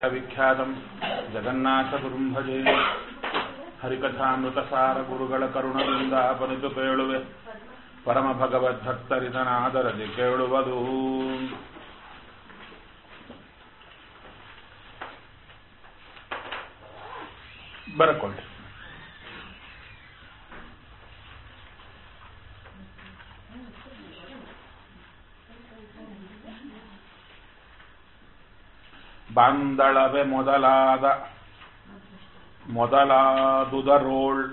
ವಿಖ್ಯಾತಂ ಜಗನ್ನಾಥಗುರುಂ ಭಜೆ ಹರಿಕಥಾಮೃತಸಾರ ಗುರುಗಳ ಕರುಣದಿಂದ ಅಪನಿತು ಕೇಳುವೆ ಪರಮ ಭಗವದ್ಭಕ್ತರಿದನಾದರದಿ ಕೇಳುವುದು ಬರಕೊಳ್ಳಿ ಬಾಂದಳವೆ ಮೊದಲಾದ ಮೊದಲಾದುದರೋಳ್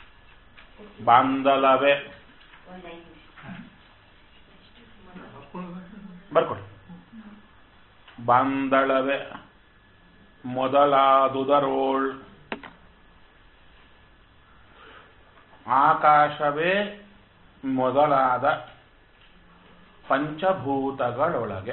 ಬಾಂದಲವೆ ಬರ್ಕೊಳ್ಳಿ ಬಾಂದಳವೆ ಮೊದಲಾದುದರೋಳ್ ಆಕಾಶವೇ ಮೊದಲಾದ ಪಂಚಭೂತಗಳೊಳಗೆ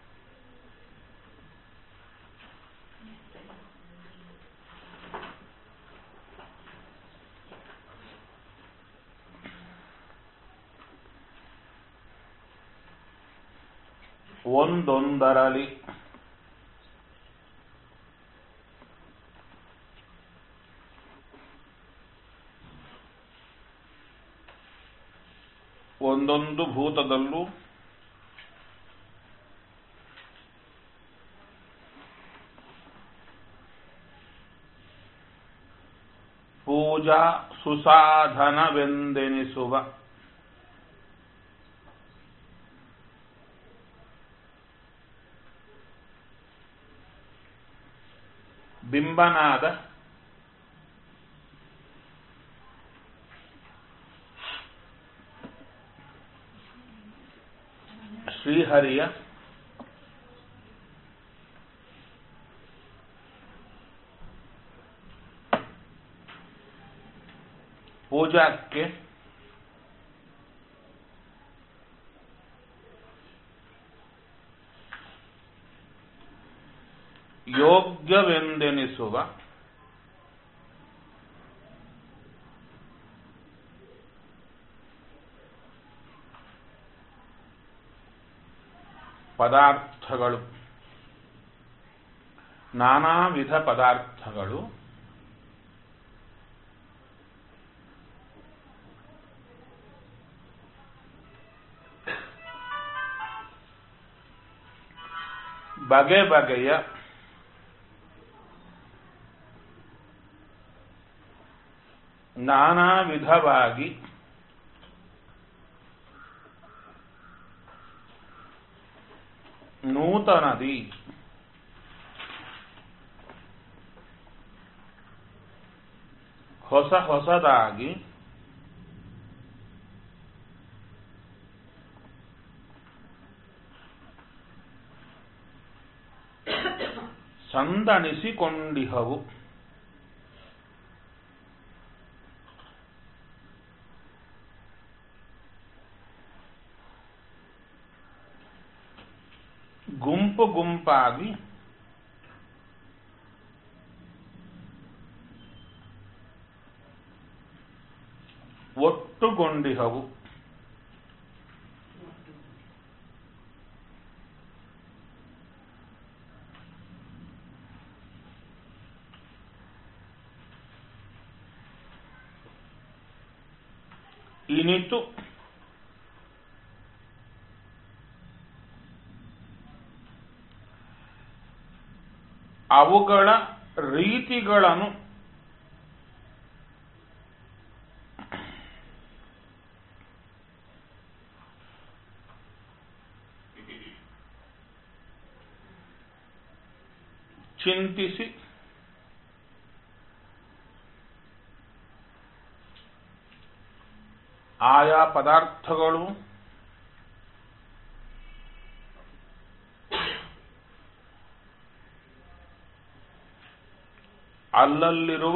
ಒಂದೊಂದರಲಿ ಒಂದೊಂದು ಭೂತದಲ್ಲೂ ಪೂಜಾ ಸುಸಾಧನವೆಂದೆನಿಸುವ ಬಿಂಬನಾದ ಶ್ರೀಹರಿಯ ಪೂಜಾಕ್ಕೆ ಯೋಗ್ಯವೆಂದೆನಿಸುವ ಪದಾರ್ಥಗಳು ನಾನಾ ವಿಧ ಪದಾರ್ಥಗಳು ಬಗೆ ಬಗೆಯ ನಾನಾ ವಿಧವಾಗಿ ನೂತನದಿ ಹೊಸ ಹೊಸದಾಗಿ ಸಂದಣಿಸಿಕೊಂಡಿಹವು ಗುಂಪು ಗುಂಪಾಗಿ ಒಟ್ಟುಗೊಂಡಿಹವು ಇನಿತು ಅವುಗಳ ರೀತಿಗಳನ್ನು ಚಿಂತಿಸಿ ಆಯಾ ಪದಾರ್ಥಗಳು ಅಲ್ಲಲ್ಲಿರುವ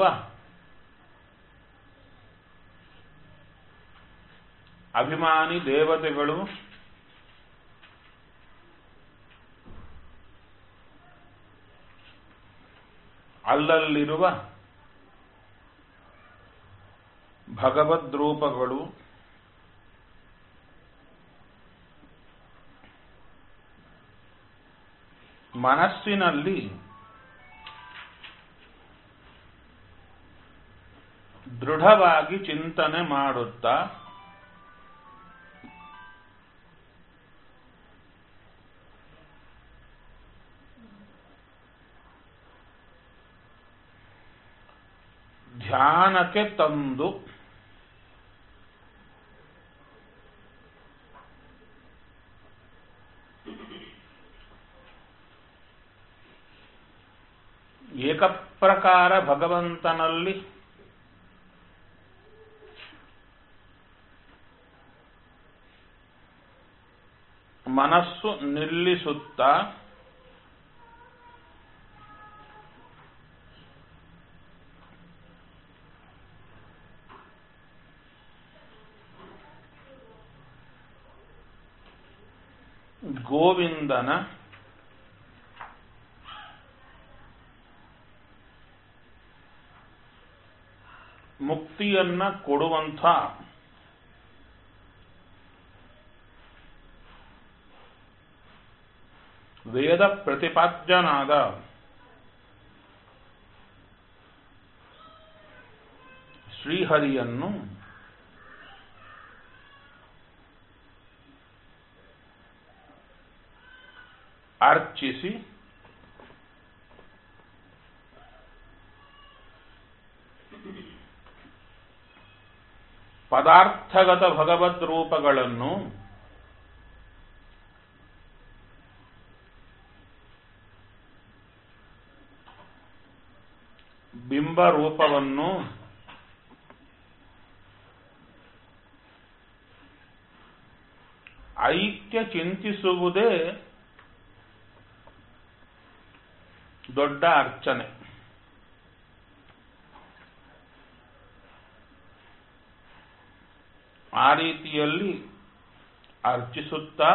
ಅಭಿಮಾನಿ ದೇವತೆಗಳು ಅಲ್ಲಲ್ಲಿರುವ ಭಗವದ್ರೂಪಗಳು ಮನಸ್ಸಿನಲ್ಲಿ ದೃಢವಾಗಿ ಚಿಂತನೆ ಮಾಡುತ್ತಾ ಧ್ಯಾನಕ್ಕೆ ತಂದು ಏಕಪ್ರಕಾರ ಭಗವಂತನಲ್ಲಿ ಮನಸ್ಸು ನಿಲ್ಲಿಸುತ್ತಾ ಗೋವಿಂದನ ಮುಕ್ತಿಯನ್ನ ಕೊಡುವಂಥ ವೇದ ಪ್ರತಿಪಾದ್ಯನಾದ ಶ್ರೀಹರಿಯನ್ನು ಅರ್ಚಿಸಿ ಪದಾರ್ಥಗತ ಭಗವದ್ ರೂಪಗಳನ್ನು ಬಿಂಬ ರೂಪವನ್ನು ಐಕ್ಯ ಚಿಂತಿಸುವುದೇ ದೊಡ್ಡ ಅರ್ಚನೆ ಆ ರೀತಿಯಲ್ಲಿ ಅರ್ಚಿಸುತ್ತಾ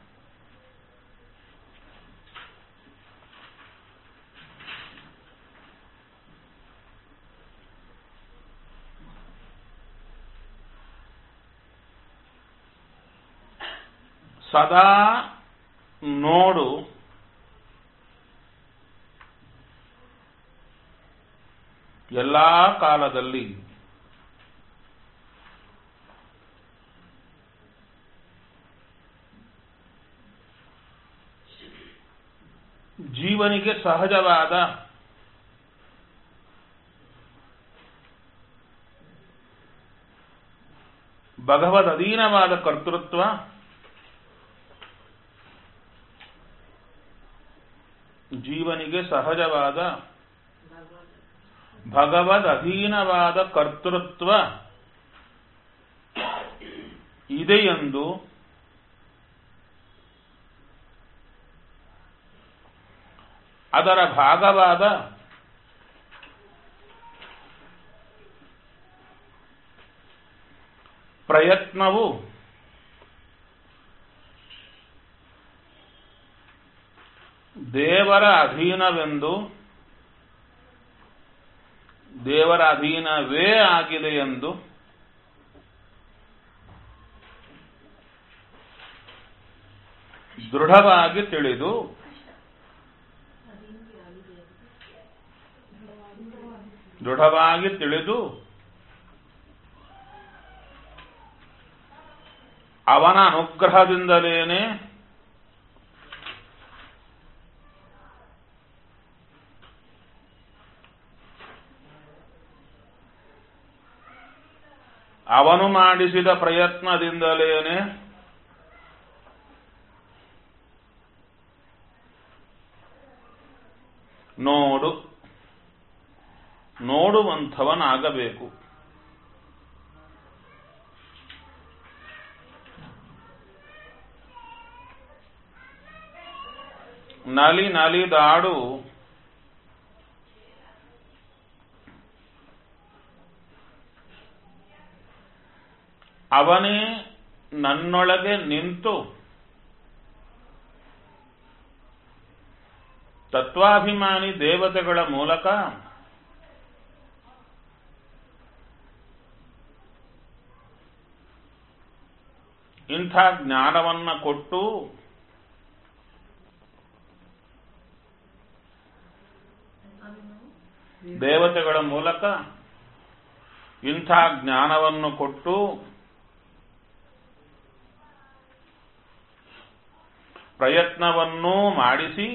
ಸದಾ ನೋಡು ಎಲ್ಲಾ ಕಾಲದಲ್ಲಿ ಜೀವನಿಗೆ ಸಹಜವಾದ ಭಗವದ್ ಅಧೀನವಾದ ಕರ್ತೃತ್ವ ಜೀವನಿಗೆ ಸಹಜವಾದ ಭಗವದ್ ಅಧೀನವಾದ ಕರ್ತೃತ್ವ ಇದೆಯೆಂದು ಅದರ ಭಾಗವಾದ ಪ್ರಯತ್ನವು ದೇವರ ಅಧೀನವೆಂದು ದೇವರ ಅಧೀನವೇ ಆಗಿದೆ ಎಂದು ದೃಢವಾಗಿ ತಿಳಿದು ದೃಢವಾಗಿ ತಿಳಿದು ಅವನ ಅನುಗ್ರಹದಿಂದಲೇನೆ ಅವನು ಮಾಡಿಸಿದ ಪ್ರಯತ್ನದಿಂದಲೇನೆ ನೋಡು ನೋಡುವಂಥವನಾಗಬೇಕು ನಲಿ ನಲಿದಾಡು ಅವನೇ ನನ್ನೊಳಗೆ ನಿಂತು ತತ್ವಾಭಿಮಾನಿ ದೇವತೆಗಳ ಮೂಲಕ ಇಂಥ ಜ್ಞಾನವನ್ನ ಕೊಟ್ಟು ದೇವತೆಗಳ ಮೂಲಕ ಇಂಥ ಜ್ಞಾನವನ್ನು ಕೊಟ್ಟು ಪ್ರಯತ್ನವನ್ನೂ ಮಾಡಿಸಿ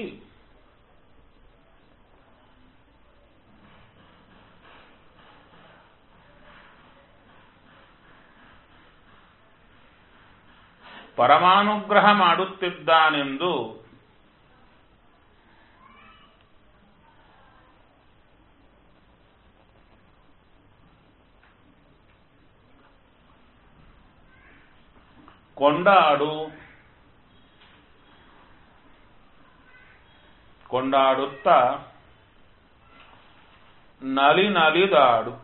ಪರಮಾನುಗ್ರಹ ಮಾಡುತ್ತಿದ್ದಾನೆಂದು ಕೊಂಡಾಡು ಕೊಂಡಾಡುತ್ತಾ ನಲಿ ನಲಿದಾಡು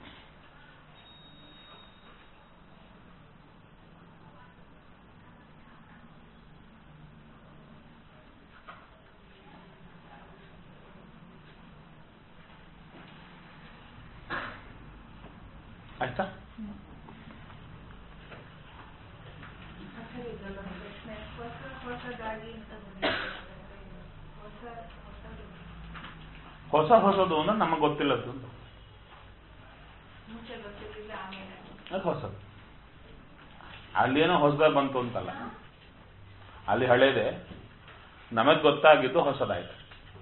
ಆಯ್ತಾ ಹೊಸ ಹೊಸದಾಗಿ ಅಂತ ಬಂದಿದೆ. ಹೊಸ ಹೊಸದು ಹೊಸ ಹೊಸದು ಅಂದ್ರೆ ನಮಗೆ ಗೊತ್ತಿಲ್ಲದ್ದು ಅಂತ. ಮುಂಚೆ ಗೊತ್ತಿರಲಿಲ್ಲ ಆಮೇಲೆ ಅದು ಹೊಸದು ಅಲ್ಲೇನೋ ಹೊಸದಾಗಿ ಬಂತು ಅಂತಲ್ಲ ಅಲ್ಲಿ ಹಳೇದೆ ನಮಗ್ ಗೊತ್ತಾಗಿದ್ದು ಹೊಸದಾಯ್ತು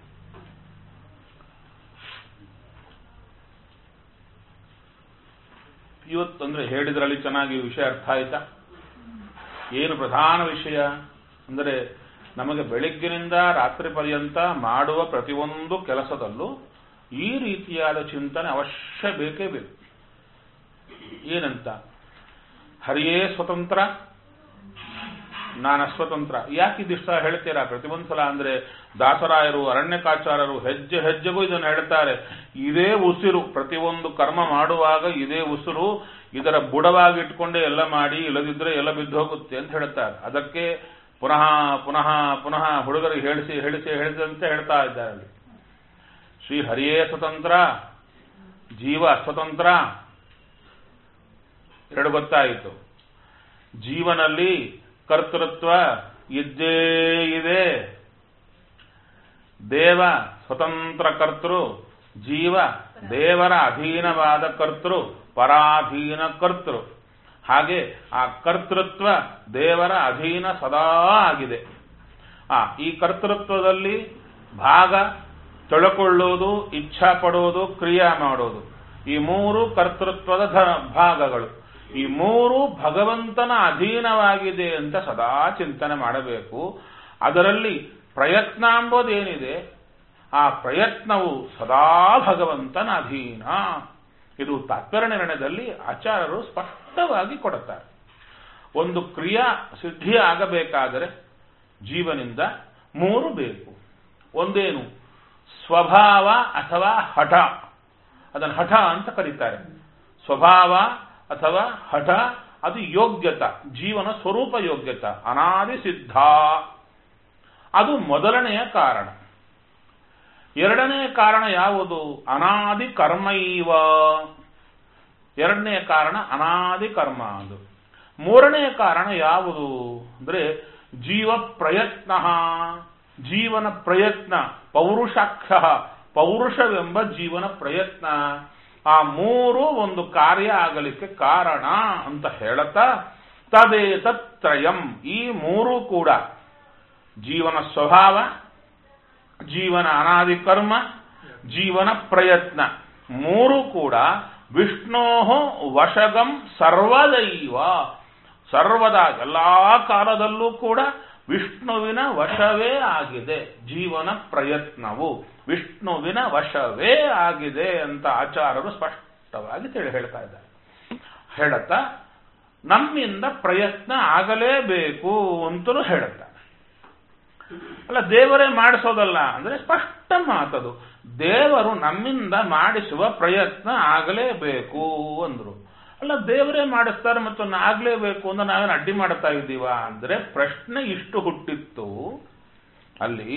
ಇವತ್ತು ಅಂದ್ರೆ ಹೇಳಿದ್ರಲ್ಲಿ ಚೆನ್ನಾಗಿ ವಿಷಯ ಅರ್ಥ ಆಯ್ತಾ ಏನು ಪ್ರಧಾನ ವಿಷಯ ಅಂದರೆ ನಮಗೆ ಬೆಳಿಗ್ಗಿನಿಂದ ರಾತ್ರಿ ಪರ್ಯಂತ ಮಾಡುವ ಪ್ರತಿಯೊಂದು ಕೆಲಸದಲ್ಲೂ ಈ ರೀತಿಯಾದ ಚಿಂತನೆ ಅವಶ್ಯ ಬೇಕೇ ಬೇಕು ಏನಂತ ಹರಿಯೇ ಸ್ವತಂತ್ರ ನಾನು ಅಸ್ವತಂತ್ರ ಯಾಕೆ ಇದಿಷ್ಟ ಹೇಳ್ತೀರಾ ಪ್ರತಿಯೊಂದು ಸಲ ಅಂದ್ರೆ ದಾಸರಾಯರು ಅರಣ್ಯಕಾಚಾರರು ಹೆಜ್ಜೆ ಹೆಜ್ಜೆಗೂ ಇದನ್ನು ಹೇಳ್ತಾರೆ ಇದೇ ಉಸಿರು ಪ್ರತಿಯೊಂದು ಕರ್ಮ ಮಾಡುವಾಗ ಇದೇ ಉಸಿರು ಇದರ ಬುಡವಾಗಿಟ್ಕೊಂಡೇ ಎಲ್ಲ ಮಾಡಿ ಇಲ್ಲದಿದ್ರೆ ಎಲ್ಲ ಬಿದ್ದು ಹೋಗುತ್ತೆ ಅಂತ ಹೇಳ್ತಾರೆ ಅದಕ್ಕೆ ಪುನಃ ಪುನಃ ಪುನಃ ಹುಡುಗರಿಗೆ ಹೇಳಿಸಿ ಹೇಳಿಸಿ ಹೇಳಿದಂತೆ ಹೇಳ್ತಾ ಇದ್ದಾರೆ ಅಲ್ಲಿ ಶ್ರೀ ಹರಿಯೇ ಸ್ವತಂತ್ರ ಜೀವ ಅಸ್ವತಂತ್ರ ಎರಡು ಗೊತ್ತಾಯಿತು ಜೀವನಲ್ಲಿ ಕರ್ತೃತ್ವ ಇದ್ದೇ ಇದೆ ದೇವ ಸ್ವತಂತ್ರ ಕರ್ತೃ ಜೀವ ದೇವರ ಅಧೀನವಾದ ಕರ್ತೃ ಪರಾಧೀನ ಕರ್ತೃ ಹಾಗೆ ಆ ಕರ್ತೃತ್ವ ದೇವರ ಅಧೀನ ಸದಾ ಆಗಿದೆ ಆ ಈ ಕರ್ತೃತ್ವದಲ್ಲಿ ಭಾಗ ತೊಳಕೊಳ್ಳೋದು ಇಚ್ಛಾ ಪಡೋದು ಕ್ರಿಯಾ ಮಾಡೋದು ಈ ಮೂರು ಕರ್ತೃತ್ವದ ಧ- ಭಾಗಗಳು ಈ ಮೂರು ಭಗವಂತನ ಅಧೀನವಾಗಿದೆ ಅಂತ ಸದಾ ಚಿಂತನೆ ಮಾಡಬೇಕು ಅದರಲ್ಲಿ ಪ್ರಯತ್ನ ಎಂಬುದೇನಿದೆ ಆ ಪ್ರಯತ್ನವು ಸದಾ ಭಗವಂತನ ಅಧೀನ ಇದು ತಾತ್ಪರ್ಯ ನಿರ್ಣಯದಲ್ಲಿ ಆಚಾರ್ಯರು ಸ್ಪಷ್ಟವಾಗಿ ಕೊಡುತ್ತಾರೆ ಒಂದು ಕ್ರಿಯಾ ಸಿದ್ಧಿ ಆಗಬೇಕಾದರೆ ಜೀವನಿಂದ ಮೂರು ಬೇಕು ಒಂದೇನು ಸ್ವಭಾವ ಅಥವಾ ಹಠ ಅದನ್ನು ಹಠ ಅಂತ ಕರೀತಾರೆ ಸ್ವಭಾವ ಅಥವಾ ಹಠ ಅದು ಯೋಗ್ಯತ ಜೀವನ ಸ್ವರೂಪ ಯೋಗ್ಯತ ಅನಾದಿ ಸಿದ್ಧ ಅದು ಮೊದಲನೆಯ ಕಾರಣ ಎರಡನೇ ಕಾರಣ ಯಾವುದು ಅನಾದಿ ಕರ್ಮೈವ ಎರಡನೆಯ ಕಾರಣ ಅನಾದಿ ಕರ್ಮ ಅದು ಮೂರನೆಯ ಕಾರಣ ಯಾವುದು ಅಂದ್ರೆ ಜೀವ ಪ್ರಯತ್ನ ಜೀವನ ಪ್ರಯತ್ನ ಪೌರುಷಾಖ್ಯ ಪೌರುಷವೆಂಬ ಜೀವನ ಪ್ರಯತ್ನ ಆ ಮೂರು ಒಂದು ಕಾರ್ಯ ಆಗಲಿಕ್ಕೆ ಕಾರಣ ಅಂತ ಹೇಳುತ್ತಾ ತದೇ ತತ್ರಯಂ ಈ ಮೂರು ಕೂಡ ಜೀವನ ಸ್ವಭಾವ ಜೀವನ ಅನಾದಿ ಕರ್ಮ ಜೀವನ ಪ್ರಯತ್ನ ಮೂರು ಕೂಡ ವಿಷ್ಣೋ ವಶಗಂ ಸರ್ವದೈವ ಸರ್ವದ ಎಲ್ಲಾ ಕಾಲದಲ್ಲೂ ಕೂಡ ವಿಷ್ಣುವಿನ ವಶವೇ ಆಗಿದೆ ಜೀವನ ಪ್ರಯತ್ನವು ವಿಷ್ಣುವಿನ ವಶವೇ ಆಗಿದೆ ಅಂತ ಆಚಾರ್ಯರು ಸ್ಪಷ್ಟವಾಗಿ ತಿಳಿ ಹೇಳ್ತಾ ಇದ್ದಾರೆ ಹೇಳುತ್ತಾ ನಮ್ಮಿಂದ ಪ್ರಯತ್ನ ಆಗಲೇಬೇಕು ಅಂತಲೂ ಹೇಳುತ್ತಾರೆ ಅಲ್ಲ ದೇವರೇ ಮಾಡಿಸೋದಲ್ಲ ಅಂದ್ರೆ ಸ್ಪಷ್ಟ ಮಾತದು ದೇವರು ನಮ್ಮಿಂದ ಮಾಡಿಸುವ ಪ್ರಯತ್ನ ಆಗಲೇಬೇಕು ಅಂದ್ರು ಅಲ್ಲ ದೇವರೇ ಮಾಡಿಸ್ತಾರೆ ಮತ್ತು ಆಗ್ಲೇಬೇಕು ಅಂದ್ರೆ ನಾವೇನು ಅಡ್ಡಿ ಮಾಡ್ತಾ ಇದ್ದೀವ ಅಂದ್ರೆ ಪ್ರಶ್ನೆ ಇಷ್ಟು ಹುಟ್ಟಿತ್ತು ಅಲ್ಲಿ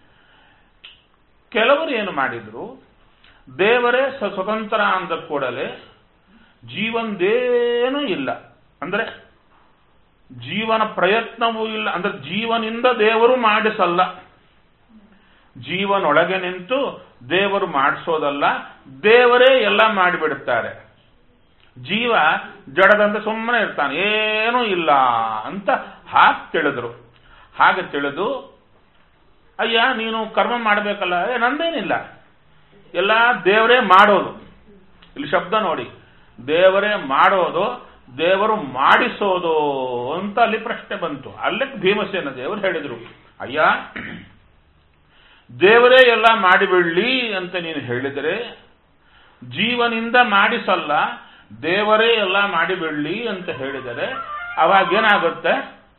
ಕೆಲವರು ಏನು ಮಾಡಿದ್ರು ದೇವರೇ ಸ- ಸ್ವತಂತ್ರ ಅಂದ ಕೂಡಲೇ ಜೀವನದೇನೂ ಇಲ್ಲ ಅಂದ್ರೆ ಜೀವನ ಪ್ರಯತ್ನವೂ ಇಲ್ಲ ಅಂದ್ರೆ ಜೀವನಿಂದ ದೇವರು ಮಾಡಿಸಲ್ಲ ಜೀವನೊಳಗೆ ನಿಂತು ದೇವರು ಮಾಡಿಸೋದಲ್ಲ ದೇವರೇ ಎಲ್ಲ ಮಾಡಿಬಿಡುತ್ತಾರೆ ಜೀವ ಜಡದಂತೆ ಸುಮ್ಮನೆ ಇರ್ತಾನೆ ಏನೂ ಇಲ್ಲ ಅಂತ ಹಾಗೆ ತಿಳಿದ್ರು ಹಾಗೆ ತಿಳಿದು ಅಯ್ಯ ನೀನು ಕರ್ಮ ಮಾಡಬೇಕಲ್ಲ ಏ ನಂದೇನಿಲ್ಲ ಎಲ್ಲ ದೇವರೇ ಮಾಡೋದು ಇಲ್ಲಿ ಶಬ್ದ ನೋಡಿ ದೇವರೇ ಮಾಡೋದು ದೇವರು ಮಾಡಿಸೋದು ಅಂತ ಅಲ್ಲಿ ಪ್ರಶ್ನೆ ಬಂತು ಅಲ್ಲೇ ಭೀಮಸೇನ ದೇವರು ಹೇಳಿದ್ರು ಅಯ್ಯ ದೇವರೇ ಎಲ್ಲ ಮಾಡಿಬಿಡ್ಲಿ ಅಂತ ನೀನು ಹೇಳಿದರೆ ಜೀವನಿಂದ ಮಾಡಿಸಲ್ಲ ದೇವರೇ ಎಲ್ಲ ಮಾಡಿಬಿಡ್ಲಿ ಅಂತ ಹೇಳಿದರೆ ಅವಾಗೇನಾಗುತ್ತೆ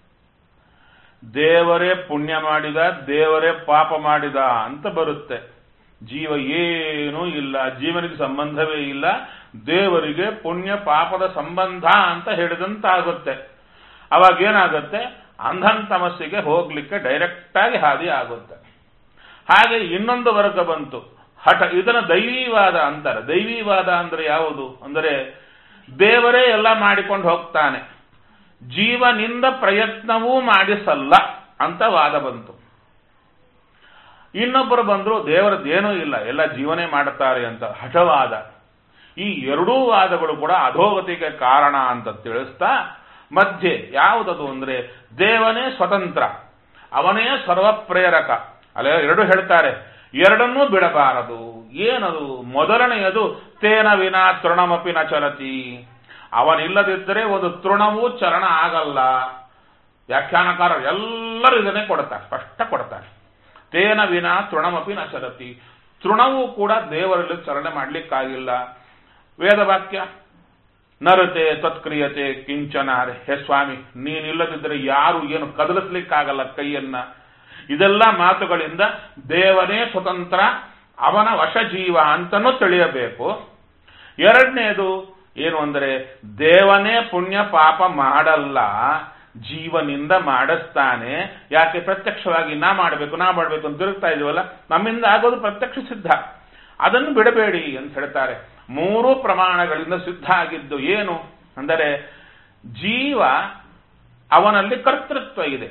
ದೇವರೇ ಪುಣ್ಯ ಮಾಡಿದ ದೇವರೇ ಪಾಪ ಮಾಡಿದ ಅಂತ ಬರುತ್ತೆ ಜೀವ ಏನೂ ಇಲ್ಲ ಜೀವನಿಗೆ ಸಂಬಂಧವೇ ಇಲ್ಲ ದೇವರಿಗೆ ಪುಣ್ಯ ಪಾಪದ ಸಂಬಂಧ ಅಂತ ಹೇಳಿದಂತಾಗುತ್ತೆ ಅವಾಗೇನಾಗುತ್ತೆ ಅಂಧನ್ ತಮಸ್ಸಿಗೆ ಹೋಗ್ಲಿಕ್ಕೆ ಡೈರೆಕ್ಟ್ ಆಗಿ ಹಾದಿ ಆಗುತ್ತೆ ಹಾಗೆ ಇನ್ನೊಂದು ವರ್ಗ ಬಂತು ಹಠ ಇದನ್ನ ದೈವೀವಾದ ಅಂತಾರೆ ದೈವೀವಾದ ಅಂದ್ರೆ ಯಾವುದು ಅಂದರೆ ದೇವರೇ ಎಲ್ಲ ಮಾಡಿಕೊಂಡು ಹೋಗ್ತಾನೆ ಜೀವನಿಂದ ಪ್ರಯತ್ನವೂ ಮಾಡಿಸಲ್ಲ ಅಂತ ವಾದ ಬಂತು ಇನ್ನೊಬ್ಬರು ಬಂದ್ರು ದೇವರದ್ದೇನೂ ಇಲ್ಲ ಎಲ್ಲ ಜೀವನೇ ಮಾಡುತ್ತಾರೆ ಅಂತ ಹಠವಾದ ಈ ಎರಡೂ ವಾದಗಳು ಕೂಡ ಅಧೋಗತಿಗೆ ಕಾರಣ ಅಂತ ತಿಳಿಸ್ತಾ ಮಧ್ಯೆ ಯಾವುದದು ಅಂದ್ರೆ ದೇವನೇ ಸ್ವತಂತ್ರ ಅವನೇ ಸರ್ವಪ್ರೇರಕ ಅಲ್ಲ ಎರಡು ಹೇಳ್ತಾರೆ ಎರಡನ್ನೂ ಬಿಡಬಾರದು ಏನದು ಮೊದಲನೆಯದು ತೇನ ವಿನ ತೃಣಮಪಿ ನ ಚಲತಿ ಅವನಿಲ್ಲದಿದ್ದರೆ ಒಂದು ತೃಣವೂ ಚಲನ ಆಗಲ್ಲ ವ್ಯಾಖ್ಯಾನಕಾರರು ಎಲ್ಲರೂ ಇದನ್ನೇ ಕೊಡ್ತಾರೆ ಸ್ಪಷ್ಟ ಕೊಡ್ತಾರೆ ತೇನ ವಿನ ತೃಣಮಪಿ ನ ಚಲತಿ ತೃಣವೂ ಕೂಡ ದೇವರಲ್ಲಿ ಚಲನೆ ಮಾಡ್ಲಿಕ್ಕಾಗಿಲ್ಲ ವೇದವಾಕ್ಯ ನರತೆ ತತ್ಕ್ರಿಯತೆ ಕಿಂಚನ ಹೇ ಸ್ವಾಮಿ ನೀನಿಲ್ಲದಿದ್ದರೆ ಯಾರು ಏನು ಕದಲಿಸ್ಲಿಕ್ಕಾಗಲ್ಲ ಕೈಯನ್ನ ಇದೆಲ್ಲ ಮಾತುಗಳಿಂದ ದೇವನೇ ಸ್ವತಂತ್ರ ಅವನ ವಶಜೀವ ಅಂತನೂ ತಿಳಿಯಬೇಕು ಎರಡನೇದು ಏನು ಅಂದರೆ ದೇವನೇ ಪುಣ್ಯ ಪಾಪ ಮಾಡಲ್ಲ ಜೀವನಿಂದ ಮಾಡಿಸ್ತಾನೆ ಯಾಕೆ ಪ್ರತ್ಯಕ್ಷವಾಗಿ ನಾ ಮಾಡಬೇಕು ನಾ ಮಾಡಬೇಕು ಅಂತ ತಿರುಗ್ತಾ ಇದೀವಲ್ಲ ನಮ್ಮಿಂದ ಆಗೋದು ಪ್ರತ್ಯಕ್ಷ ಸಿದ್ಧ ಅದನ್ನು ಬಿಡಬೇಡಿ ಅಂತ ಹೇಳ್ತಾರೆ ಮೂರು ಪ್ರಮಾಣಗಳಿಂದ ಸಿದ್ಧ ಆಗಿದ್ದು ಏನು ಅಂದರೆ ಜೀವ ಅವನಲ್ಲಿ ಕರ್ತೃತ್ವ ಇದೆ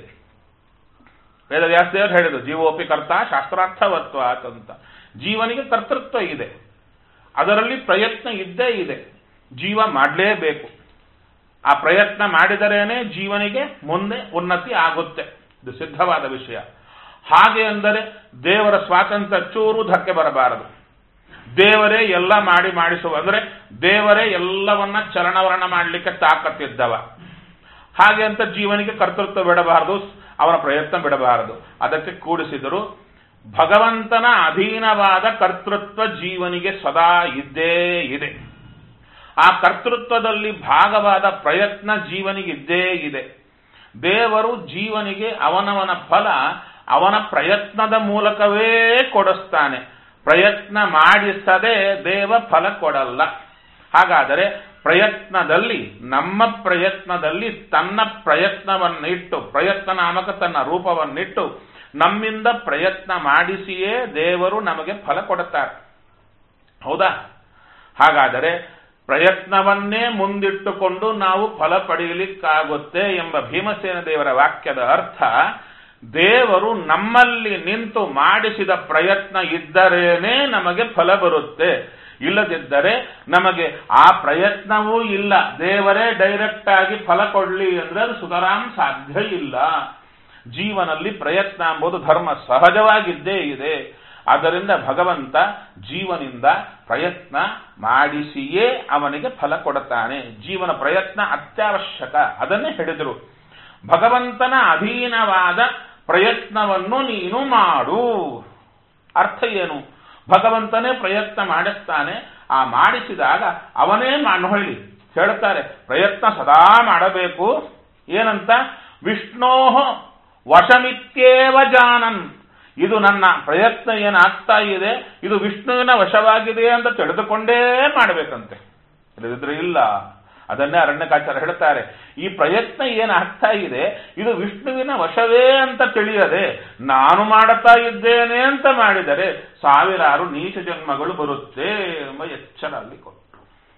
ವೇದವ್ಯಾಸದೇವರು ಹೇಳಿದ್ರು ಜೀವೋಪಿ ಕರ್ತ ಶಾಸ್ತ್ರಾರ್ಥವತ್ವ ಅಂತ ಜೀವನಿಗೆ ಕರ್ತೃತ್ವ ಇದೆ ಅದರಲ್ಲಿ ಪ್ರಯತ್ನ ಇದ್ದೇ ಇದೆ ಜೀವ ಮಾಡಲೇಬೇಕು ಆ ಪ್ರಯತ್ನ ಮಾಡಿದರೇನೆ ಜೀವನಿಗೆ ಮುಂದೆ ಉನ್ನತಿ ಆಗುತ್ತೆ ಇದು ಸಿದ್ಧವಾದ ವಿಷಯ ಹಾಗೆ ಅಂದರೆ ದೇವರ ಸ್ವಾತಂತ್ರ್ಯ ಚೂರು ಧಕ್ಕೆ ಬರಬಾರದು ದೇವರೇ ಎಲ್ಲ ಮಾಡಿ ಮಾಡಿಸುವ ಅಂದರೆ ದೇವರೇ ಎಲ್ಲವನ್ನ ಚಲನವರಣ ಮಾಡಲಿಕ್ಕೆ ತಾಕತ್ತಿದ್ದವ ಹಾಗೆ ಅಂತ ಜೀವನಿಗೆ ಕರ್ತೃತ್ವ ಬಿಡಬಾರದು ಅವನ ಪ್ರಯತ್ನ ಬಿಡಬಾರದು ಅದಕ್ಕೆ ಕೂಡಿಸಿದರು ಭಗವಂತನ ಅಧೀನವಾದ ಕರ್ತೃತ್ವ ಜೀವನಿಗೆ ಸದಾ ಇದ್ದೇ ಇದೆ ಆ ಕರ್ತೃತ್ವದಲ್ಲಿ ಭಾಗವಾದ ಪ್ರಯತ್ನ ಜೀವನಿಗೆ ಇದ್ದೇ ಇದೆ ದೇವರು ಜೀವನಿಗೆ ಅವನವನ ಫಲ ಅವನ ಪ್ರಯತ್ನದ ಮೂಲಕವೇ ಕೊಡಿಸ್ತಾನೆ ಪ್ರಯತ್ನ ಮಾಡಿಸದೆ ದೇವ ಫಲ ಕೊಡಲ್ಲ ಹಾಗಾದರೆ ಪ್ರಯತ್ನದಲ್ಲಿ ನಮ್ಮ ಪ್ರಯತ್ನದಲ್ಲಿ ತನ್ನ ಪ್ರಯತ್ನವನ್ನಿಟ್ಟು ಪ್ರಯತ್ನ ನಾಮಕ ತನ್ನ ರೂಪವನ್ನಿಟ್ಟು ನಮ್ಮಿಂದ ಪ್ರಯತ್ನ ಮಾಡಿಸಿಯೇ ದೇವರು ನಮಗೆ ಫಲ ಕೊಡುತ್ತಾರೆ ಹೌದಾ ಹಾಗಾದರೆ ಪ್ರಯತ್ನವನ್ನೇ ಮುಂದಿಟ್ಟುಕೊಂಡು ನಾವು ಫಲ ಪಡೆಯಲಿಕ್ಕಾಗುತ್ತೆ ಎಂಬ ಭೀಮಸೇನ ದೇವರ ವಾಕ್ಯದ ಅರ್ಥ ದೇವರು ನಮ್ಮಲ್ಲಿ ನಿಂತು ಮಾಡಿಸಿದ ಪ್ರಯತ್ನ ಇದ್ದರೇನೆ ನಮಗೆ ಫಲ ಬರುತ್ತೆ ಇಲ್ಲದಿದ್ದರೆ ನಮಗೆ ಆ ಪ್ರಯತ್ನವೂ ಇಲ್ಲ ದೇವರೇ ಡೈರೆಕ್ಟ್ ಆಗಿ ಫಲ ಕೊಡ್ಲಿ ಅಂದ್ರೆ ಅದು ಸುತರಾಂ ಸಾಧ್ಯ ಇಲ್ಲ ಜೀವನಲ್ಲಿ ಪ್ರಯತ್ನ ಎಂಬುದು ಧರ್ಮ ಸಹಜವಾಗಿದ್ದೇ ಇದೆ ಆದ್ದರಿಂದ ಭಗವಂತ ಜೀವನಿಂದ ಪ್ರಯತ್ನ ಮಾಡಿಸಿಯೇ ಅವನಿಗೆ ಫಲ ಕೊಡುತ್ತಾನೆ ಜೀವನ ಪ್ರಯತ್ನ ಅತ್ಯವಶ್ಯಕ ಅದನ್ನೇ ಹೇಳಿದರು ಭಗವಂತನ ಅಧೀನವಾದ ಪ್ರಯತ್ನವನ್ನು ನೀನು ಮಾಡು ಅರ್ಥ ಏನು ಭಗವಂತನೇ ಪ್ರಯತ್ನ ಮಾಡಿಸ್ತಾನೆ ಆ ಮಾಡಿಸಿದಾಗ ಅವನೇ ಮಾಡೊಳ್ಳಿ ಹೇಳ್ತಾರೆ ಪ್ರಯತ್ನ ಸದಾ ಮಾಡಬೇಕು ಏನಂತ ವಿಷ್ಣೋಹ ವಶಮಿತ್ಯೇವ ಜಾನನ್ ಇದು ನನ್ನ ಪ್ರಯತ್ನ ಏನಾಗ್ತಾ ಇದೆ ಇದು ವಿಷ್ಣುವಿನ ವಶವಾಗಿದೆ ಅಂತ ತಿಳಿದುಕೊಂಡೇ ಮಾಡಬೇಕಂತೆ ಇಲ್ಲದಿದ್ರೆ ಇಲ್ಲ ಅದನ್ನೇ ಅರಣ್ಯಕಾಚಾರ ಹೇಳ್ತಾರೆ ಈ ಪ್ರಯತ್ನ ಏನಾಗ್ತಾ ಇದೆ ಇದು ವಿಷ್ಣುವಿನ ವಶವೇ ಅಂತ ತಿಳಿಯದೆ ನಾನು ಮಾಡುತ್ತಾ ಇದ್ದೇನೆ ಅಂತ ಮಾಡಿದರೆ ಸಾವಿರಾರು ನೀಚ ಜನ್ಮಗಳು ಬರುತ್ತೆ ಎಂಬ ಎಚ್ಚರ ಅಲ್ಲಿ ಕೊಟ್ಟು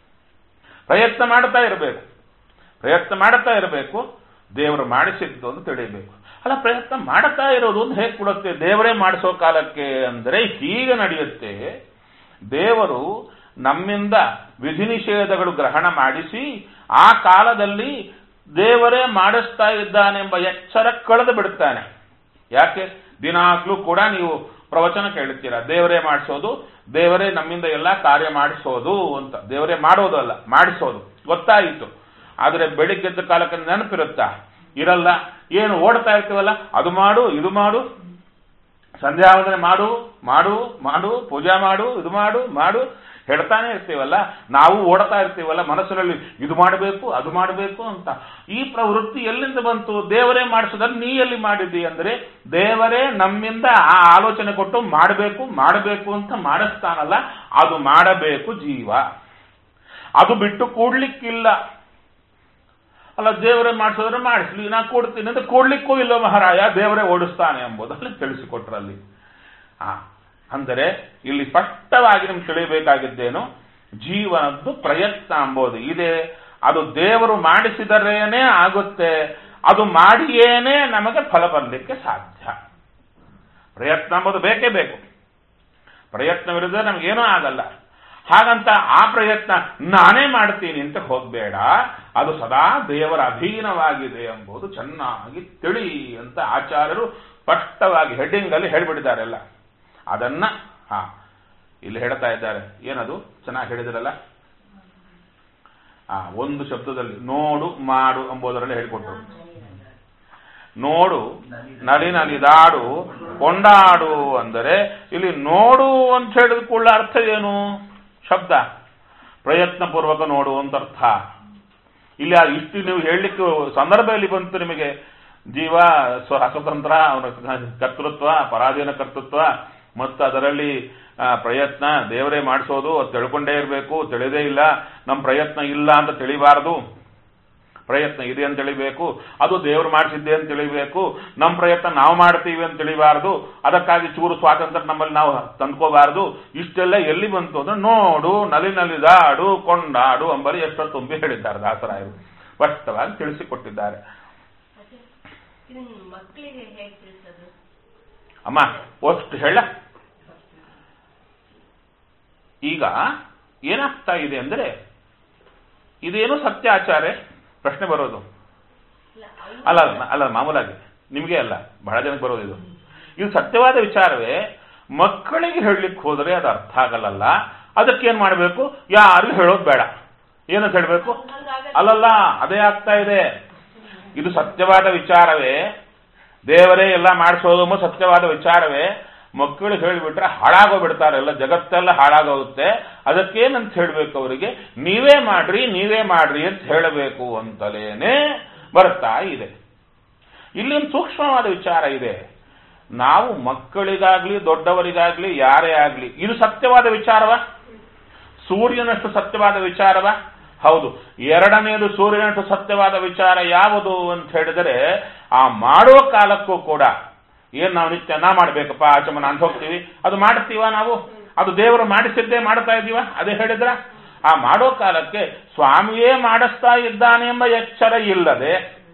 ಪ್ರಯತ್ನ ಮಾಡ್ತಾ ಇರಬೇಕು ಪ್ರಯತ್ನ ಮಾಡ್ತಾ ಇರಬೇಕು ದೇವರು ಮಾಡಿಸಿದ್ದು ಅಂತ ತಿಳಿಯಬೇಕು ಅಲ್ಲ ಪ್ರಯತ್ನ ಮಾಡ್ತಾ ಇರೋದು ಅಂತ ಹೇಗೆ ಕೊಡುತ್ತೆ ದೇವರೇ ಮಾಡಿಸೋ ಕಾಲಕ್ಕೆ ಅಂದರೆ ಹೀಗೆ ನಡೆಯುತ್ತೆ ದೇವರು ನಮ್ಮಿಂದ ವಿಧಿ ನಿಷೇಧಗಳು ಗ್ರಹಣ ಮಾಡಿಸಿ ಆ ಕಾಲದಲ್ಲಿ ದೇವರೇ ಮಾಡಿಸ್ತಾ ಇದ್ದಾನೆಂಬ ಎಚ್ಚರ ಕಳೆದು ಬಿಡುತ್ತಾನೆ ಯಾಕೆ ದಿನಾಗ್ಲೂ ಕೂಡ ನೀವು ಪ್ರವಚನ ಕೇಳುತ್ತೀರಾ ದೇವರೇ ಮಾಡಿಸೋದು ದೇವರೇ ನಮ್ಮಿಂದ ಎಲ್ಲ ಕಾರ್ಯ ಮಾಡಿಸೋದು ಅಂತ ದೇವರೇ ಮಾಡೋದು ಅಲ್ಲ ಮಾಡಿಸೋದು ಗೊತ್ತಾಯಿತು ಆದರೆ ಬೆಳಿಗ್ಗೆದ್ದ ಕಾಲಕ್ಕೆ ನೆನಪಿರುತ್ತಾ ಇರಲ್ಲ ಏನು ಓಡ್ತಾ ಇರ್ತೀವಲ್ಲ ಅದು ಮಾಡು ಇದು ಮಾಡು ಸಂಧ್ಯಾ ವಂದನೆ ಮಾಡು ಮಾಡು ಮಾಡು ಪೂಜಾ ಮಾಡು ಇದು ಮಾಡು ಮಾಡು ಹೇಳ್ತಾನೆ ಇರ್ತೀವಲ್ಲ ನಾವು ಓಡ್ತಾ ಇರ್ತೀವಲ್ಲ ಮನಸ್ಸಿನಲ್ಲಿ ಇದು ಮಾಡಬೇಕು ಅದು ಮಾಡಬೇಕು ಅಂತ ಈ ಪ್ರವೃತ್ತಿ ಎಲ್ಲಿಂದ ಬಂತು ದೇವರೇ ಮಾಡಿಸೋದನ್ನು ನೀ ಎಲ್ಲಿ ಮಾಡಿದ್ದಿ ಅಂದ್ರೆ ದೇವರೇ ನಮ್ಮಿಂದ ಆ ಆಲೋಚನೆ ಕೊಟ್ಟು ಮಾಡಬೇಕು ಮಾಡಬೇಕು ಅಂತ ಮಾಡಿಸ್ತಾನಲ್ಲ ಅದು ಮಾಡಬೇಕು ಜೀವ ಅದು ಬಿಟ್ಟು ಕೂಡ್ಲಿಕ್ಕಿಲ್ಲ ಅಲ್ಲ ದೇವರೇ ಮಾಡಿಸೋದ್ರೆ ಮಾಡಿಸ್ಲಿ ನಾ ಕೊಡ್ತೀನಿ ಅಂತ ಕೊಡ್ಲಿಕ್ಕೂ ಇಲ್ಲ ಮಹಾರಾಯ ದೇವರೇ ಓಡಿಸ್ತಾನೆ ಎಂಬುದನ್ನು ತಿಳಿಸಿಕೊಟ್ರಲ್ಲಿ ಆ ಅಂದರೆ ಇಲ್ಲಿ ಸ್ಪಷ್ಟವಾಗಿ ನಿಮ್ಗೆ ತಿಳಿಯಬೇಕಾಗಿದ್ದೇನು ಜೀವನದ್ದು ಪ್ರಯತ್ನ ಎಂಬುದು ಇದೆ ಅದು ದೇವರು ಮಾಡಿಸಿದರೇನೇ ಆಗುತ್ತೆ ಅದು ಮಾಡಿಯೇನೇ ನಮಗೆ ಫಲ ಬರಲಿಕ್ಕೆ ಸಾಧ್ಯ ಪ್ರಯತ್ನ ಎಂಬುದು ಬೇಕೇ ಬೇಕು ಪ್ರಯತ್ನವಿಲ್ಲದೆ ನಮಗೇನೂ ಆಗಲ್ಲ ಹಾಗಂತ ಆ ಪ್ರಯತ್ನ ನಾನೇ ಮಾಡ್ತೀನಿ ಅಂತ ಹೋಗಬೇಡ ಅದು ಸದಾ ದೇವರ ಅಧೀನವಾಗಿದೆ ಎಂಬುದು ಚೆನ್ನಾಗಿ ತಿಳಿ ಅಂತ ಆಚಾರ್ಯರು ಸ್ಪಷ್ಟವಾಗಿ ಹೆಡ್ಡಿಂಗ್ ಅಲ್ಲಿ ಹೇಳ್ಬಿಟ್ಟಿದ್ದಾರೆಲ್ಲ ಅದನ್ನ ಹಾ ಇಲ್ಲಿ ಹೇಳ್ತಾ ಇದ್ದಾರೆ ಏನದು ಚೆನ್ನಾಗಿ ಹೇಳಿದ್ರಲ್ಲ ಆ ಒಂದು ಶಬ್ದದಲ್ಲಿ ನೋಡು ಮಾಡು ಎಂಬುದರಲ್ಲಿ ಹೇಳಿಕೊಟ್ರು ನೋಡು ನಡಿ ನಲಿದಾಡು ಕೊಂಡಾಡು ಅಂದರೆ ಇಲ್ಲಿ ನೋಡು ಅಂತ ಹೇಳಿದ ಕೂಡಲೇ ಅರ್ಥ ಏನು ಶಬ್ದ ಪ್ರಯತ್ನ ಪೂರ್ವಕ ನೋಡು ಅಂತ ಅರ್ಥ ಇಲ್ಲಿ ಆ ಇಷ್ಟು ನೀವು ಹೇಳಲಿಕ್ಕೆ ಸಂದರ್ಭ ಎಲ್ಲಿ ಬಂತು ನಿಮಗೆ ಜೀವ ಸ್ವ ಅಸ್ವತಂತ್ರ ಅವನ ಕರ್ತೃತ್ವ ಪರಾಧೀನ ಕರ್ತೃತ್ವ ಮತ್ತು ಅದರಲ್ಲಿ ಆ, ಪ್ರಯತ್ನ ದೇವರೇ ಮಾಡಿಸೋದು ಅದು ತಿಳ್ಕೊಂಡೇ ಇರಬೇಕು ತಿಳಿದೇ ಇಲ್ಲ ನಮ್ಮ ಪ್ರಯತ್ನ ಇಲ್ಲ ಅಂತ ತಿಳಿಬಾರದು ಪ್ರಯತ್ನ ಇದೆ ಅಂತ ತಿಳಿಬೇಕು ಅದು ದೇವರು ಮಾಡಿಸಿದ್ದೆ ಅಂತ ತಿಳಿಬೇಕು ನಮ್ಮ ಪ್ರಯತ್ನ ನಾವು ಮಾಡ್ತೀವಿ ಅಂತ ತಿಳಿಬಾರದು ಅದಕ್ಕಾಗಿ ಚೂರು ಸ್ವಾತಂತ್ರ್ಯ ನಮ್ಮಲ್ಲಿ ನಾವು ತಂದ್ಕೋಬಾರದು ಇಷ್ಟೆಲ್ಲ ಎಲ್ಲಿ ಬಂತು ಅಂದ್ರೆ ನೋಡು ನಲಿ ನಲಿದಾಡು ಕೊಂಡಾಡು ಅಂಬರಿ ಎಷ್ಟೋ ತುಂಬಿ ಹೇಳಿದ್ದಾರೆ ದಾಸರಾಯರು ಸ್ಪಷ್ಟವಾಗಿ ತಿಳಿಸಿಕೊಟ್ಟಿದ್ದಾರೆ ಇದನ್ನ ಮಕ್ಕಳಿಗೆ ಹೇಗೆ ತಿಳಿಸೋದು ಅಮ್ಮ ಅಷ್ಟು ಹೇಳ ಈಗ ಏನಾಗ್ತಾ ಇದೆ ಅಂದ್ರೆ ಇದೇನು ಸತ್ಯಾಚಾರೆ ಪ್ರಶ್ನೆ ಬರೋದು ಇಲ್ಲ ಅವ್ರು- ಅಲ್ಲ ಅಲ್ಲ ಅಲ್ಲ ಮಾಮೂಲಾಗಿ ನಿಮಗೆ ಅಲ್ಲ ಬಹಳ ಜನಕ್ಕೆ ಬರೋದು ಇದು ಇದು ಸತ್ಯವಾದ ವಿಚಾರವೇ ಮಕ್ಕಳಿಗೆ ಹೇಳಲಿಕ್ಕೆ ಹೋದರೆ ಅದು ಅರ್ಥ ಆಗಲ್ಲ ಅದಕ್ಕೇನ್ ಮಾಡಬೇಕು ಯಾರಿಗೂ ಹೇಳೋದು ಬೇಡ ಏನಂತ ಹೇಳಬೇಕು ಅಲ್ಲಲ್ಲ ಅದೇ ಆಗ್ತಾ ಇದೆ ಇದು ಸತ್ಯವಾದ ವಿಚಾರವೇ ದೇವರೇ ಎಲ್ಲ ಮಾಡಿಸೋದು ಎಂಬ ಸತ್ಯವಾದ ವಿಚಾರವೇ ಮಕ್ಕಳು ಹೇಳಿಬಿಟ್ರೆ ಹಾಳಾಗೋಗ್ಬಿಡ್ತಾರೆ ಎಲ್ಲ ಜಗತ್ತೆಲ್ಲ ಹಾಳಾಗೋಗುತ್ತೆ ಅದಕ್ಕೇನಂತ ಹೇಳಬೇಕು ಅವರಿಗೆ ನೀವೇ ಮಾಡ್ರಿ ನೀವೇ ಮಾಡ್ರಿ ಅಂತ ಹೇಳಬೇಕು ಅಂತಲೇನೆ ಬರ್ತಾ ಇದೆ ಇಲ್ಲಿ ಒಂದು ಸೂಕ್ಷ್ಮವಾದ ವಿಚಾರ ಇದೆ ನಾವು ಮಕ್ಕಳಿಗಾಗ್ಲಿ ದೊಡ್ಡವರಿಗಾಗ್ಲಿ ಯಾರೇ ಆಗ್ಲಿ ಇದು ಸತ್ಯವಾದ ವಿಚಾರವ ಸೂರ್ಯನಷ್ಟು ಸತ್ಯವಾದ ವಿಚಾರವ ಹೌದು ಎರಡನೆಯದು ಸೂರ್ಯನಷ್ಟು ಸತ್ಯವಾದ ವಿಚಾರ ಯಾವುದು ಅಂತ ಹೇಳಿದರೆ ಆ ಮಾಡುವ ಕಾಲಕ್ಕೂ ಕೂಡ ಏನ್ ನಾವು ನಿತ್ಯ ನಾ ಮಾಡ್ಬೇಕಪ್ಪ ಆಚಮನ ಅಂತ ಹೋಗ್ತೀವಿ ಅದು ಮಾಡ್ತೀವ ನಾವು ಅದು ದೇವರು ಮಾಡಿಸಿದ್ದೇ ಮಾಡ್ತಾ ಇದೀವ ಅದೇ ಹೇಳಿದ್ರ ಆ ಮಾಡೋ ಕಾಲಕ್ಕೆ ಸ್ವಾಮಿಯೇ ಮಾಡಿಸ್ತಾ ಇದ್ದಾನೆ ಎಂಬ ಎಚ್ಚರ ಇಲ್ಲದೆ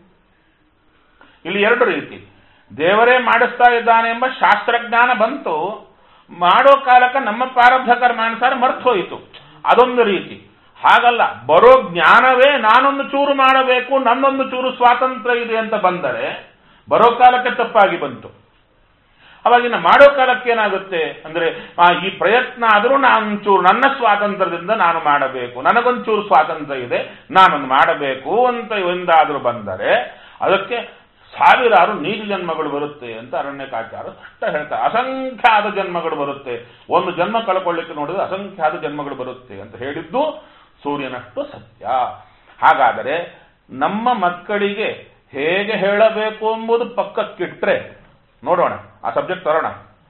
ಇಲ್ಲಿ ಎರಡು ರೀತಿ ದೇವರೇ ಮಾಡಿಸ್ತಾ ಇದ್ದಾನೆ ಎಂಬ ಶಾಸ್ತ್ರಜ್ಞಾನ ಬಂತು ಮಾಡೋ ಕಾಲಕ್ಕೆ ನಮ್ಮ ಪ್ರಾರಬ್ಧ ಕರ್ಮಾನುಸಾರ ಮರ್ತು ಹೋಯಿತು ಅದೊಂದು ರೀತಿ ಹಾಗಲ್ಲ ಬರೋ ಜ್ಞಾನವೇ ನಾನೊಂದು ಚೂರು ಮಾಡಬೇಕು ನನ್ನೊಂದು ಚೂರು ಸ್ವಾತಂತ್ರ್ಯ ಇದೆ ಅಂತ ಬಂದರೆ ಬರೋ ಕಾಲಕ್ಕೆ ತಪ್ಪಾಗಿ ಬಂತು ಅವಾಗಿನ ಮಾಡೋ ಕಾಲಕ್ಕೆ ಏನಾಗುತ್ತೆ ಅಂದ್ರೆ ಆ, ಈ ಪ್ರಯತ್ನ ಆದರೂ ನಾನು ಚೂರು ನನ್ನ ಸ್ವಾತಂತ್ರ್ಯದಿಂದ ನಾನು ಮಾಡಬೇಕು ನನಗೊಂಚೂರು ಸ್ವಾತಂತ್ರ್ಯ ಇದೆ ನಾನೊಂದು ಮಾಡಬೇಕು ಅಂತ ಒಂದಾದರೂ ಬಂದರೆ ಅದಕ್ಕೆ ಸಾವಿರಾರು ನೀಚ ಜನ್ಮಗಳು ಬರುತ್ತೆ ಅಂತ ಅರಣ್ಯಕಾಚಾರ ಸ್ಪಷ್ಟ ಹೇಳ್ತಾರೆ ಅಸಂಖ್ಯಾತ ಜನ್ಮಗಳು ಬರುತ್ತೆ ಒಂದು ಜನ್ಮ ಕಳ್ಕೊಳ್ಳಿಕ್ಕೆ ನೋಡಿದ್ರೆ ಅಸಂಖ್ಯಾತ ಜನ್ಮಗಳು ಬರುತ್ತೆ ಅಂತ ಹೇಳಿದ್ದು ಸೂರ್ಯನಷ್ಟು ಸತ್ಯ ಹಾಗಾದರೆ ನಮ್ಮ ಮಕ್ಕಳಿಗೆ ಹೇಗೆ ಹೇಳಬೇಕು ಎಂಬುದು ಪಕ್ಕಕ್ಕಿಟ್ರೆ ನೋಡೋಣ ಆ ಸಬ್ಜೆಕ್ಟ್ ತರೋಣ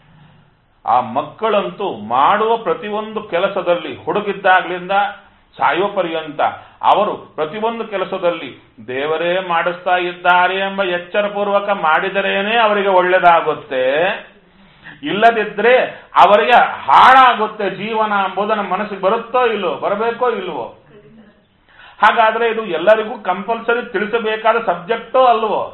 ಆ ಮಕ್ಕಳಂತೂ ಮಾಡುವ ಪ್ರತಿಯೊಂದು ಕೆಲಸದಲ್ಲಿ ಹುಡುಗಿದ್ದಾಗ್ಲಿಂದ ಸಾಯೋ ಪರ್ಯಂತ ಅವರು ಪ್ರತಿಯೊಂದು ಕೆಲಸದಲ್ಲಿ ದೇವರೇ ಮಾಡಿಸ್ತಾ ಇದ್ದಾರೆ ಎಂಬ ಎಚ್ಚರಪೂರ್ವಕ ಮಾಡಿದರೇನೆ ಅವರಿಗೆ ಒಳ್ಳೆಯದಾಗುತ್ತೆ ಇಲ್ಲದಿದ್ರೆ ಅವರಿಗೆ ಹಾಳಾಗುತ್ತೆ ಜೀವನ ಎಂಬುದು ನಮ್ಮ ಮನಸ್ಸಿಗೆ ಬರುತ್ತೋ ಇಲ್ವೋ ಬರಬೇಕೋ ಇಲ್ವೋ ಹಾಗಾದ್ರೆ ಇದು ಎಲ್ಲರಿಗೂ ಕಂಪಲ್ಸರಿ ತಿಳಿಸಬೇಕಾದ ಸಬ್ಜೆಕ್ಟೋ ಅಲ್ವೋ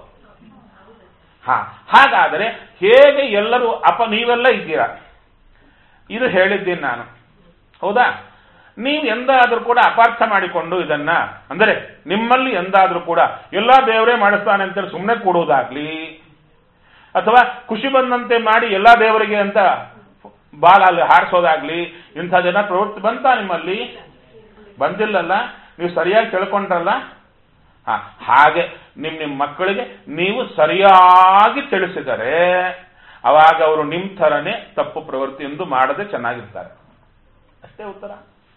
ಹಾ ಹಾಗಾದರೆ ಹೇಗೆ ಎಲ್ಲರೂ ಅಪ ನೀವೆಲ್ಲ ಇದ್ದೀರಾ ಇದು ಹೇಳಿದ್ದೀನಿ ನಾನು ಹೌದಾ ನೀವು ಎಂದಾದ್ರೂ ಕೂಡ ಅಪಾರ್ಥ ಮಾಡಿಕೊಂಡು ಇದನ್ನ ಅಂದರೆ ನಿಮ್ಮಲ್ಲಿ ಎಂದಾದ್ರೂ ಕೂಡ ಎಲ್ಲಾ ದೇವರೇ ಮಾಡಿಸ್ತಾನೆ ಅಂತೇಳಿ ಸುಮ್ಮನೆ ಕೂಡುವುದಾಗ್ಲಿ ಅಥವಾ ಖುಷಿ ಬಂದಂತೆ ಮಾಡಿ ಎಲ್ಲಾ ದೇವರಿಗೆ ಅಂತ ಬಾಲ ಅಲ್ಲಿ ಹಾರಿಸೋದಾಗ್ಲಿ ಇಂಥ ಜನ ಪ್ರವೃತ್ತಿ ಬಂತ ನಿಮ್ಮಲ್ಲಿ ಬಂದಿಲ್ಲಲ್ಲ ನೀವು ಸರಿಯಾಗಿ ತಿಳ್ಕೊಂಡ್ರಲ್ಲ ಹ, ಹಾಗೆ ನಿಮ್ ನಿಮ್ಮ ಮಕ್ಕಳಿಗೆ ನೀವು ಸರಿಯಾಗಿ ತಿಳಿಸಿದರೆ ಅವಾಗ ಅವರು ನಿಮ್ ಥರನೇ ತಪ್ಪು ಪ್ರವೃತ್ತಿ ಎಂದು ಮಾಡದೆ ಚೆನ್ನಾಗಿರ್ತಾರೆ ಅಷ್ಟೇ ಉತ್ತರ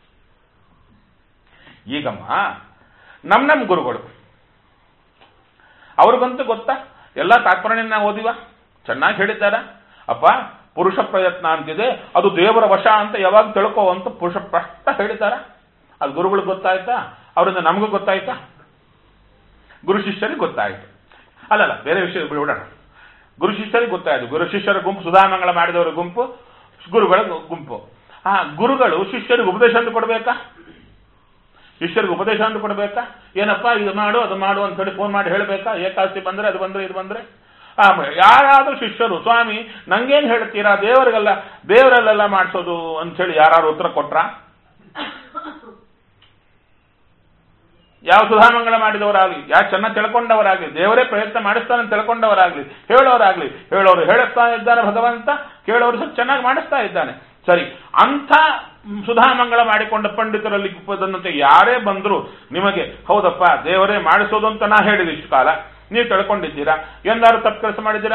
ಈಗಮ್ಮ ನಮ್ ನಮ್ ಗುರುಗಳು ಅವ್ರಿಗಂತೂ ಗೊತ್ತಾ ಎಲ್ಲ ತಾತ್ಪರ್ಯನ ಓದಿವ ಚೆನ್ನಾಗಿ ಹೇಳಿದ್ದಾರ ಅಪ್ಪ ಪುರುಷ ಪ್ರಯತ್ನ ಅಂತಿದೆ ಅದು ದೇವರ ವಶ ಅಂತ ಯಾವಾಗ ತಿಳ್ಕೋ ಅಂತ ಪುರುಷ ಪ್ರಶ್ನ ಹೇಳಿದ್ದಾರ ಅದು ಗುರುಗಳಿಗೆ ಗೊತ್ತಾಯ್ತಾ ಅವರಿಂದ ನಮಗೂ ಗೊತ್ತಾಯ್ತಾ ಗುರು ಶಿಷ್ಯರಿಗೆ ಗೊತ್ತಾಯ್ತು ಅಲ್ಲಲ್ಲ ಬೇರೆ ವಿಷಯ ಬಿಡೋಣ ಗುರು ಶಿಷ್ಯರಿಗೆ ಗೊತ್ತಾಯ್ತು ಗುರು ಶಿಷ್ಯರ ಗುಂಪು ಸುಧಾಮಂಗಳ ಮಾಡಿದವರ ಗುಂಪು ಗುರುಗಳ ಗುಂಪು ಆ ಗುರುಗಳು ಶಿಷ್ಯರಿಗೆ ಉಪದೇಶ ಅಂತ ಕೊಡ್ಬೇಕಾ ಶಿಷ್ಯರಿಗೆ ಉಪದೇಶ ಅಂತ ಕೊಡ್ಬೇಕಾ ಏನಪ್ಪ ಇದು ಮಾಡು ಅದು ಮಾಡು ಅಂತ ಹೇಳಿ ಫೋನ್ ಮಾಡಿ ಹೇಳ್ಬೇಕಾ ಏಕಾದಶಿ ಬಂದ್ರೆ ಅದು ಬಂದ್ರೆ ಇದು ಬಂದ್ರೆ ಆ, ಯಾರಾದ್ರೂ ಶಿಷ್ಯರು ಸ್ವಾಮಿ ನಂಗೇನ್ ಹೇಳ್ತೀರಾ ದೇವರಿಗೆಲ್ಲ ದೇವರಲ್ಲೆಲ್ಲ ಮಾಡಿಸೋದು ಅಂತ ಹೇಳಿ ಯಾರು ಉತ್ತರ ಕೊಟ್ರ ಯಾವ ಸುಧಾಮಂಗಳ ಮಾಡಿದವರಾಗ್ಲಿ ಯಾವ ಚೆನ್ನಾಗಿ ತಿಳ್ಕೊಂಡವರಾಗ್ಲಿ ದೇವರೇ ಪ್ರಯತ್ನ ಮಾಡಿಸ್ತಾನೆ ಅಂತ ತಿಳ್ಕೊಂಡವರಾಗ್ಲಿ ಹೇಳೋರಾಗ್ಲಿ ಹೇಳೋರು ಹೇಳಿಸ್ತಾ ಇದ್ದಾನೆ ಭಗವಂತ ಕೇಳೋರು ಸ್ವಲ್ಪ ಚೆನ್ನಾಗಿ ಮಾಡಿಸ್ತಾ ಇದ್ದಾನೆ ಸರಿ ಅಂಥ ಸುಧಾಮಂಗಳ ಮಾಡಿಕೊಂಡ ಪಂಡಿತರಲ್ಲಿ ಬಂದಂತೆ ಯಾರೇ ಬಂದ್ರು ನಿಮಗೆ ಹೌದಪ್ಪ ದೇವರೇ ಮಾಡಿಸೋದು ಅಂತ ನಾ ಹೇಳಿದೆ ಇಷ್ಟು ಕಾಲ ನೀವು ತಿಳ್ಕೊಂಡಿದ್ದೀರಾ ಎಂದಾರು ತಪ್ಪು ಕೆಲಸ ಮಾಡಿದ್ದೀರಾ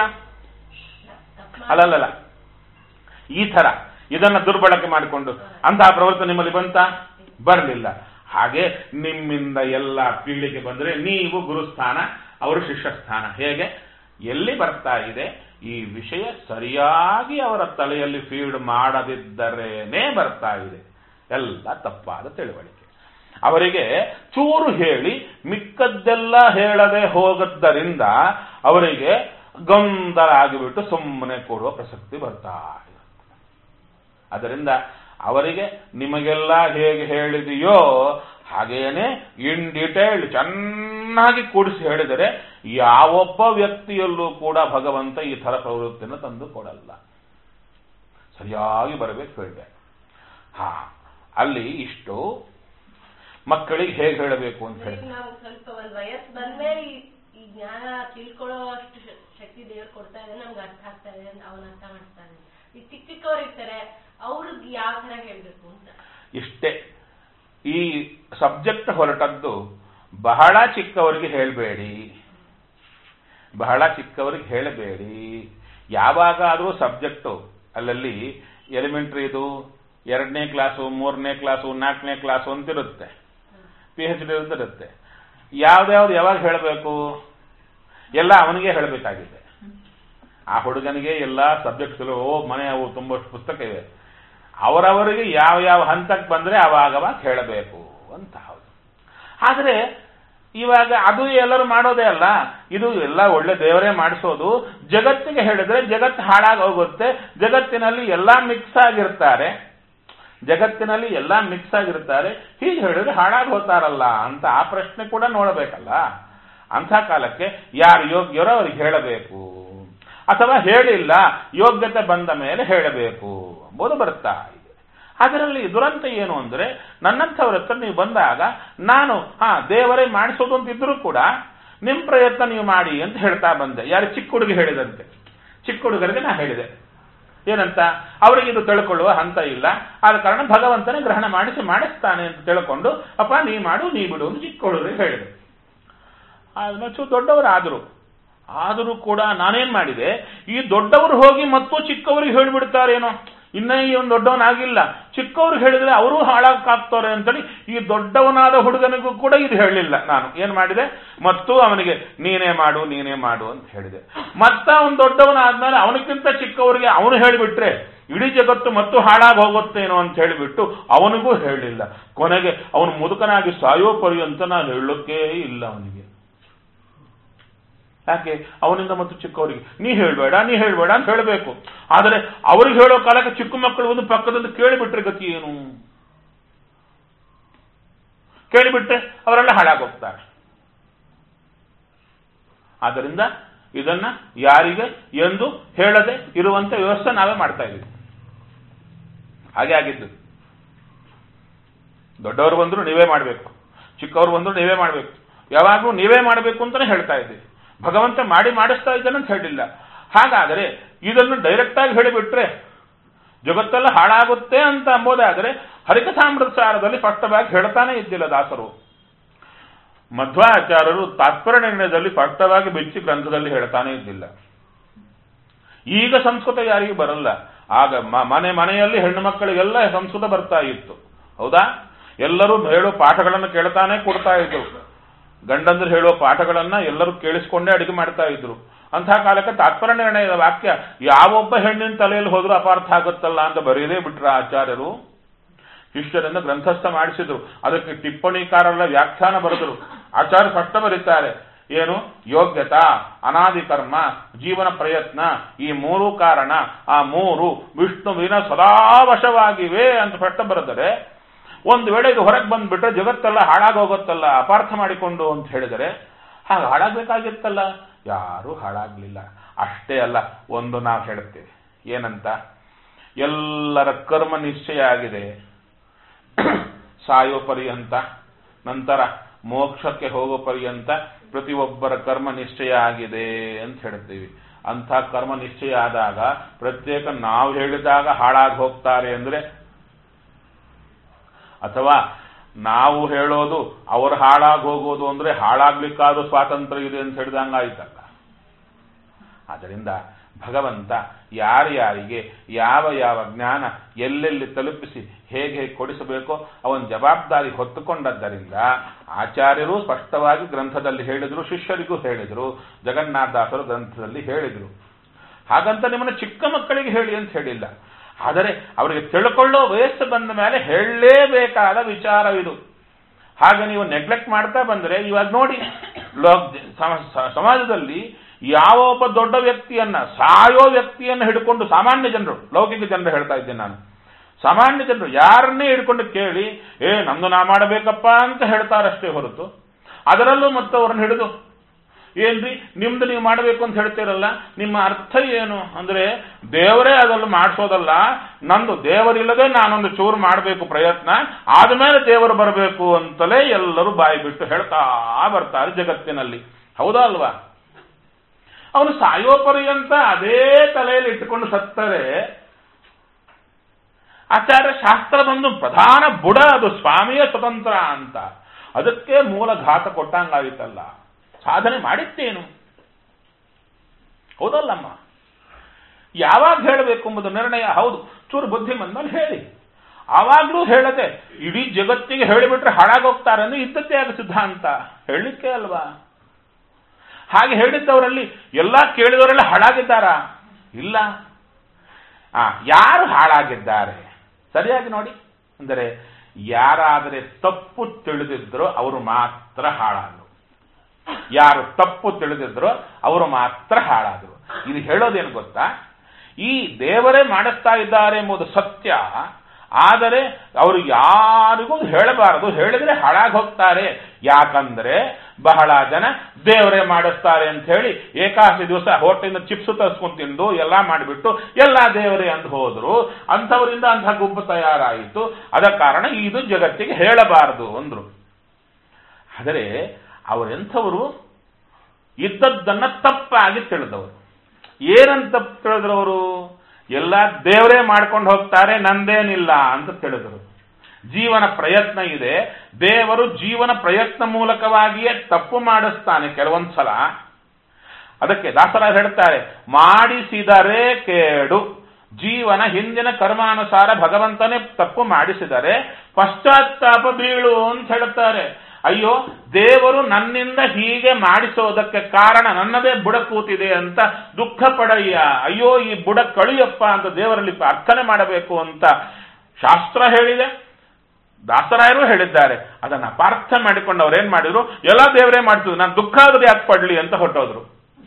ಅಲ್ಲಲ್ಲ ಈ ತರ ಇದನ್ನ ದುರ್ಬಳಕೆ ಮಾಡಿಕೊಂಡು ಅಂತಹ ಪ್ರವೃತ್ತಿ ನಿಮ್ಮಲ್ಲಿ ಬಂತ ಬರಲಿಲ್ಲ ಹಾಗೆ ನಿಮ್ಮಿಂದ ಎಲ್ಲ ಪೀಳಿಗೆ ಬಂದ್ರೆ ನೀವು ಗುರುಸ್ಥಾನ ಅವರು ಶಿಷ್ಯಸ್ಥಾನ ಹೇಗೆ ಎಲ್ಲಿ ಬರ್ತಾ ಇದೆ ಈ ವಿಷಯ ಸರಿಯಾಗಿ ಅವರ ತಲೆಯಲ್ಲಿ ಫೀಡ್ ಮಾಡದಿದ್ದರೇನೆ ಬರ್ತಾ ಇದೆ ಎಲ್ಲ ತಪ್ಪಾದ ತಿಳುವಳಿಕೆ ಅವರಿಗೆ ಚೂರು ಹೇಳಿ ಮಿಕ್ಕದ್ದೆಲ್ಲ ಹೇಳದೆ ಹೋಗದ್ದರಿಂದ ಅವರಿಗೆ ಗೊಂದಲ ಆಗಿಬಿಟ್ಟು ಸುಮ್ಮನೆ ಕೊಡುವ ಪ್ರಸಕ್ತಿ ಬರ್ತಾ ಇದೆ ಅದರಿಂದ ಅವರಿಗೆ ನಿಮಗೆಲ್ಲ ಹೇಗೆ ಹೇಳಿದೆಯೋ ಹಾಗೇನೆ ಇನ್ ಡೀಟೇಲ್ ಚೆನ್ನಾಗಿ ಕೂಡಿಸಿ ಹೇಳಿದರೆ ಯಾವೊಬ್ಬ ವ್ಯಕ್ತಿಯಲ್ಲೂ ಕೂಡ ಭಗವಂತ ಈ ಥರ ಪ್ರವೃತ್ತಿಯನ್ನು ತಂದು ಕೊಡಲ್ಲ ಸರಿಯಾಗಿ ಬರಬೇಕು ಹೇಳಬೇಕು ಹಾ ಅಲ್ಲಿ ಇಷ್ಟು ಮಕ್ಕಳಿಗೆ ಹೇಗೆ ಹೇಳಬೇಕು ಅಂತ ಹೇಳಿ ಈಗ ನಾವು ಸ್ವಲ್ಪ ಒಂದ್ ವಯಸ್ಸು ಬಂದ್ಮೇಲೆ ಈ- ಈ ಜ್ಞಾನ ತಿಳ್ಕೊಳ್ಳೋ ಅಷ್ಟು ಶ- ಶಕ್ತಿ ದೇವ್ರು ಕೊಡ್ತಾ ಇದೆ ನಮ್ಗೆ ಅರ್ಥ ಆಗ್ತಾ ಇದೆ ಅಂತ ಅವ್ನ ಅರ್ಥ ಮಾಡ್ತಾರೆ ಈ ಚಿಕ್ಕ ಚಿಕ್ಕವ್ರು ಇರ್ತಾರೆ ಅವ್ರಿಗೆ ಯಾವ ತರ ಹೇಳ್ಬೇಕು ಅಂತ ಇಷ್ಟೇ ಈ ಸಬ್ಜೆಕ್ಟ್ ಹೊರಟದ್ದು ಬಹಳ ಚಿಕ್ಕವರಿಗೆ ಹೇಳಬೇಡಿ ಬಹಳ ಚಿಕ್ಕವರಿಗೆ ಹೇಳಬೇಡಿ ಯಾವಾಗಾದರೂ ಸಬ್ಜೆಕ್ಟು ಅಲ್ಲಲ್ಲಿ ಎಲಿಮೆಂಟ್ರಿದು ಎರಡನೇ ಕ್ಲಾಸು ಮೂರನೇ ಕ್ಲಾಸು ನಾಲ್ಕನೇ ಕ್ಲಾಸು ಅಂತಿರುತ್ತೆ ಪಿ ಎಚ್ ಡಿ ಇರುತ್ತೆ ಯಾವ್ದ್ಯಾವ್ದು ಯಾವಾಗ ಹೇಳಬೇಕು ಎಲ್ಲ ಅವನಿಗೆ ಹೇಳಬೇಕಾಗಿದೆ ಆ ಹುಡುಗನಿಗೆ ಎಲ್ಲ ಸಬ್ಜೆಕ್ಟ್ಸ್ಗಳು ಓ ಮನೆ ಅವು ತುಂಬಷ್ಟು ಪುಸ್ತಕ ಇವೆ ಅವರವರಿಗೆ ಯಾವ ಯಾವ ಹಂತಕ್ಕೆ ಬಂದ್ರೆ ಅವಾಗವಾಗ ಹೇಳಬೇಕು ಅಂತ ಹೌದು ಆದರೆ ಇವಾಗ ಅದು ಎಲ್ಲರೂ ಮಾಡೋದೇ ಅಲ್ಲ ಇದು ಎಲ್ಲ ಒಳ್ಳೆ ದೇವರೇ ಮಾಡಿಸೋದು ಜಗತ್ತಿಗೆ ಹೇಳಿದ್ರೆ ಜಗತ್ತು ಹಾಳಾಗಿ ಹೋಗುತ್ತೆ ಜಗತ್ತಿನಲ್ಲಿ ಎಲ್ಲ ಮಿಕ್ಸ್ ಆಗಿರ್ತಾರೆ ಜಗತ್ತಿನಲ್ಲಿ ಎಲ್ಲ ಮಿಕ್ಸ್ ಆಗಿರ್ತಾರೆ ಹೀಗೆ ಹೇಳಿದ್ರೆ ಹಾಳಾಗಿ ಹೋಗ್ತಾರಲ್ಲ ಅಂತ ಆ ಪ್ರಶ್ನೆ ಕೂಡ ನೋಡಬೇಕಲ್ಲ ಅಂಥ ಕಾಲಕ್ಕೆ ಯಾರು ಯೋಗ್ಯರೋ ಅವ್ರಿಗೆ ಹೇಳಬೇಕು ಅಥವಾ ಹೇಳಿಲ್ಲ ಯೋಗ್ಯತೆ ಬಂದ ಮೇಲೆ ಹೇಳಬೇಕು ಎಂಬುದು ಬರ್ತಾ ಇದೆ ಅದರಲ್ಲಿ ದುರಂತ ಏನು ಅಂದ್ರೆ ನನ್ನಂಥವ್ರ ಹತ್ರ ನೀವು ಬಂದಾಗ ನಾನು ಹಾ ದೇವರೇ ಮಾಡಿಸೋದು ಅಂತ ಇದ್ರೂ ಕೂಡ ನಿಮ್ ಪ್ರಯತ್ನ ನೀವು ಮಾಡಿ ಅಂತ ಹೇಳ್ತಾ ಬಂದೆ ಯಾರು ಚಿಕ್ಕ ಹುಡುಗಿ ಹೇಳಿದಂತೆ ಚಿಕ್ಕ ಹುಡುಗರಿಗೆ ನಾ ಹೇಳಿದೆ ಏನಂತ ಅವರಿಗೆ ಇದು ತಿಳ್ಕೊಳ್ಳುವ ಹಂತ ಇಲ್ಲ ಆದ ಕಾರಣ ಭಗವಂತನೇ ಗ್ರಹಣ ಮಾಡಿಸಿ ಮಾಡಿಸ್ತಾನೆ ಅಂತ ತಿಳ್ಕೊಂಡು ಅಪ್ಪ ನೀ ಮಾಡು ನೀ ಬಿಡು ಅಂತ ಚಿಕ್ಕ ಹುಡುಗರಿಗೆ ಹೇಳಿದೆ ಆದ್ಮೇಲೆ ಚೂ ದೊಡ್ಡವರಾದರು ಆದರೂ ಕೂಡ ನಾನೇನ್ ಮಾಡಿದೆ ಈ ದೊಡ್ಡವರು ಹೋಗಿ ಮತ್ತು ಚಿಕ್ಕವರಿಗೆ ಹೇಳಿಬಿಡ್ತಾರೇನೋ ಇನ್ನ ಈ ಒಂದು ದೊಡ್ಡವನಾಗಿಲ್ಲ ಚಿಕ್ಕವ್ರಿಗೆ ಹೇಳಿದ್ರೆ ಅವರು ಹಾಳಾಗ್ತಾರೆ ಅಂತೇಳಿ ಈ ದೊಡ್ಡವನಾದ ಹುಡುಗನಿಗೂ ಕೂಡ ಇದು ಹೇಳಲಿಲ್ಲ ನಾನು ಏನ್ ಮಾಡಿದೆ ಮತ್ತು ಅವನಿಗೆ ನೀನೇ ಮಾಡು ನೀನೇ ಮಾಡು ಅಂತ ಹೇಳಿದೆ ಮತ್ತ ಅವನು ದೊಡ್ಡವನಾದ್ಮೇಲೆ ಅವನಿಗಿಂತ ಚಿಕ್ಕವರಿಗೆ ಅವನು ಹೇಳಿಬಿಟ್ರೆ ಇಡೀ ಜಗತ್ತು ಮತ್ತು ಹಾಳಾಗಿ ಹೋಗುತ್ತೇನೋ ಅಂತ ಹೇಳಿಬಿಟ್ಟು ಅವನಿಗೂ ಹೇಳಲಿಲ್ಲ ಕೊನೆಗೆ ಅವನು ಮುದುಕನಾಗಿ ಸಾಯೋ ಪರ್ಯಂತ ನಾನು ಹೇಳೋಕೆ ಇಲ್ಲ ಅವನಿಗೆ ಯಾಕೆ ಅವನಿಂದ ಮತ್ತು ಚಿಕ್ಕವರಿಗೆ ನೀ ಹೇಳಬೇಡ ನೀ ಹೇಳಬೇಡ ಅಂತ ಹೇಳಬೇಕು ಆದರೆ ಅವ್ರಿಗೆ ಹೇಳೋ ಕಾಲಕ್ಕೆ ಚಿಕ್ಕ ಮಕ್ಕಳು ಒಂದು ಪಕ್ಕದಲ್ಲಿ ಕೇಳಿಬಿಟ್ರೆ ಗತಿ ಏನು ಕೇಳಿಬಿಟ್ರೆ ಅವರೆಲ್ಲ ಹಾಳಾಗೋಗ್ತಾರೆ ಆದ್ದರಿಂದ ಇದನ್ನ ಯಾರಿಗೆ ಎಂದು ಹೇಳದೆ ಇರುವಂತ ವ್ಯವಸ್ಥೆ ನಾವೇ ಮಾಡ್ತಾ ಇದ್ದೀವಿ ಹಾಗೆ ಆಗಿದ್ದು ದೊಡ್ಡವರು ಬಂದ್ರು ನೀವೇ ಮಾಡಬೇಕು ಚಿಕ್ಕವರು ಬಂದ್ರು ನೀವೇ ಮಾಡಬೇಕು ಯಾವಾಗಲೂ ನೀವೇ ಮಾಡಬೇಕು ಅಂತಾನೆ ಹೇಳ್ತಾ ಇದ್ದೀವಿ ಭಗವಂತ ಮಾಡಿ ಮಾಡಿಸ್ತಾ ಇದ್ದಾನೆ ಅಂತ ಹೇಳಿಲ್ಲ ಹಾಗಾದರೆ ಇದನ್ನು ಡೈರೆಕ್ಟ್ ಆಗಿ ಹೇಳಿಬಿಟ್ರೆ ಜಗತ್ತೆಲ್ಲ ಹಾಳಾಗುತ್ತೆ ಅಂತ ಅಂಬೋದಾದರೆ ಹರಿಕಥಾಮೃತಸಾರದಲ್ಲಿ ಸ್ಪಷ್ಟವಾಗಿ ಹೇಳ್ತಾನೆ ಇದ್ದಿಲ್ಲ ದಾಸರು ಮಧ್ವಾಚಾರ್ಯರು ತಾತ್ಪರ್ಯ ನಿರ್ಣಯದಲ್ಲಿ ಸ್ಪಷ್ಟವಾಗಿ ಬಿಚ್ಚಿ ಗ್ರಂಥದಲ್ಲಿ ಹೇಳ್ತಾನೆ ಇದ್ದಿಲ್ಲ ಈಗ ಸಂಸ್ಕೃತ ಯಾರಿಗೂ ಬರಲ್ಲ ಆಗ ಮ- ಮನೆ ಮನೆಯಲ್ಲಿ ಹೆಣ್ಣು ಮಕ್ಕಳಿಗೆಲ್ಲ ಸಂಸ್ಕೃತ ಬರ್ತಾ ಇತ್ತು ಹೌದಾ ಎಲ್ಲರೂ ಹೇಳೋ ಪಾಠಗಳನ್ನು ಕೇಳ್ತಾನೆ ಕೊಡ್ತಾ ಇದ್ರು ಗಂಡಂದ್ರು ಹೇಳುವ ಪಾಠಗಳನ್ನ ಎಲ್ಲರೂ ಕೇಳಿಸ್ಕೊಂಡೇ ಅಡಿಗೆ ಮಾಡ್ತಾ ಇದ್ರು ಅಂತಹ ಕಾಲಕ್ಕೆ ತಾತ್ಪರ್ಯ ನಿರ್ಣಯದ ವಾಕ್ಯ ಯಾವೊಬ್ಬ ಹೆಣ್ಣಿನ ತಲೆಯಲ್ಲಿ ಹೋದ್ರೂ ಅಪಾರ್ಥ ಆಗುತ್ತಲ್ಲ ಅಂತ ಬರೆಯದೇ ಬಿಟ್ರ ಆಚಾರ್ಯರು ಶಿಷ್ಯರಿಂದ ಗ್ರಂಥಸ್ಥ ಮಾಡಿಸಿದ್ರು ಅದಕ್ಕೆ ಟಿಪ್ಪಣಿಕಾರರ ವ್ಯಾಖ್ಯಾನ ಬರೆದರು ಆಚಾರ್ಯ ಸ್ಪಷ್ಟ ಬರೀತಾರೆ ಏನು ಯೋಗ್ಯತಾ ಅನಾದಿ ಕರ್ಮ ಜೀವನ ಪ್ರಯತ್ನ ಈ ಮೂರು ಕಾರಣ ಆ ಮೂರು ವಿಷ್ಣುವಿನ ಸದಾವಶವಾಗಿವೆ ಅಂತ ಸ್ಪಷ್ಟ ಬರೆದರೆ ಒಂದು ವೇಳೆ ಇದು ಹೊರಗೆ ಬಂದ್ಬಿಟ್ರೆ ಜಗತ್ತೆಲ್ಲ ಹಾಳಾಗೋಗುತ್ತಲ್ಲ ಅಪಾರ್ಥ ಮಾಡಿಕೊಂಡು ಅಂತ ಹೇಳಿದರೆ ಹಾಗೆ ಹಾಳಾಗಬೇಕಾಗಿತ್ತಲ್ಲ ಯಾರೂ ಹಾಳಾಗ್ಲಿಲ್ಲ ಅಷ್ಟೇ ಅಲ್ಲ ಒಂದು ನಾವು ಹೇಳುತ್ತೇವೆ ಏನಂತ ಎಲ್ಲರ ಕರ್ಮ ನಿಶ್ಚಯ ಆಗಿದೆ ಸಾಯೋ ಪರ್ಯಂತ ನಂತರ ಮೋಕ್ಷಕ್ಕೆ ಹೋಗೋ ಪರ್ಯಂತ ಪ್ರತಿಯೊಬ್ಬರ ಕರ್ಮ ನಿಶ್ಚಯ ಆಗಿದೆ ಅಂತ ಹೇಳ್ತೀವಿ ಅಂಥ ಕರ್ಮ ನಿಶ್ಚಯ ಆದಾಗ ಪ್ರತ್ಯೇಕ ನಾವು ಹೇಳಿದಾಗ ಹಾಳಾಗಿ ಹೋಗ್ತಾರೆ ಅಂದ್ರೆ ಅಥವಾ ನಾವು ಹೇಳೋದು ಅವ್ರು ಹಾಳಾಗಿ ಹೋಗೋದು ಅಂದ್ರೆ ಹಾಳಾಗ್ಲಿಕ್ಕಾದ್ರೂ ಸ್ವಾತಂತ್ರ್ಯ ಇದೆ ಅಂತ ಹೇಳಿದಂಗ ಆಯ್ತಲ್ಲ ಆದ್ದರಿಂದ ಭಗವಂತ ಯಾರ್ಯಾರಿಗೆ ಯಾವ ಯಾವ ಜ್ಞಾನ ಎಲ್ಲೆಲ್ಲಿ ತಲುಪಿಸಿ ಹೇಗೆ ಹೇಗೆ ಕೊಡಿಸಬೇಕೋ ಅವನ ಜವಾಬ್ದಾರಿ ಹೊತ್ತುಕೊಂಡದ್ದರಿಂದ ಆಚಾರ್ಯರು ಸ್ಪಷ್ಟವಾಗಿ ಗ್ರಂಥದಲ್ಲಿ ಹೇಳಿದರು ಶಿಷ್ಯರಿಗೂ ಹೇಳಿದರು ಜಗನ್ನಾಥದಾಸರು ಗ್ರಂಥದಲ್ಲಿ ಹೇಳಿದರು ಹಾಗಂತ ನಿಮ್ಮನ್ನು ಚಿಕ್ಕ ಮಕ್ಕಳಿಗೆ ಹೇಳಿ ಅಂತ ಹೇಳಿಲ್ಲ ಆದರೆ ಅವರಿಗೆ ತಿಳ್ಕೊಳ್ಳೋ ವಯಸ್ಸು ಬಂದ ಮೇಲೆ ಹೇಳಲೇಬೇಕಾದ ವಿಚಾರವಿದು ಹಾಗೆ ನೀವು ನೆಗ್ಲೆಕ್ಟ್ ಮಾಡ್ತಾ ಬಂದರೆ ಇವಾಗ ನೋಡಿ ಲೋಕ್ ಸಮ- ಸ- ಸಮಾಜದಲ್ಲಿ ಯಾವ ಒಬ್ಬ ದೊಡ್ಡ ವ್ಯಕ್ತಿಯನ್ನ ಸಾಯೋ ವ್ಯಕ್ತಿಯನ್ನ ಹಿಡ್ಕೊಂಡು ಸಾಮಾನ್ಯ ಜನರು ಲೌಕಿಕ ಜನರು ಹೇಳ್ತಾ ಇದ್ದೇನೆ ನಾನು ಸಾಮಾನ್ಯ ಜನರು ಯಾರನ್ನೇ ಹಿಡ್ಕೊಂಡು ಕೇಳಿ ಏ ನಮ್ದು ನಾ ಮಾಡಬೇಕಪ್ಪ ಅಂತ ಹೇಳ್ತಾರಷ್ಟೇ ಹೊರತು ಅದರಲ್ಲೂ ಮತ್ತು ಅವ್ರನ್ನ ಹಿಡಿದು ಏನ್ರಿ ನಿಮ್ದು ನೀವು ಮಾಡಬೇಕು ಅಂತ ಹೇಳ್ತೀರಲ್ಲ ನಿಮ್ಮ ಅರ್ಥ ಏನು ಅಂದ್ರೆ ದೇವರೇ ಅದನ್ನು ಮಾಡಿಸೋದಲ್ಲ ನಂದು ದೇವರಿಲ್ಲದೆ ನಾನೊಂದು ಚೂರು ಮಾಡಬೇಕು ಪ್ರಯತ್ನ ಆದ್ಮೇಲೆ ದೇವರು ಬರಬೇಕು ಅಂತಲೇ ಎಲ್ಲರೂ ಬಾಯಿ ಬಿಟ್ಟು ಹೇಳ್ತಾ ಬರ್ತಾರೆ ಜಗತ್ತಿನಲ್ಲಿ ಹೌದಾ ಅಲ್ವಾ ಅವನು ಸಾಯೋ ಪರ್ಯಂತ ಅದೇ ತಲೆಯಲ್ಲಿ ಇಟ್ಟುಕೊಂಡು ಸತ್ತರೆ ಆಚಾರ್ಯ ಶಾಸ್ತ್ರ ಬಂದು ಪ್ರಧಾನ ಬುಡ ಅದು ಸ್ವಾಮಿಯ ಸ್ವತಂತ್ರ ಅಂತ ಅದಕ್ಕೆ ಮೂಲ ಘಾತ ಕೊಟ್ಟಂಗಾಯಿತಲ್ಲ ಸಾಧನೆ ಮಾಡಿತ್ತೇನು ಹೌದಲ್ಲಮ್ಮ ಯಾವಾಗ ಹೇಳಬೇಕು ಎಂಬುದು ನಿರ್ಣಯ ಹೌದು ಚೂರು ಬುದ್ಧಿ ಬಂದ್ಮೇಲೆ ಹೇಳಿ ಆವಾಗ್ಲೂ ಹೇಳದೆ ಇಡೀ ಜಗತ್ತಿಗೆ ಹೇಳಿಬಿಟ್ರೆ ಹಾಳಾಗೋಗ್ತಾರೆ ಅಂದ್ರೆ ಇದ್ದದ್ದೇ ಆಗ ಸಿದ್ಧಾಂತ ಹೇಳಲಿಕ್ಕೆ ಅಲ್ವಾ ಹಾಗೆ ಹೇಳಿದ್ದವರಲ್ಲಿ ಎಲ್ಲ ಕೇಳಿದವರೆಲ್ಲ ಹಾಳಾಗಿದ್ದಾರಾ ಇಲ್ಲ ಆ ಯಾರು ಹಾಳಾಗಿದ್ದಾರೆ ಸರಿಯಾಗಿ ನೋಡಿ ಅಂದರೆ ಯಾರಾದರೆ ತಪ್ಪು ತಿಳಿದಿದ್ರೋ ಅವರು ಮಾತ್ರ ಹಾಳಾದರು ಯಾರು ತಪ್ಪು ತಿಳಿದಿದ್ರೋ ಅವರು ಮಾತ್ರ ಹಾಳಾದರು ಇದು ಹೇಳೋದೇನು ಗೊತ್ತಾ ಈ ದೇವರೇ ಮಾಡಿಸ್ತಾ ಇದ್ದಾರೆ ಎಂಬುದು ಸತ್ಯ ಆದರೆ ಅವರು ಯಾರಿಗೂ ಹೇಳಬಾರದು ಹೇಳಿದ್ರೆ ಹಾಳಾಗಿ ಹೋಗ್ತಾರೆ ಯಾಕಂದ್ರೆ ಬಹಳ ಜನ ದೇವರೇ ಮಾಡಿಸ್ತಾರೆ ಅಂತ ಹೇಳಿ ಏಕಾದಶಿ ದಿವಸ ಹೋಟೆಲಿಂದ ಚಿಪ್ಸ್ ತರಿಸ್ಕೊಂಡು ತಿಂದು ಎಲ್ಲ ಮಾಡಿಬಿಟ್ಟು ಎಲ್ಲ ದೇವರೇ ಅಂತ ಹೋದ್ರು ಅಂಥವರಿಂದ ಅಂಥ ಗುಂಪು ತಯಾರಾಯಿತು ಅದ ಕಾರಣ ಇದು ಜಗತ್ತಿಗೆ ಹೇಳಬಾರದು ಅಂದ್ರು ಆದರೆ ಅವರೆಂಥವರು ಇದ್ದದ್ದನ್ನ ತಪ್ಪಾಗಿ ತಿಳಿದವರು ಏನಂತ ತಪ್ಪು ತಿಳಿದ್ರವರು ಎಲ್ಲ ದೇವರೇ ಮಾಡ್ಕೊಂಡು ಹೋಗ್ತಾರೆ ನಂದೇನಿಲ್ಲ ಅಂತ ತಿಳಿದರು ಜೀವನ ಪ್ರಯತ್ನ ಇದೆ ದೇವರು ಜೀವನ ಪ್ರಯತ್ನ ಮೂಲಕವಾಗಿಯೇ ತಪ್ಪು ಮಾಡಿಸ್ತಾನೆ ಕೆಲವೊಂದ್ಸಲ ಅದಕ್ಕೆ ದಾಸರಾಜ ಹೇಳ್ತಾರೆ ಮಾಡಿಸಿದರೆ ಕೇಡು ಜೀವನ ಹಿಂದಿನ ಕರ್ಮಾನುಸಾರ ಭಗವಂತನೇ ತಪ್ಪು ಮಾಡಿಸಿದರೆ ಪಶ್ಚಾತ್ತಾಪ ಬೀಳು ಅಂತ ಹೇಳುತ್ತಾರೆ ಅಯ್ಯೋ ದೇವರು ನನ್ನಿಂದ ಹೀಗೆ ಮಾಡಿಸೋದಕ್ಕೆ ಕಾರಣ ನನ್ನದೇ ಬುಡ ಕೂತಿದೆ ಅಂತ ದುಃಖ ಪಡಯ್ಯ ಅಯ್ಯೋ ಈ ಬುಡ ಕಳಿಯಪ್ಪ ಅಂತ ದೇವರಲ್ಲಿ ಪ್ರಾರ್ಥನೆ ಮಾಡಬೇಕು ಅಂತ ಶಾಸ್ತ್ರ ಹೇಳಿದೆ ದಾಸರಾಯರು ಹೇಳಿದ್ದಾರೆ ಅದನ್ನ ಅಪಾರ್ಥ ಮಾಡಿಕೊಂಡು ಅವ್ರು ಏನ್ ಮಾಡಿದ್ರು ಎಲ್ಲ ದೇವರೇ ಮಾಡ್ತಿದ್ರು ನಾನು ದುಃಖ ಆದ್ರೆ ಯಾಕೆ ಪಡ್ಲಿ ಅಂತ ಹೊಟ್ಟೋದ್ರು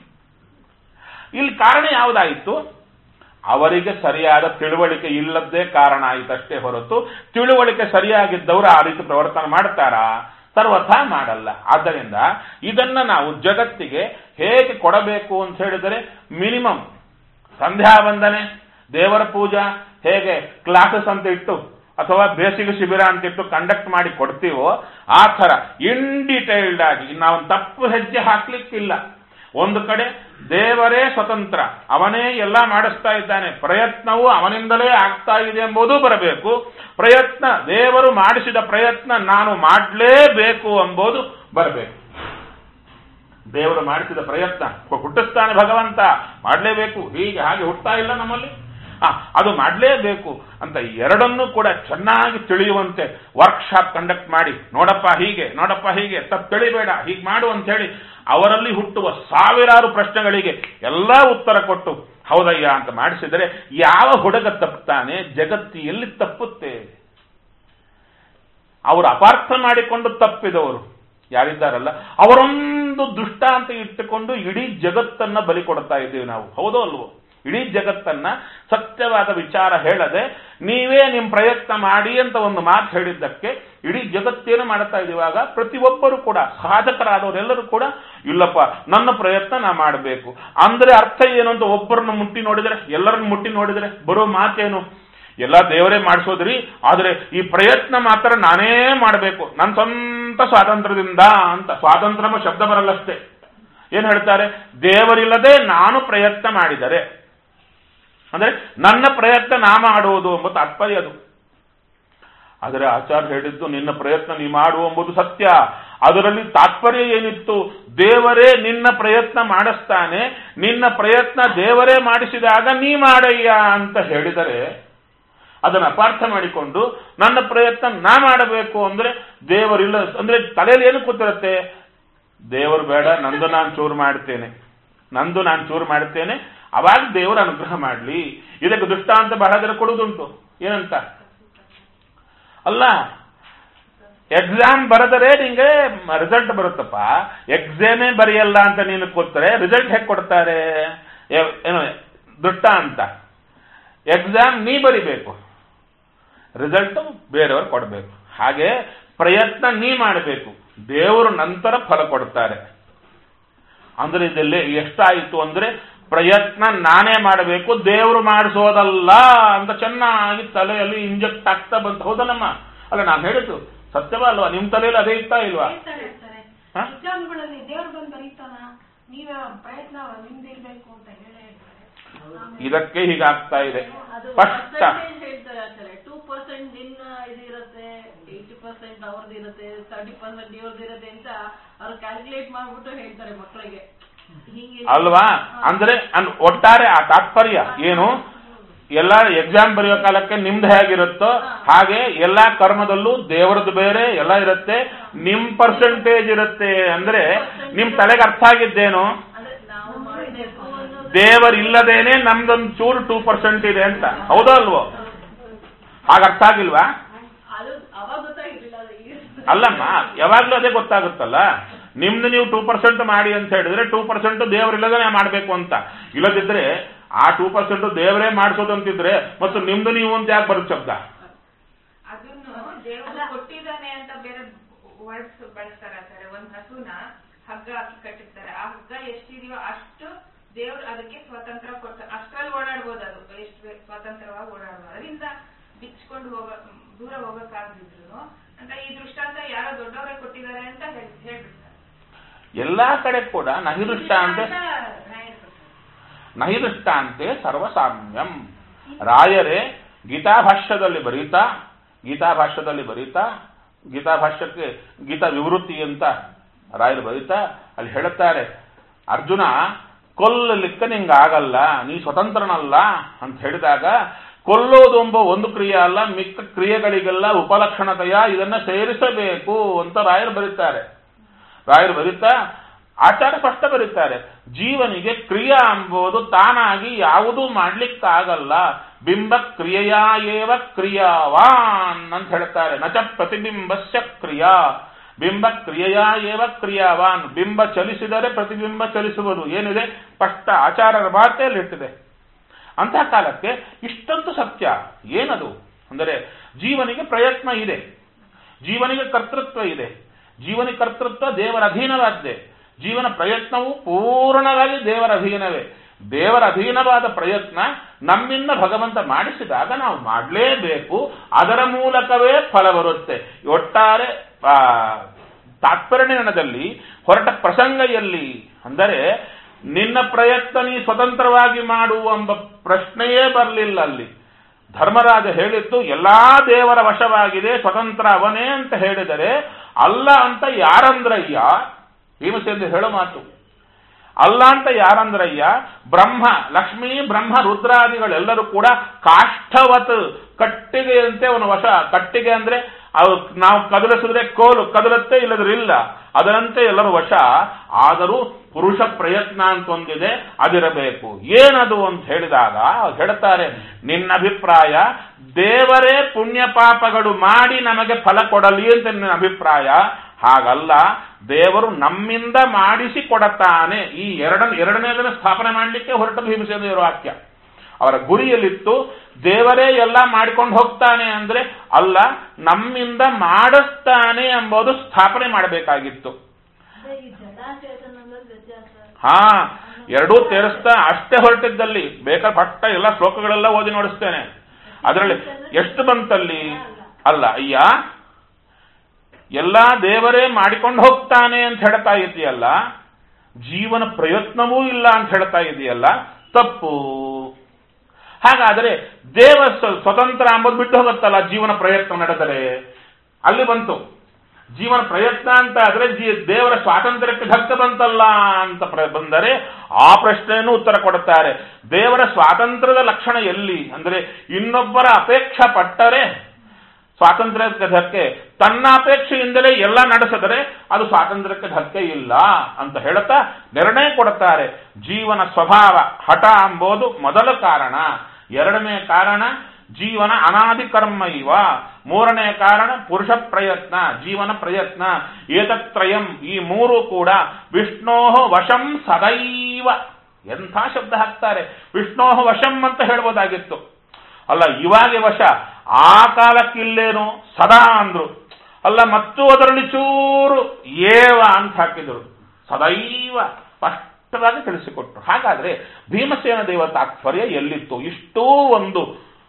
ಇಲ್ಲಿ ಕಾರಣ ಯಾವುದಾಯಿತು ಅವರಿಗೆ ಸರಿಯಾದ ತಿಳುವಳಿಕೆ ಇಲ್ಲದ್ದೇ ಕಾರಣ ಆಯಿತಷ್ಟೇ ಹೊರತು ತಿಳುವಳಿಕೆ ಸರಿಯಾಗಿದ್ದವರು ಆ ರೀತಿ ಪ್ರವರ್ತನೆ ಮಾಡ್ತಾರಾ ಸರ್ವಥಾ ಮಾಡಲ್ಲ ಆದ್ದರಿಂದ ಇದನ್ನ ನಾವು ಜಗತ್ತಿಗೆ ಹೇಗೆ ಕೊಡಬೇಕು ಅಂತ ಹೇಳಿದರೆ ಮಿನಿಮಮ್ ಸಂಧ್ಯಾ ವಂದನೆ ದೇವರ ಪೂಜಾ ಹೇಗೆ ಕ್ಲಾಸಸ್ ಅಂತ ಇಟ್ಟು ಅಥವಾ ಬೇಸಿಗೆ ಶಿಬಿರ ಅಂತಿಟ್ಟು ಕಂಡಕ್ಟ್ ಮಾಡಿ ಕೊಡ್ತೀವೋ ಆ ಥರ ಇನ್ ಡೀಟೈಲ್ಡ್ ಆಗಿ ನಾವು ತಪ್ಪು ಹೆಜ್ಜೆ ಹಾಕ್ಲಿಕ್ಕಿಲ್ಲ ಒಂದು ಕಡೆ ದೇವರೇ ಸ್ವತಂತ್ರ ಅವನೇ ಎಲ್ಲ ಮಾಡಿಸ್ತಾ ಇದ್ದಾನೆ ಪ್ರಯತ್ನವು ಅವನಿಂದಲೇ ಆಗ್ತಾ ಇದೆ ಎಂಬುದು ಬರಬೇಕು ಪ್ರಯತ್ನ ದೇವರು ಮಾಡಿಸಿದ ಪ್ರಯತ್ನ ನಾನು ಮಾಡಲೇಬೇಕು ಎಂಬುದು ಬರಬೇಕು ದೇವರು ಮಾಡಿಸಿದ ಪ್ರಯತ್ನ ಹುಟ್ಟಿಸ್ತಾನೆ ಭಗವಂತ ಮಾಡಲೇಬೇಕು ಹೀಗೆ ಹಾಗೆ ಹುಟ್ಟಾ ಇಲ್ಲ ನಮ್ಮಲ್ಲಿ ಆ, ಅದು ಮಾಡಲೇಬೇಕು ಅಂತ ಎರಡನ್ನೂ ಕೂಡ ಚೆನ್ನಾಗಿ ತಿಳಿಯುವಂತೆ ವರ್ಕ್ಶಾಪ್ ಕಂಡಕ್ಟ್ ಮಾಡಿ ನೋಡಪ್ಪ ಹೀಗೆ ನೋಡಪ್ಪ ಹೀಗೆ ತಪ್ಪು ತಿಳಿಬೇಡ ಹೀಗೆ ಮಾಡು ಅಂತ ಹೇಳಿ ಅವರಲ್ಲಿ ಹುಟ್ಟುವ ಸಾವಿರಾರು ಪ್ರಶ್ನೆಗಳಿಗೆ ಎಲ್ಲ ಉತ್ತರ ಕೊಟ್ಟು ಹೌದಯ್ಯ ಅಂತ ಮಾಡಿಸಿದರೆ ಯಾವ ಹುಡುಗ ತಪ್ಪುತ್ತಾನೆ ಜಗತ್ತು ಎಲ್ಲಿ ತಪ್ಪುತ್ತೆ ಅವರು ಅಪಾರ್ಥ ಮಾಡಿಕೊಂಡು ತಪ್ಪಿದವರು ಯಾರಿದ್ದಾರಲ್ಲ ಅವರೊಂದು ದುಷ್ಟ ಅಂತ ಇಟ್ಟುಕೊಂಡು ಇಡೀ ಜಗತ್ತನ್ನ ಬಲಿ ಕೊಡ್ತಾ ಇದ್ದೀವಿ ನಾವು ಹೌದೋ ಅಲ್ವೋ ಇಡೀ ಜಗತ್ತನ್ನ ಸತ್ಯವಾದ ವಿಚಾರ ಹೇಳದೆ ನೀವೇ ನಿಮ್ ಪ್ರಯತ್ನ ಮಾಡಿ ಅಂತ ಒಂದು ಮಾತು ಹೇಳಿದ್ದಕ್ಕೆ ಇಡೀ ಜಗತ್ತೇನು ಮಾಡ್ತಾ ಇದೀವಾಗ ಪ್ರತಿಯೊಬ್ಬರು ಕೂಡ ಸಾಧಕರಾದವರೆಲ್ಲರೂ ಕೂಡ ಇಲ್ಲಪ್ಪ ನನ್ನ ಪ್ರಯತ್ನ ನಾ ಮಾಡಬೇಕು ಅಂದ್ರೆ ಅರ್ಥ ಏನು ಅಂತ ಒಬ್ಬರನ್ನು ಮುಟ್ಟಿ ನೋಡಿದ್ರೆ ಎಲ್ಲರನ್ನು ಮುಟ್ಟಿ ನೋಡಿದ್ರೆ ಬರೋ ಮಾತೇನು ಎಲ್ಲ ದೇವರೇ ಮಾಡಿಸೋದ್ರಿ ಆದ್ರೆ ಈ ಪ್ರಯತ್ನ ಮಾತ್ರ ನಾನೇ ಮಾಡಬೇಕು ನನ್ನ ಸ್ವಂತ ಸ್ವಾತಂತ್ರ್ಯದಿಂದ ಅಂತ ಸ್ವಾತಂತ್ರ್ಯ ಶಬ್ದ ಬರಲ್ಲಷ್ಟೇ ಏನ್ ಹೇಳ್ತಾರೆ ದೇವರಿಲ್ಲದೆ ನಾನು ಪ್ರಯತ್ನ ಮಾಡಿದರೆ ಅಂದ್ರೆ ನನ್ನ ಪ್ರಯತ್ನ ನಾ ಮಾಡುವುದು ಎಂಬ ತಾತ್ಪರ್ಯ ಅದು ಆದರೆ ಆಚಾರ್ಯ ಹೇಳಿದ್ದು ನಿನ್ನ ಪ್ರಯತ್ನ ನೀ ಮಾಡು ಎಂಬುದು ಸತ್ಯ ಅದರಲ್ಲಿ ತಾತ್ಪರ್ಯ ಏನಿತ್ತು ದೇವರೇ ನಿನ್ನ ಪ್ರಯತ್ನ ಮಾಡಿಸ್ತಾನೆ ನಿನ್ನ ಪ್ರಯತ್ನ ದೇವರೇ ಮಾಡಿಸಿದಾಗ ನೀ ಮಾಡಯ್ಯ ಅಂತ ಹೇಳಿದರೆ ಅದನ್ನು ಅಪಾರ್ಥ ಮಾಡಿಕೊಂಡು ನನ್ನ ಪ್ರಯತ್ನ ನಾ ಮಾಡಬೇಕು ಅಂದ್ರೆ ದೇವರಿಲ್ಲ ಅಂದ್ರೆ ತಲೆಯಲ್ಲಿ ಏನು ಕೂತಿರುತ್ತೆ ದೇವರು ಬೇಡ ನಂದು ನಾನು ಚೂರು ಮಾಡ್ತೇನೆ ನಂದು ನಾನು ಚೂರು ಮಾಡ್ತೇನೆ ಅವಾಗ ದೇವರು ಅನುಗ್ರಹ ಮಾಡಲಿ ಇದಕ್ಕೆ ದೃಷ್ಟಾಂತ ಬಹಳ ಜನ ಕೊಡುವುದುಂಟು ಏನಂತ ಅಲ್ಲ ಎಕ್ಸಾಮ್ ಬರೆದರೆ ನಿಂಗೆ ರಿಸಲ್ಟ್ ಬರುತ್ತಪ್ಪ ಎಕ್ಸಾಮೇ ಬರೆಯಲ್ಲ ಅಂತ ನೀನು ಕೂತ್ರೆ ರಿಸಲ್ಟ್ ಹೇಗೆ ಕೊಡ್ತಾರೆ ಏ- ಏನು ದೃಷ್ಟ ಅಂತ ಎಕ್ಸಾಮ್ ನೀ ಬರಿಬೇಕು ರಿಸಲ್ಟ್ ಬೇರೆಯವರು ಕೊಡಬೇಕು ಹಾಗೆ ಪ್ರಯತ್ನ ನೀ ಮಾಡಬೇಕು ದೇವರು ನಂತರ ಫಲ ಕೊಡ್ತಾರೆ ಅಂದ್ರೆ ಇದರಲ್ಲಿ ಎಷ್ಟಾಯಿತು ಅಂದ್ರೆ ಪ್ರಯತ್ನ ನಾನೇ ಮಾಡಬೇಕು ದೇವರು ಮಾಡಿಸೋದಲ್ಲ ಅಂತ ಚೆನ್ನಾಗಿ ತಲೆಯಲ್ಲಿ ಇಂಜೆಕ್ಟ್ ಆಗ್ತಾ ಬಂತು ಹೌದಲ್ಲಮ್ಮ ಅಲ್ಲ ನಾನು ಹೇಳಿದ್ದು ಸತ್ಯವ ಅಲ್ವಾ ನಿಮ್ ತಲೆಯಲ್ಲಿ ಅದೇ ಇತ್ತಾ ಇಲ್ವಾ ಹೇಳ್ತಾರೆ ಹೇಳ್ತಾರೆ ಹಾ? ಎಕ್ಸಾಮ್ಗಳಲ್ಲಿ ದೇವ್ರು ಬಂದು ಬರೀತಾನ ನೀವೇ ಪ್ರಯತ್ನ ನಿಮ್ದಿರ್ಬೇಕು ಅಂತ ಹೇಳೇ ಹೇಳ್ತಾರೆ ಆಮೇಲೆ ಇದಕ್ಕೆ ಹೀಗಾಗ್ತಾ ಇದೆ ಅದು ಸ್ಪಷ್ಟ ಪರ್ಸೆಂಟೇಜ್ ಹೇಳ್ತಾರೆ ಆಚಾರ್ಯ ಟೂ ಪರ್ಸೆಂಟ್ ನಿನ್ನ ಇದು ಇರುತ್ತೆ ಏಯ್ಟಿ ಪರ್ಸೆಂಟ್ ಅವ್ರದ್ದು ಇರುತ್ತೆ ತರ್ಟಿ ಪರ್ಸೆಂಟ್ ಇವ್ರದ್ದು ಇರುತ್ತೆ ಅಂತ ಅವ್ರು ಕ್ಯಾಲ್ಕುಲೇಟ್ ಮಾಡ್ಬಿಟ್ಟು ಹೇಳ್ತಾರೆ ಮಕ್ಕಳಿಗೆ ಹಿಂಗೆ ಅಲ್ವಾ ಅಂದ್ರೆ ಅನ್- ಒಟ್ಟಾರೆ ಆ ತಾತ್ಪರ್ಯ ಏನು ಎಲ್ಲ ಎಕ್ಸಾಮ್ ಬರೆಯೋ ಕಾಲಕ್ಕೆ ನಿಮ್ದು ಹೇಗಿರುತ್ತೋ ಹಾಗೆ ಎಲ್ಲಾ ಕರ್ಮದಲ್ಲೂ ದೇವರದ್ದು ಬೇರೆ ಎಲ್ಲ ಇರುತ್ತೆ ನಿಮ್ ಪರ್ಸೆಂಟೇಜ್ ಇರುತ್ತೆ ಅಂದ್ರೆ ನಿಮ್ ತಲೆಗೆ ಅರ್ಥ ಆಗಿದ್ದೇನು ಅಂದ್ರೆ ನಾವು ಮಾಡಬೇಕು ಅನ್ನೋದು ದೇವರಿಲ್ಲದೇನೆ ನಮ್ದೊಂದು ಚೂರು ಟೂ ಪರ್ಸೆಂಟ್ ಇದೆ ಅಂತ ಹೌದೋ ಅಲ್ವೋ ಹಾಗ ಅರ್ಥ ಆಗಿಲ್ವಾ ಅದು ಅವಾಗ ಗೊತ್ತಾಗಿರ್ಲಿಲ್ಲ ಅದು ಈಗ ಅಲ್ಲಮ್ಮ ಯಾವಾಗ್ಲೂ ಅದೇ ಗೊತ್ತಾಗುತ್ತಲ್ಲ ನಿಮ್ದು ನೀವು ಟೂ ಪರ್ಸೆಂಟ್ ಮಾಡಿ ಅಂತ ಹೇಳಿದ್ರೆ ಟೂ ಪರ್ಸೆಂಟ್ ದೇವರಿಲ್ಲದೇ ಮಾಡಬೇಕು ಅಂತ ಇಲ್ಲದಿದ್ರೆ ಆ ಟೂ ಪರ್ಸೆಂಟ್ ದೇವರೇ ಮಾಡಿಸೋದು ಅಂತಿದ್ರೆ ಮತ್ತು ನಿಮ್ದು ನೀವು ಅಂತ ಯಾಕೆ ಬರುತ್ತೆ ಶಬ್ದ ಅದನ್ನು ದೇವರು ಕೊಟ್ಟಿದ್ದಾನೆ ಅಂತ ಬೇರೆ ವರ್ಡ್ಸ್ ಬಳಸ್ತಾರೆ ಸರ್ ಒಂದ್ ಹಸುನ ಹಗ್ಗ ಹಾಕಿ ಕಟ್ಟಿರ್ತಾರೆ ಆ ಹಗ್ಗ ಎಷ್ಟಿದೆಯೋ ಅಷ್ಟು ದೇವ್ರು ಅದಕ್ಕೆ ಸ್ವತಂತ್ರ ಕೊಟ್ಟ ಅಷ್ಟ್ರಲ್ಲಿ ಓಡಾಡ್ಬೋದು ಅದು ಎಷ್ಟು ಬೇ- ಸ್ವತಂತ್ರವಾಗಿ ಓಡಾಡ್ಬೋದು ಅದರಿಂದ ಬಿಚ್ಕೊಂಡು ಹೋಗ ದೂರ ಹೋಗಕ್ಕಾಗದಿದ್ರು ಅಂತ ಈ ದೃಷ್ಟಾಂತ ಯಾರೋ ದೊಡ್ಡವರೇ ಕೊಟ್ಟಿದ್ದಾರೆ ಅಂತ ಹೇಳ್- ಹೇಳ್ಬಿಡ್ತಾರೆ ಎಲ್ಲಾ ಕಡೆ ಕೂಡ ನಹಿದೃಷ್ಟ ಅಂತ ನಹಿದೃಷ್ಟಾಂತೆ ಸರ್ವಸಾಮ್ಯಂ ರಾಯರೇ ಗೀತಾಭಾಷ್ಯದಲ್ಲಿ ಬರೀತಾ ಗೀತಾಭಾಷ್ಯದಲ್ಲಿ ಬರೀತಾ ಗೀತಾಭಾಷ್ಯಕ್ಕೆ ಗೀತಾ ವಿವೃತ್ತಿ ಅಂತ ರಾಯರು ಬರೀತಾ ಅಲ್ಲಿ ಹೇಳುತ್ತಾರೆ ಅರ್ಜುನ ಕೊಲ್ಲಲಿಕ್ಕೆ ನಿಂಗೆ ಆಗಲ್ಲ ನೀ ಸ್ವತಂತ್ರನಲ್ಲ ಅಂತ ಹೇಳಿದಾಗ ಕೊಲ್ಲೋದು ಎಂಬ ಒಂದು ಕ್ರಿಯೆ ಅಲ್ಲ ಮಿಕ್ಕ ಕ್ರಿಯೆಗಳಿಗೆಲ್ಲ ಉಪಲಕ್ಷಣತೆಯ ಇದನ್ನ ಸೇರಿಸಬೇಕು ಅಂತ ರಾಯರು ಬರೀತಾರೆ ರಾಯರು ಬರೀತಾ ಆಚಾರ ಸ್ಪಷ್ಟ ಬರೀತಾರೆ ಜೀವನಿಗೆ ಕ್ರಿಯಾ ಎಂಬುದು ತಾನಾಗಿ ಯಾವುದೂ ಮಾಡ್ಲಿಕ್ಕಾಗಲ್ಲ ಬಿಂಬ ಕ್ರಿಯೆಯಾ ಏವ ಕ್ರಿಯಾವಾನ್ ಅಂತ ಹೇಳ್ತಾರೆ ನಚ ಪ್ರತಿಬಿಂಬಸ್ಯ ಕ್ರಿಯಾ ಬಿಂಬ ಕ್ರಿಯೆಯಾ ಏವ ಕ್ರಿಯಾವಾನ್ ಬಿಂಬ ಚಲಿಸಿದರೆ ಪ್ರತಿಬಿಂಬ ಚಲಿಸುವುದು ಏನಿದೆ ಸ್ಪಷ್ಟ ಆಚಾರರ ವಾರ್ತೆಯಲ್ಲಿಟ್ಟಿದೆ ಅಂತಹ ಕಾಲಕ್ಕೆ ಇಷ್ಟೊಂದು ಸತ್ಯ ಏನದು ಅಂದರೆ ಜೀವನಿಗೆ ಪ್ರಯತ್ನ ಇದೆ ಜೀವನಿಗೆ ಕರ್ತೃತ್ವ ಇದೆ ಜೀವನ ಕರ್ತೃತ್ವ ದೇವರ ಅಧೀನವಾದ್ದೆ ಜೀವನ ಪ್ರಯತ್ನವು ಪೂರ್ಣವಾಗಿ ದೇವರ ಅಧೀನವೇ ದೇವರ ಅಧೀನವಾದ ಪ್ರಯತ್ನ ನಮ್ಮಿಂದ ಭಗವಂತ ಮಾಡಿಸಿದಾಗ ನಾವು ಮಾಡಲೇಬೇಕು ಅದರ ಮೂಲಕವೇ ಫಲ ಬರುತ್ತೆ ಒಟ್ಟಾರೆ ಆ, ತಾತ್ಪರ್ಯದಲ್ಲಿ ಹೊರಟ ಪ್ರಸಂಗ ಎಲ್ಲಿ ಅಂದರೆ ನಿನ್ನ ಪ್ರಯತ್ನ ನೀ ಸ್ವತಂತ್ರವಾಗಿ ಮಾಡುವ ಎಂಬ ಪ್ರಶ್ನೆಯೇ ಬರಲಿಲ್ಲ ಅಲ್ಲಿ ಧರ್ಮರಾಜ ಹೇಳಿದ್ದು ಎಲ್ಲಾ ದೇವರ ವಶವಾಗಿದೆ ಸ್ವತಂತ್ರ ಅವನೇ ಅಂತ ಹೇಳಿದರೆ ಅಲ್ಲ ಅಂತ ಯಾರಂದ್ರಯ್ಯ ಭೀಮಸೇಂದ್ರ ಹೇಳೋ ಮಾತು ಅಲ್ಲ ಅಂತ ಯಾರಂದ್ರಯ್ಯ ಬ್ರಹ್ಮ ಲಕ್ಷ್ಮೀ ಬ್ರಹ್ಮ ರುದ್ರಾದಿಗಳೆಲ್ಲರೂ ಕೂಡ ಕಾಷ್ಠವತ್ ಕಟ್ಟಿಗೆಯಂತೆ ಅವನ ವಶ ಕಟ್ಟಿಗೆ ಅಂದ್ರೆ ಅವು ನಾವು ಕದಲಿಸಿದ್ರೆ ಕೋಲು ಕದಲತ್ತೆ ಇಲ್ಲದ್ರೆ ಇಲ್ಲ ಅದರಂತೆ ಎಲ್ಲರೂ ವಶ ಆದರೂ ಪುರುಷ ಪ್ರಯತ್ನ ಅಂತ ಒಂದಿದೆ ಅದಿರಬೇಕು ಏನದು ಅಂತ ಹೇಳಿದಾಗ ಹೇಳ್ತಾರೆ ನಿನ್ನ ಅಭಿಪ್ರಾಯ ದೇವರೇ ಪುಣ್ಯ ಪಾಪಗಳು ಮಾಡಿ ನಮಗೆ ಫಲ ಕೊಡಲಿ ಅಂತ ನಿನ್ನ ಅಭಿಪ್ರಾಯ ಹಾಗಲ್ಲ ದೇವರು ನಮ್ಮಿಂದ ಮಾಡಿಸಿ ಕೊಡತಾನೆ ಈ ಎರಡ ಎರಡನೇದನ್ನ ಸ್ಥಾಪನೆ ಮಾಡಲಿಕ್ಕೆ ಹೊರಟ ಭೀಮಸೇನ ವಾಕ್ಯ ಅವರ ಗುರಿಯಲ್ಲಿತ್ತು ದೇವರೇ ಎಲ್ಲ ಮಾಡಿಕೊಂಡು ಹೋಗ್ತಾನೆ ಅಂದ್ರೆ ಅಲ್ಲ ನಮ್ಮಿಂದ ಮಾಡಿಸ್ತಾನೆ ಎಂಬುದು ಸ್ಥಾಪನೆ ಮಾಡಬೇಕಾಗಿತ್ತು ಅದೇ ಈ ಜಡಾಚೇತನ ಅನ್ನೋದು ವ್ಯತ್ಯಾಸ ಹಾ ಎರಡೂ ತೇರಿಸ್ತಾ ಅಷ್ಟೇ ಹೊರಟಿದ್ದಲ್ಲಿ ಬೇಕಾದ್ರೆ ಪಟ್ಟ ಎಲ್ಲ ಶ್ಲೋಕಗಳೆಲ್ಲ ಓದಿ ನೋಡಿಸ್ತೇನೆ ಅದರಲ್ಲಿ ಎಷ್ಟು ಬಂತಲ್ಲಿ ಅಲ್ಲ ಅಯ್ಯ ಎಲ್ಲಾ ದೇವರೇ ಮಾಡಿಕೊಂಡು ಹೋಗ್ತಾನೆ ಅಂತ ಹೇಳ್ತಾ ಇದೆಯಲ್ಲ ಜೀವನ ಪ್ರಯತ್ನವೂ ಇಲ್ಲ ಅಂತ ಹೇಳ್ತಾ ಇದೆಯಲ್ಲ ತಪ್ಪು ಹಾಗಾದರೆ ದೇವ ಸ್ವ- ಸ್ವತಂತ್ರ ಅಂಬುದು ಬಿಟ್ಟು ಹೋಗುತ್ತಲ್ಲ ಜೀವನ ಪ್ರಯತ್ನ ನಡೆದರೆ ಅಲ್ಲಿ ಬಂತು ಜೀವನ ಪ್ರಯತ್ನ ಅಂತ ಆದ್ರೆ ಜೀ- ದೇವರ ಸ್ವಾತಂತ್ರ್ಯಕ್ಕೆ ಧಕ್ಕೆ ಬಂತಲ್ಲ ಅಂತ ಪ್ರ- ಬಂದರೆ ಆ ಪ್ರಶ್ನೆಯನ್ನು ಉತ್ತರ ಕೊಡುತ್ತಾರೆ ದೇವರ ಸ್ವಾತಂತ್ರ್ಯದ ಲಕ್ಷಣ ಎಲ್ಲಿ ಅಂದ್ರೆ ಇನ್ನೊಬ್ಬರ ಅಪೇಕ್ಷೆ ಪಟ್ಟರೆ ಸ್ವಾತಂತ್ರ್ಯಕ್ಕೆ ಧಕ್ಕೆ ತನ್ನ ಅಪೇಕ್ಷೆಯಿಂದಲೇ ಎಲ್ಲ ನಡೆಸಿದರೆ ಅದು ಸ್ವಾತಂತ್ರ್ಯಕ್ಕೆ ಧಕ್ಕೆ ಇಲ್ಲ ಅಂತ ಹೇಳುತ್ತಾ ನಿರ್ಣಯ ಕೊಡುತ್ತಾರೆ ಜೀವನ ಸ್ವಭಾವ ಹಠ ಎಂಬುದು ಮೊದಲ ಕಾರಣ ಎರಡನೇ ಕಾರಣ ಜೀವನ ಅನಾದಿ ಕರ್ಮ ಇವ ಮೂರನೇ ಕಾರಣ ಪುರುಷ ಪ್ರಯತ್ನ ಜೀವನ ಪ್ರಯತ್ನ ಏತತ್ರಯಂ ಈ ಮೂರು ಕೂಡ ವಿಷ್ಣೋಹ ವಶಂ ಸದೈವ ಎಂಥ ಶಬ್ದ ಹಾಕ್ತಾರೆ ವಿಷ್ಣೋಹ ವಶಂ ಅಂತ ಹೇಳ್ಬೋದಾಗಿತ್ತು ಅಲ್ಲ ಇವಾಗ ವಶ ಆ ಕಾಲಕ್ಕಿಲ್ಲೇನು ಸದಾ ಅಂದ್ರು ಅಲ್ಲ ಮತ್ತು ಅದರಲ್ಲಿ ಚೂರು ಏವ ಅಂತ ಹಾಕಿದರು ಸದೈವ ಸ್ಪಷ್ಟವಾಗಿ ತಿಳಿಸಿಕೊಟ್ರು ಹಾಗಾದ್ರೆ ಭೀಮಸೇನ ದೇವ ತಾತ್ಪರ್ಯ ಎಲ್ಲಿತ್ತು ಇಷ್ಟೂ ಒಂದು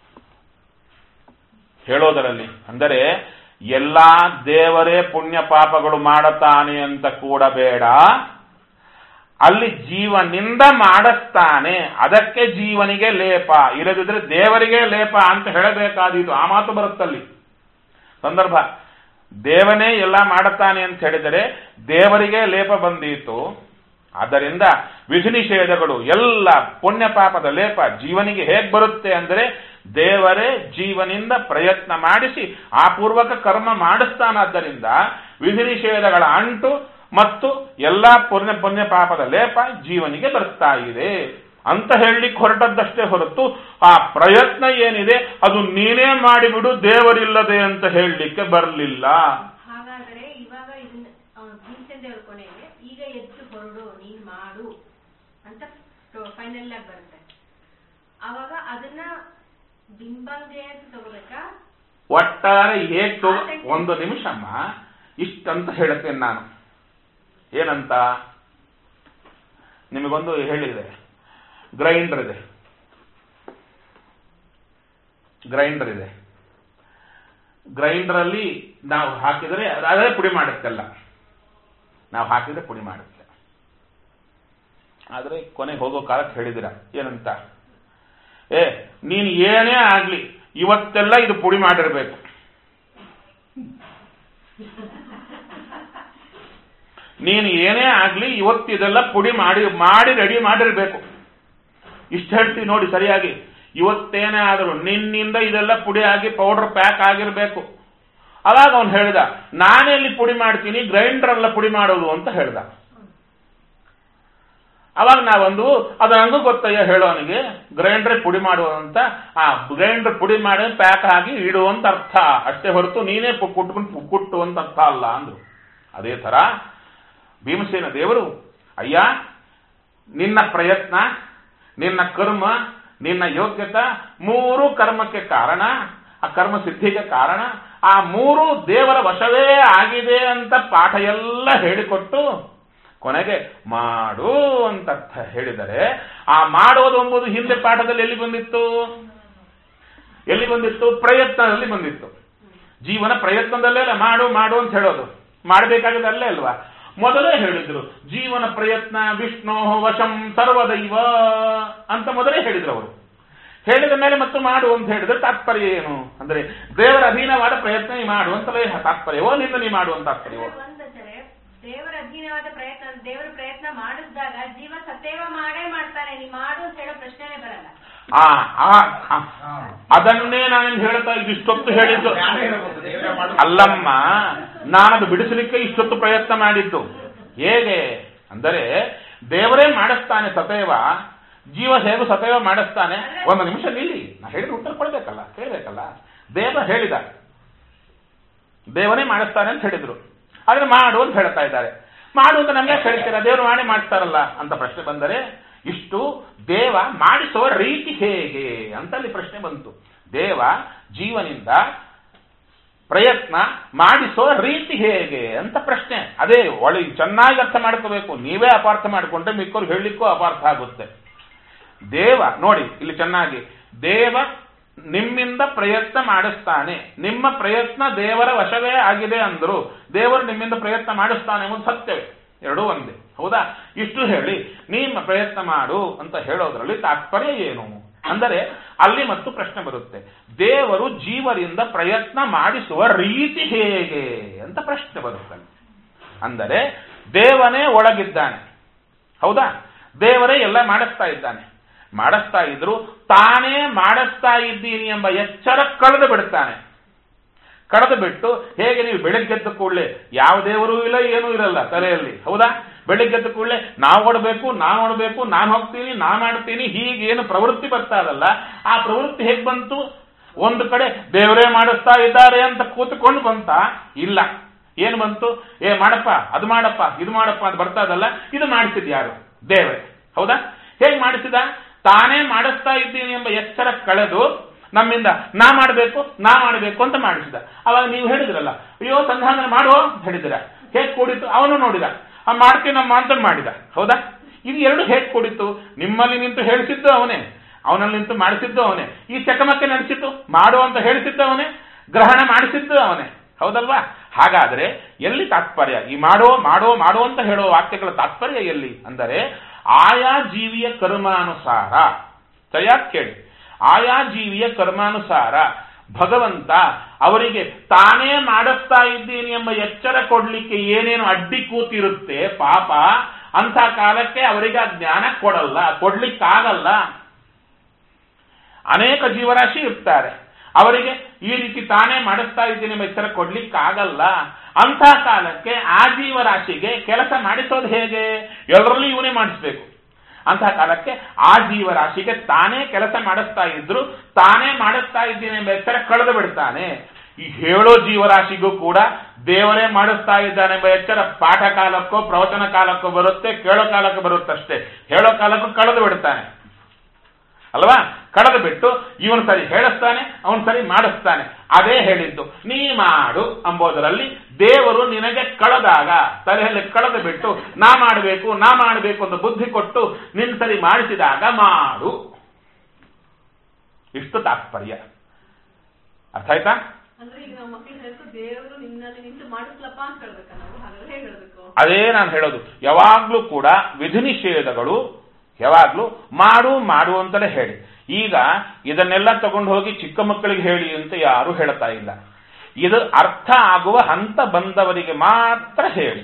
ಹೇಳೋದರಲ್ಲಿ ಅಂದರೆ ಎಲ್ಲಾ ದೇವರೇ ಪುಣ್ಯ ಪಾಪಗಳು ಮಾಡತಾನೆ ಅಂತ ಕೂಡ ಬೇಡ ಅಲ್ಲಿ ಜೀವನಿಂದ ಮಾಡಿಸ್ತಾನೆ ಅದಕ್ಕೆ ಜೀವನಿಗೆ ಲೇಪ ಇಲ್ಲದಿದ್ರೆ ದೇವರಿಗೆ ಲೇಪ ಅಂತ ಹೇಳಬೇಕಾದೀತು ಆ ಮಾತು ಬರುತ್ತಲ್ಲಿ ಸಂದರ್ಭ ದೇವನೇ ಎಲ್ಲ ಮಾಡುತ್ತಾನೆ ಅಂತ ಹೇಳಿದರೆ ದೇವರಿಗೆ ಲೇಪ ಬಂದೀತು ಆದ್ದರಿಂದ ವಿಧಿ ನಿಷೇಧಗಳು ಎಲ್ಲ ಪುಣ್ಯ ಪಾಪದ ಲೇಪ ಜೀವನಿಗೆ ಹೇಗೆ ಬರುತ್ತೆ ಅಂದರೆ ದೇವರೇ ಜೀವನಿಂದ ಪ್ರಯತ್ನ ಮಾಡಿಸಿ ಆ ಪೂರ್ವಕ ಕರ್ಮ ಮಾಡಿಸ್ತಾನಾದ್ದರಿಂದ ವಿಧಿ ನಿಷೇಧಗಳ ಅಂಟು ಮತ್ತು ಎಲ್ಲಾ ಪುಣ್ಯ ಪುಣ್ಯ ಪಾಪದ ಲೇಪ ಜೀವನಿಗೆ ಬರ್ತಾ ಇದೆ ಅಂತ ಹೇಳಲಿಕ್ಕೆ ಹೊರಟದ್ದಷ್ಟೇ ಹೊರತು ಆ ಪ್ರಯತ್ನ ಏನಿದೆ ಅದು ನೀನೇ ಮಾಡಿಬಿಡು ದೇವರಿಲ್ಲದೆ ಅಂತ ಹೇಳಲಿಕ್ಕೆ ಬರಲಿಲ್ಲ ಹಾಗಾದ್ರೆ ಇವಾಗ ಇದನ್ನ ಭೀಮಸೇನ್ ದೇವ್ರ ಕೊನೆಗೆ ಈಗ ಎದ್ದು ಹೊರಡು ನೀನ್ ಮಾಡು ಅಂತ ಫೈನಲ್ ಆಗಿ ಬರುತ್ತೆ ಅವಾಗ ಅದನ್ನ ಬಿಂಬಂಗೆ ಅಂತ ತಗೋಬೇಕಾ ಒಟ್ಟಾರೆ ಹೇಗ್ ತಗೋ ಒಂದು ನಿಮಿಷಮ್ಮ ಇಷ್ಟಂತ ಹೇಳುತ್ತೇನೆ ನಾನು ಏನಂತ ನಿಮಗೊಂದು ಹೇಳಿದೆ ಗ್ರೈಂಡರ್ ಇದೆ ಗ್ರೈಂಡರ್ ಇದೆ ಗ್ರೈಂಡರ್ ಅಲ್ಲಿ ನಾವು ಹಾಕಿದರೆ ಅದು ಅದೇ ಪುಡಿ ಮಾಡುತ್ತಲ್ಲ ನಾವು ಹಾಕಿದ್ರೆ ಪುಡಿ ಮಾಡುತ್ತೆ ಆದ್ರೆ ಕೊನೆಗೆ ಹೋಗೋ ಕಾಲಕ್ಕೆ ಹೇಳಿದಿರ ಏನಂತ ಏ ನೀನು ಏನೇ ಆಗ್ಲಿ ಇವತ್ತೆಲ್ಲ ಇದು ಪುಡಿ ಮಾಡಿರ್ಬೇಕು ನೀನು ಏನೇ ಆಗ್ಲಿ ಇವತ್ತಿದೆಲ್ಲ ಪುಡಿ ಮಾಡಿ ಮಾಡಿ ರೆಡಿ ಮಾಡಿರ್ಬೇಕು ಇಷ್ಟು ಹೇಳ್ತೀವಿ ನೋಡಿ ಸರಿಯಾಗಿ ಇವತ್ತೇನೇ ಆದರೂ ನಿನ್ನಿಂದ ಇದೆಲ್ಲ ಪುಡಿ ಆಗಿ ಪೌಡರ್ ಪ್ಯಾಕ್ ಆಗಿರ್ಬೇಕು ಅವಾಗ ಅವನು ಹೇಳ್ದ ನಾನೆಲ್ಲಿ ಪುಡಿ ಮಾಡ್ತೀನಿ ಗ್ರೈಂಡರ್ ಎಲ್ಲ ಪುಡಿ ಮಾಡೋದು ಅಂತ ಹೇಳ್ದ ಅವಾಗ ನಾವೊಂದು ಅದು ನಂಗೂ ಗೊತ್ತಯ್ಯ ಹೇಳೋನಿಗೆ ಗ್ರೈಂಡರ್ ಪುಡಿ ಮಾಡುವಂತ ಆ ಗ್ರೈಂಡರ್ ಪುಡಿ ಮಾಡಿ ಪ್ಯಾಕ್ ಆಗಿ ಇಡುವಂತ ಅರ್ಥ ಅಷ್ಟೇ ಹೊರತು ನೀನೇ ಪು- ಕುಟ್ಕೊಂಡು ಕುಟ್ಟು ಅಂತ ಅರ್ಥ ಅಲ್ಲ ಅಂದ್ರು ಅದೇ ತರ ಭೀಮಸೇನ ದೇವರು ಅಯ್ಯ ನಿನ್ನ ಪ್ರಯತ್ನ ನಿನ್ನ ಕರ್ಮ ನಿನ್ನ ಯೋಗ್ಯತೆ ಮೂರು ಕರ್ಮಕ್ಕೆ ಕಾರಣ ಆ ಕರ್ಮ ಸಿದ್ಧಿಗೆ ಕಾರಣ ಆ ಮೂರು ದೇವರ ವಶವೇ ಆಗಿದೆ ಅಂತ ಪಾಠ ಎಲ್ಲ ಹೇಳಿಕೊಟ್ಟು ಕೊನೆಗೆ ಮಾಡು ಅಂತ ಅರ್ಥ ಹೇಳಿದರೆ ಆ ಮಾಡೋದು ಎಂಬುದು ಹಿಂದೆ ಪಾಠದಲ್ಲಿ ಎಲ್ಲಿ ಬಂದಿತ್ತು ಎಲ್ಲಿ ಬಂದಿತ್ತು ಪ್ರಯತ್ನದಲ್ಲಿ ಬಂದಿತ್ತು ಜೀವನ ಪ್ರಯತ್ನದಲ್ಲೇ ಅಲ್ಲ ಮಾಡು ಮಾಡು ಅಂತ ಹೇಳೋದು ಮಾಡಬೇಕಾಗಿದೆ ಅಲ್ಲೇ ಅಲ್ವಾ ಮೊದಲೇ ಹೇಳಿದ್ರು ಜೀವನ ಪ್ರಯತ್ನ ವಿಷ್ಣು ವಶಂ ಸರ್ವದೈವ ಅಂತ ಮೊದಲೇ ಹೇಳಿದ್ರು ಅವರು ಹೇಳಿದ ಮೇಲೆ ಮತ್ತು ಮಾಡು ಅಂತ ಹೇಳಿದ್ರೆ ತಾತ್ಪರ್ಯ ಏನು ಅಂದ್ರೆ ದೇವರ ಅಧೀನವಾದ ಪ್ರಯತ್ನ ನೀ ಮಾಡು ಅಂತಲೇ ತಾತ್ಪರ್ಯವೋ ನಿಂದ ನೀ ಮಾಡು ಅಂತ ತಾತ್ಪರ್ಯವೋ ಒಂದಂದ್ರೆ ದೇವರ ಅಧೀನವಾದ ಪ್ರಯತ್ನ ದೇವರ ಪ್ರಯತ್ನ ಮಾಡಿಸಿದಾಗ ಜೀವ ಸತೇವ ಮಾಡೇ ಮಾಡ್ತಾನೆ ನೀ ಮಾಡು ಅಂತ ಹೇಳೋ ಪ್ರಶ್ನೆನೇ ಬರಲ್ಲ ಆ ಆ, ಆ, ಅದನ್ನೇ ನಾನು ಹೇಳ್ತಾ ಇದ್ದು ಇಷ್ಟೊತ್ತು ಹೇಳಿದ್ದು ಅಲ್ಲಮ್ಮ ನಾನದು ಬಿಡಿಸಲಿಕ್ಕೆ ಇಷ್ಟೊತ್ತು ಪ್ರಯತ್ನ ಮಾಡಿದ್ದು ಹೇಗೆ ಅಂದರೆ ದೇವರೇ ಮಾಡಿಸ್ತಾನೆ ಸತೇವ ಜೀವ ಹೇಗೂ ಸತೇವ ಮಾಡಿಸ್ತಾನೆ ಒಂದು ನಿಮಿಷ ನಿಲ್ಲಿ ನಾ ಹೇಳಿದ ಉತ್ತರ ಕೊಡ್ಬೇಕಲ್ಲ ಕೇಳಬೇಕಲ್ಲ ದೇವ ಹೇಳಿದ ದೇವನೇ ಮಾಡಿಸ್ತಾನೆ ಅಂತ ಹೇಳಿದ್ರು ಆದ್ರೆ ಮಾಡು ಅಂತ ಹೇಳ್ತಾ ಇದ್ದಾರೆ ಮಾಡು ಅಂತ ನಮ್ಗೆ ಹೇಳ್ತೀರಾ ದೇವರು ಮಾಡಿ ಮಾಡ್ತಾರಲ್ಲ ಅಂತ ಪ್ರಶ್ನೆ ಬಂದರೆ ಇಷ್ಟು ದೇವ ಮಾಡಿಸುವ ರೀತಿ ಹೇಗೆ ಅಂತ ಅಲ್ಲಿ ಪ್ರಶ್ನೆ ಬಂತು ದೇವ ಜೀವನಿಂದ ಪ್ರಯತ್ನ ಮಾಡಿಸೋ ರೀತಿ ಹೇಗೆ ಅಂತ ಪ್ರಶ್ನೆ ಅದೇ ಒಳಗೆ ಚೆನ್ನಾಗಿ ಅರ್ಥ ಮಾಡ್ಕೋಬೇಕು ನೀವೇ ಅಪಾರ್ಥ ಮಾಡಿಕೊಂಡ್ರೆ ಮಿಕ್ಕವ್ರು ಹೇಳಲಿಕ್ಕೂ ಅಪಾರ್ಥ ಆಗುತ್ತೆ ದೇವ ನೋಡಿ ಇಲ್ಲಿ ಚೆನ್ನಾಗಿ ದೇವ ನಿಮ್ಮಿಂದ ಪ್ರಯತ್ನ ಮಾಡಿಸ್ತಾನೆ ನಿಮ್ಮ ಪ್ರಯತ್ನ ದೇವರ ವಶವೇ ಆಗಿದೆ ಅಂದ್ರು ದೇವರು ನಿಮ್ಮಿಂದ ಪ್ರಯತ್ನ ಮಾಡಿಸ್ತಾನೆ ಎಂಬುದು ಸತ್ಯವೇ ಎರಡೂ ಒಂದೇ ಹೌದಾ ಇಷ್ಟು ಹೇಳಿ ನಿಮ್ಮ ಪ್ರಯತ್ನ ಮಾಡು ಅಂತ ಹೇಳೋದ್ರಲ್ಲಿ ತಾತ್ಪರ್ಯ ಏನು ಅಂದರೆ ಅಲ್ಲಿ ಮತ್ತು ಪ್ರಶ್ನೆ ಬರುತ್ತೆ ದೇವರು ಜೀವರಿಂದ ಪ್ರಯತ್ನ ಮಾಡಿಸುವ ರೀತಿ ಹೇಗೆ ಅಂತ ಪ್ರಶ್ನೆ ಬರುತ್ತೆ ಅಲ್ಲಿ. ಅಂದರೆ ದೇವನೇ ಒಳಗಿದ್ದಾನೆ ಹೌದಾ ದೇವರೇ ಎಲ್ಲ ಮಾಡಿಸ್ತಾ ಇದ್ದಾನೆ ಮಾಡಿಸ್ತಾ ಇದ್ರು ತಾನೇ ಮಾಡಿಸ್ತಾ ಇದ್ದೀನಿ ಎಂಬ ಎಚ್ಚರ ಕಳೆದು ಬಿಡ್ತಾನೆ ಕಳೆದು ಬಿಟ್ಟು ಹೇಗೆ ನೀವು ಬೆಳಗ್ಗೆದ್ದ ಕೂಡಲೇ ಯಾವ ದೇವರು ಇಲ್ಲ ಏನೂ ಇರಲ್ಲ ತಲೆಯಲ್ಲಿ ಹೌದಾ ಬೆಳಗ್ಗೆದ್ದ ಕೂಡಲೇ ನಾವು ಓಡಬೇಕು ನಾನು ಓಡಬೇಕು ನಾನು ಹೋಗ್ತೀನಿ ನಾ ಮಾಡ್ತೀನಿ ಹೀಗೇನು ಪ್ರವೃತ್ತಿ ಬರ್ತಾ ಇದಲ್ಲ ಆ ಪ್ರವೃತ್ತಿ ಹೇಗೆ ಬಂತು ಒಂದು ಕಡೆ ದೇವರೇ ಮಾಡಿಸ್ತಾ ಇದ್ದಾರೆ ಅಂತ ಕೂತ್ಕೊಂಡು ಬಂತ ಇಲ್ಲ ಏನು ಬಂತು ಏ ಮಾಡಪ್ಪ ಅದು ಮಾಡಪ್ಪ ಇದು ಮಾಡಪ್ಪ ಅಂತ ಬರ್ತಾ ಇದಲ್ಲ ಇದು ಮಾಡಿಸಿದ್ ಯಾರು ದೇವರೇ ಹೌದಾ ಹೇಗೆ ಮಾಡಿಸಿದ ತಾನೇ ಮಾಡಿಸ್ತಾ ಇದ್ದೀನಿ ಎಂಬ ಎಚ್ಚರ ಕಳೆದು ನಮ್ಮಿಂದ ನಾ ಮಾಡಬೇಕು ನಾ ಮಾಡಬೇಕು ಅಂತ ಮಾಡಿಸಿದ ಅವಾಗ ನೀವು ಹೇಳಿದ್ರಲ್ಲ ಅಯ್ಯೋ ಸಂಧಾನ ಮಾಡುವ ಅಂತ ಹೇಳಿದಿರ ಹೇಗೆ ಕೂಡಿತು ಅವನು ನೋಡಿದ ಆ ಮಾಡ್ತೀನಮ್ಮ ಅಂತ ಮಾಡಿದ ಹೌದಾ ಇದು ಎರಡು ಹೇಗೆ ಕೂಡಿತು ನಿಮ್ಮಲ್ಲಿ ನಿಂತು ಹೇಳಿಸಿದ್ದು ಅವನೇ ಅವನಲ್ಲಿ ನಿಂತು ಮಾಡಿಸಿದ್ದು ಅವನೇ ಈ ಚಕಮಕ್ಕೆ ನಡೆಸಿದ್ದು ಮಾಡು ಅಂತ ಹೇಳಿಸಿದ್ದು ಅವನೇ ಗ್ರಹಣ ಮಾಡಿಸಿದ್ದು ಅವನೇ ಹೌದಲ್ವಾ ಹಾಗಾದ್ರೆ ಎಲ್ಲಿ ತಾತ್ಪರ್ಯ ಈ ಮಾಡೋ ಮಾಡೋ ಮಾಡೋ ಅಂತ ಹೇಳೋ ವಾಕ್ಯಗಳ ತಾತ್ಪರ್ಯ ಎಲ್ಲಿ ಅಂದರೆ ಆಯಾ ಜೀವಿಯ ಕರ್ಮಾನುಸಾರ ಸರಿಯಾಗಿ ಕೇಳಿ ಆಯಾ ಜೀವಿಯ ಕರ್ಮಾನುಸಾರ ಭಗವಂತ ಅವರಿಗೆ ತಾನೇ ಮಾಡಿಸ್ತಾ ಇದ್ದೀನಿ ಎಂಬ ಎಚ್ಚರ ಕೊಡ್ಲಿಕ್ಕೆ ಏನೇನು ಅಡ್ಡಿ ಕೂತಿರುತ್ತೆ ಪಾಪ ಅಂತ ಕಾಲಕ್ಕೆ ಅವರಿಗೆ ಆ ಜ್ಞಾನ ಕೊಡಲ್ಲ ಕೊಡ್ಲಿಕ್ಕಾಗಲ್ಲ ಅನೇಕ ಜೀವರಾಶಿ ಇರ್ತಾರೆ ಅವರಿಗೆ ಈ ರೀತಿ ತಾನೇ ಮಾಡಿಸ್ತಾ ಇದ್ದೀನಿ ಎಂಬ ಎಚ್ಚರ ಕೊಡ್ಲಿಕ್ಕಾಗಲ್ಲ ಅಂಥ ಕಾಲಕ್ಕೆ ಆ ಜೀವರಾಶಿಗೆ ಕೆಲಸ ಮಾಡಿಸೋದು ಹೇಗೆ ಎಲ್ಲರಲ್ಲೂ ಇವನೇ ಮಾಡಿಸ್ಬೇಕು ಅಂತಹ ಕಾಲಕ್ಕೆ ಆ ಜೀವರಾಶಿಗೆ ತಾನೇ ಕೆಲಸ ಮಾಡಿಸ್ತಾ ಇದ್ರು ತಾನೇ ಮಾಡಿಸ್ತಾ ಇದ್ದೀನಿ ಎಂಬ ಎಚ್ಚರ ಕಳೆದು ಬಿಡ್ತಾನೆ ಈ ಹೇಳೋ ಜೀವರಾಶಿಗೂ ಕೂಡ ದೇವರೇ ಮಾಡಿಸ್ತಾ ಇದ್ದಾನೆ ಎಂಬ ಎಚ್ಚರ ಪಾಠ ಕಾಲಕ್ಕೋ ಪ್ರವಚನ ಕಾಲಕ್ಕೋ ಬರುತ್ತೆ ಕೇಳೋ ಕಾಲಕ್ಕೂ ಬರುತ್ತಷ್ಟೇ ಹೇಳೋ ಕಾಲಕ್ಕೂ ಕಳೆದು ಬಿಡ್ತಾನೆ ಅಲ್ವಾ ಕಳೆದು ಬಿಟ್ಟು ಇವನು ಸರಿ ಹೇಳಿಸ್ತಾನೆ ಅವನು ಸರಿ ಮಾಡಿಸ್ತಾನೆ ಅದೇ ಹೇಳಿದ್ದು ನೀ ಮಾಡು ಅಂಬೋದರಲ್ಲಿ ದೇವರು ನಿನಗೆ ಕಳೆದಾಗ ತಲೆಯಲ್ಲಿ ಕಳೆದು ಬಿಟ್ಟು ನಾ ಮಾಡಬೇಕು ನಾ ಮಾಡಬೇಕು ಅಂತ ಬುದ್ಧಿ ಕೊಟ್ಟು ನಿನ್ ಸರಿ ಮಾಡಿಸಿದಾಗ ಮಾಡು ಇಷ್ಟು ತಾತ್ಪರ್ಯ ಅರ್ಥ ಆಯ್ತಾ ಅಂದ್ರೆ ಈಗ ನಾವು ಮಕ್ಕಳಿಗೆ ಹೇಳ್ತು ದೇವರು ನಿನ್ನಲ್ಲಿ ನಿಂತು ಮಾಡಿಸ್ಲಪ್ಪ ಅಂತ ಹೇಳ್ಬೇಕಲ್ಲ ನಾವು ಹಾಗಾದ್ರೆ ಹೇಗೆ ಹೇಳ್ಬೇಕು ಅದೇ ನಾನು ಹೇಳೋದು ಯಾವಾಗ್ಲೂ ಕೂಡ ವಿಧಿ ನಿಷೇಧಗಳು ಯಾವಾಗ್ಲೂ ಮಾಡು ಮಾಡು ಅಂತಲೇ ಹೇಳಿ ಈಗ ಇದನ್ನೆಲ್ಲ ತಗೊಂಡು ಹೋಗಿ ಚಿಕ್ಕ ಮಕ್ಕಳಿಗೆ ಹೇಳಿ ಅಂತ ಯಾರು ಹೇಳ್ತಾ ಇಲ್ಲ ಇದು ಅರ್ಥ ಆಗುವ ಹಂತ ಬಂದವರಿಗೆ ಮಾತ್ರ ಹೇಳಿ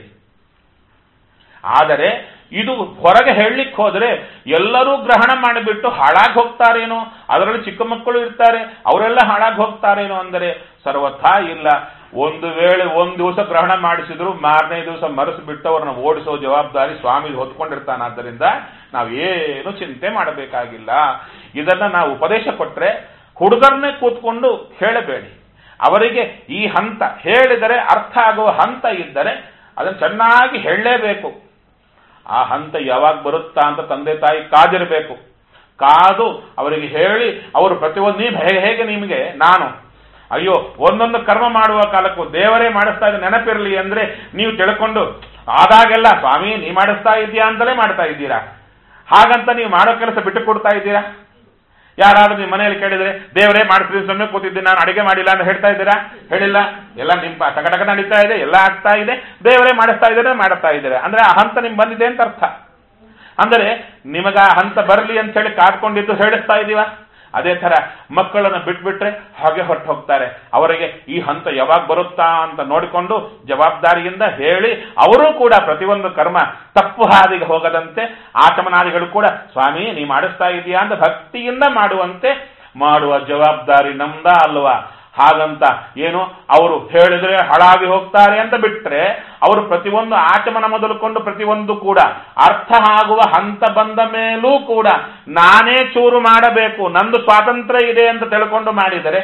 ಆದರೆ ಇದು ಹೊರಗೆ ಹೇಳಲಿಕ್ಕೆ ಹೋದ್ರೆ ಎಲ್ಲರೂ ಗ್ರಹಣ ಮಾಡಿಬಿಟ್ಟು ಹಾಳಾಗಿ ಹೋಗ್ತಾರೇನೋ ಅದರಲ್ಲಿ ಚಿಕ್ಕ ಮಕ್ಕಳು ಇರ್ತಾರೆ ಅವರೆಲ್ಲ ಹಾಳಾಗಿ ಹೋಗ್ತಾರೇನೋ ಅಂದರೆ ಸರ್ವಥಾ ಇಲ್ಲ ಒಂದು ವೇಳೆ ಒಂದು ದಿವಸ ಗ್ರಹಣ ಮಾಡಿಸಿದ್ರು ಮಾರನೇ ದಿವಸ ಮರೆಸಿಬಿಟ್ಟು ಅವ್ರನ್ನ ಓಡಿಸೋ ಜವಾಬ್ದಾರಿ ಸ್ವಾಮಿ ಹೊತ್ಕೊಂಡಿರ್ತಾನಾದ್ದರಿಂದ ನಾವೇನು ಚಿಂತೆ ಮಾಡಬೇಕಾಗಿಲ್ಲ ಇದನ್ನ ನಾವು ಉಪದೇಶ ಕೊಟ್ರೆ ಹುಡುಗರನ್ನೇ ಕೂತ್ಕೊಂಡು ಹೇಳಬೇಡಿ ಅವರಿಗೆ ಈ ಹಂತ ಹೇಳಿದರೆ ಅರ್ಥ ಆಗುವ ಹಂತ ಇದ್ದರೆ ಅದನ್ನು ಚೆನ್ನಾಗಿ ಹೇಳಲೇಬೇಕು ಆ ಹಂತ ಯಾವಾಗ ಬರುತ್ತಾ ಅಂತ ತಂದೆ ತಾಯಿ ಕಾದಿರಬೇಕು ಕಾದು ಅವರಿಗೆ ಹೇಳಿ ಅವರು ಪ್ರತಿಯೊಂದು ನೀವು ಹೇಗೆ ಹೇಗೆ ನಿಮಗೆ ನಾನು ಅಯ್ಯೋ ಒಂದೊಂದು ಕರ್ಮ ಮಾಡುವ ಕಾಲಕ್ಕೂ ದೇವರೇ ಮಾಡಿಸ್ತಾ ಇದ್ದ ನೆನಪಿರಲಿ ಅಂದ್ರೆ ನೀವು ತಿಳ್ಕೊಂಡು ಆದಾಗೆಲ್ಲ ಸ್ವಾಮಿ ನೀ ಮಾಡಿಸ್ತಾ ಇದ್ದೀಯಾ ಅಂತಲೇ ಮಾಡ್ತಾ ಇದ್ದೀರಾ ಹಾಗಂತ ನೀವು ಮಾಡೋ ಕೆಲಸ ಬಿಟ್ಟು ಕೊಡ್ತಾ ಇದ್ದೀರಾ ಯಾರಾದ್ರೂ ನಿಮ್ಮ ಮನೆಯಲ್ಲಿ ಕೇಳಿದ್ರೆ ದೇವರೇ ಮಾಡ್ತೀನಿ ಸುಮ್ಮನೆ ಕೂತಿದ್ದೀನಿ ನಾನು ಅಡಿಗೆ ಮಾಡಿಲ್ಲ ಅಂತ ಹೇಳ್ತಾ ಇದ್ದೀರಾ ಹೇಳಿಲ್ಲ ಎಲ್ಲ ನಿಮ್ ಟಕಟಕ ನಡೀತಾ ಇದೆ ಎಲ್ಲ ಆಗ್ತಾ ಇದೆ ದೇವರೇ ಮಾಡಿಸ್ತಾ ಇದ್ದಾರೆ ಮಾಡ್ತಾ ಇದ್ದಾರೆ ಅಂದ್ರೆ ಆ ಹಂತ ನಿಮ್ ಬಂದಿದೆ ಅಂತ ಅರ್ಥ ಅಂದರೆ ನಿಮಗ ಆ ಹಂತ ಬರಲಿ ಅಂತ ಹೇಳಿ ಕಾದ್ಕೊಂಡಿದ್ದು ಹೇಳಿಸ್ತಾ ಇದೀವ ಅದೇ ತರ ಮಕ್ಕಳನ್ನ ಬಿಟ್ಬಿಟ್ರೆ ಹಾಗೆ ಹೊರಟು ಹೋಗ್ತಾರೆ ಅವರಿಗೆ ಈ ಹಂತ ಯಾವಾಗ ಬರುತ್ತಾ ಅಂತ ನೋಡಿಕೊಂಡು ಜವಾಬ್ದಾರಿಯಿಂದ ಹೇಳಿ ಅವರೂ ಕೂಡ ಪ್ರತಿಯೊಂದು ಕರ್ಮ ತಪ್ಪು ಹಾದಿಗೆ ಹೋಗದಂತೆ ಆಚಮನಾದಿಗಳು ಕೂಡ ಸ್ವಾಮಿ ನೀ ಮಾಡಿಸ್ತಾ ಇದೀಯಾ ಅಂತ ಭಕ್ತಿಯಿಂದ ಮಾಡುವಂತೆ ಮಾಡುವ ಜವಾಬ್ದಾರಿ ನಮ್ದ ಅಲ್ವಾ ಹಾಗಂತ ಏನು ಅವರು ಹೇಳಿದ್ರೆ ಹಳಾಗಿ ಹೋಗ್ತಾರೆ ಅಂತ ಬಿಟ್ರೆ ಅವರು ಪ್ರತಿಯೊಂದು ಆಚಮನ ಮೊದಲುಕೊಂಡು ಪ್ರತಿಯೊಂದು ಕೂಡ ಅರ್ಥ ಆಗುವ ಹಂತ ಬಂದ ಮೇಲೂ ಕೂಡ ನಾನೇ ಚೂರು ಮಾಡಬೇಕು ನಂದು ಸ್ವಾತಂತ್ರ್ಯ ಇದೆ ಅಂತ ತಿಳ್ಕೊಂಡು ಮಾಡಿದರೆ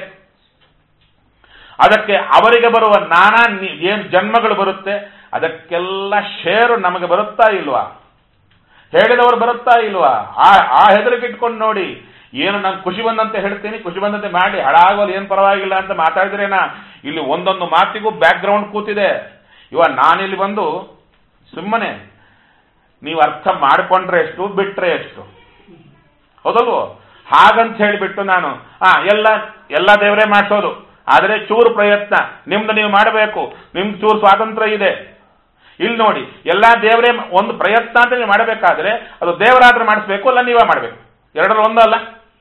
ಅದಕ್ಕೆ ಅವರಿಗೆ ಬರುವ ನಾನಾ ನಿ- ಏನ್ ಜನ್ಮಗಳು ಬರುತ್ತೆ ಅದಕ್ಕೆಲ್ಲ ಶೇರು ನಮಗೆ ಬರುತ್ತಾ ಇಲ್ವಾ ಹೇಳಿದವರು ಬರುತ್ತಾ ಇಲ್ವಾ ಆ ಆ ಹೆದರಿಕೆ ಇಟ್ಕೊಂಡು ನೋಡಿ ಏನು ನಾನು ಖುಷಿ ಬಂದಂತೆ ಹೇಳ್ತೀನಿ ಖುಷಿ ಬಂದಂತೆ ಮಾಡಿ ಹಾಳಾಗೋದು ಏನು ಪರವಾಗಿಲ್ಲ ಅಂತ ಮಾತಾಡಿದ್ರೇನಾ ಇಲ್ಲಿ ಒಂದೊಂದು ಮಾತಿಗೂ ಬ್ಯಾಕ್ ಗ್ರೌಂಡ್ ಕೂತಿದೆ ಇವ ನಾನಿಲ್ಲಿ ಬಂದು ಸುಮ್ಮನೆ ನೀವು ಅರ್ಥ ಮಾಡಿಕೊಂಡ್ರೆ ಎಷ್ಟು ಬಿಟ್ರೆ ಎಷ್ಟು ಹೌದಲ್ವೋ ಹಾಗಂತ ಹೇಳಿಬಿಟ್ಟು ನಾನು ಆ ಎಲ್ಲ ಎಲ್ಲ ದೇವರೇ ಮಾಡಿಸೋದು ಆದರೆ ಚೂರು ಪ್ರಯತ್ನ ನಿಮ್ದು ನೀವು ಮಾಡಬೇಕು ನಿಮ್ಗೆ ಚೂರು ಸ್ವಾತಂತ್ರ್ಯ ಇದೆ ಇಲ್ಲಿ ನೋಡಿ ಎಲ್ಲಾ ದೇವರೇ ಒಂದು ಪ್ರಯತ್ನ ಅಂತ ನೀವು ಮಾಡಬೇಕಾದ್ರೆ ಅದು ದೇವರಾದ್ರೆ ಮಾಡಿಸ್ಬೇಕು ಅಲ್ಲ ನೀವೇ ಮಾಡಬೇಕು ಎರಡರಲ್ಲಿ ಒಂದಲ್ಲ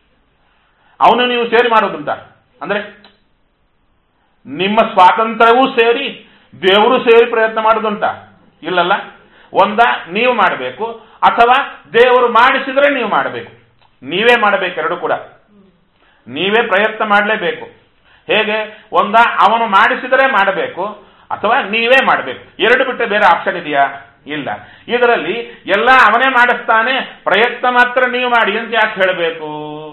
ಅವನು ನೀವು ಸೇರಿ ಮಾಡೋದುಂಟ ಅಂದ್ರೆ ನಿಮ್ಮ ಸ್ವಾತಂತ್ರ್ಯವೂ ಸೇರಿ ದೇವರು ಸೇರಿ ಪ್ರಯತ್ನ ಮಾಡೋದುಂಟ ಇಲ್ಲಲ್ಲ ಒಂದ ನೀವು ಮಾಡಬೇಕು ಅಥವಾ ದೇವರು ಮಾಡಿಸಿದ್ರೆ ನೀವು ಮಾಡಬೇಕು ನೀವೇ ಮಾಡಬೇಕು ಎರಡು ಕೂಡ ನೀವೇ ಪ್ರಯತ್ನ ಮಾಡಲೇಬೇಕು ಹೇಗೆ ಒಂದ ಅವನು ಮಾಡಿಸಿದರೆ ಮಾಡಬೇಕು ಅಥವಾ ನೀವೇ ಮಾಡಬೇಕು ಎರಡು ಬಿಟ್ಟರೆ ಬೇರೆ ಆಪ್ಷನ್ ಇದೆಯಾ ಇಲ್ಲ ಇದರಲ್ಲಿ ಎಲ್ಲ ಅವನೇ ಮಾಡಿಸ್ತಾನೆ ಪ್ರಯತ್ನ ಮಾತ್ರ ನೀವು ಮಾಡಿ ಅಂತ ಯಾಕೆ ಹೇಳಬೇಕು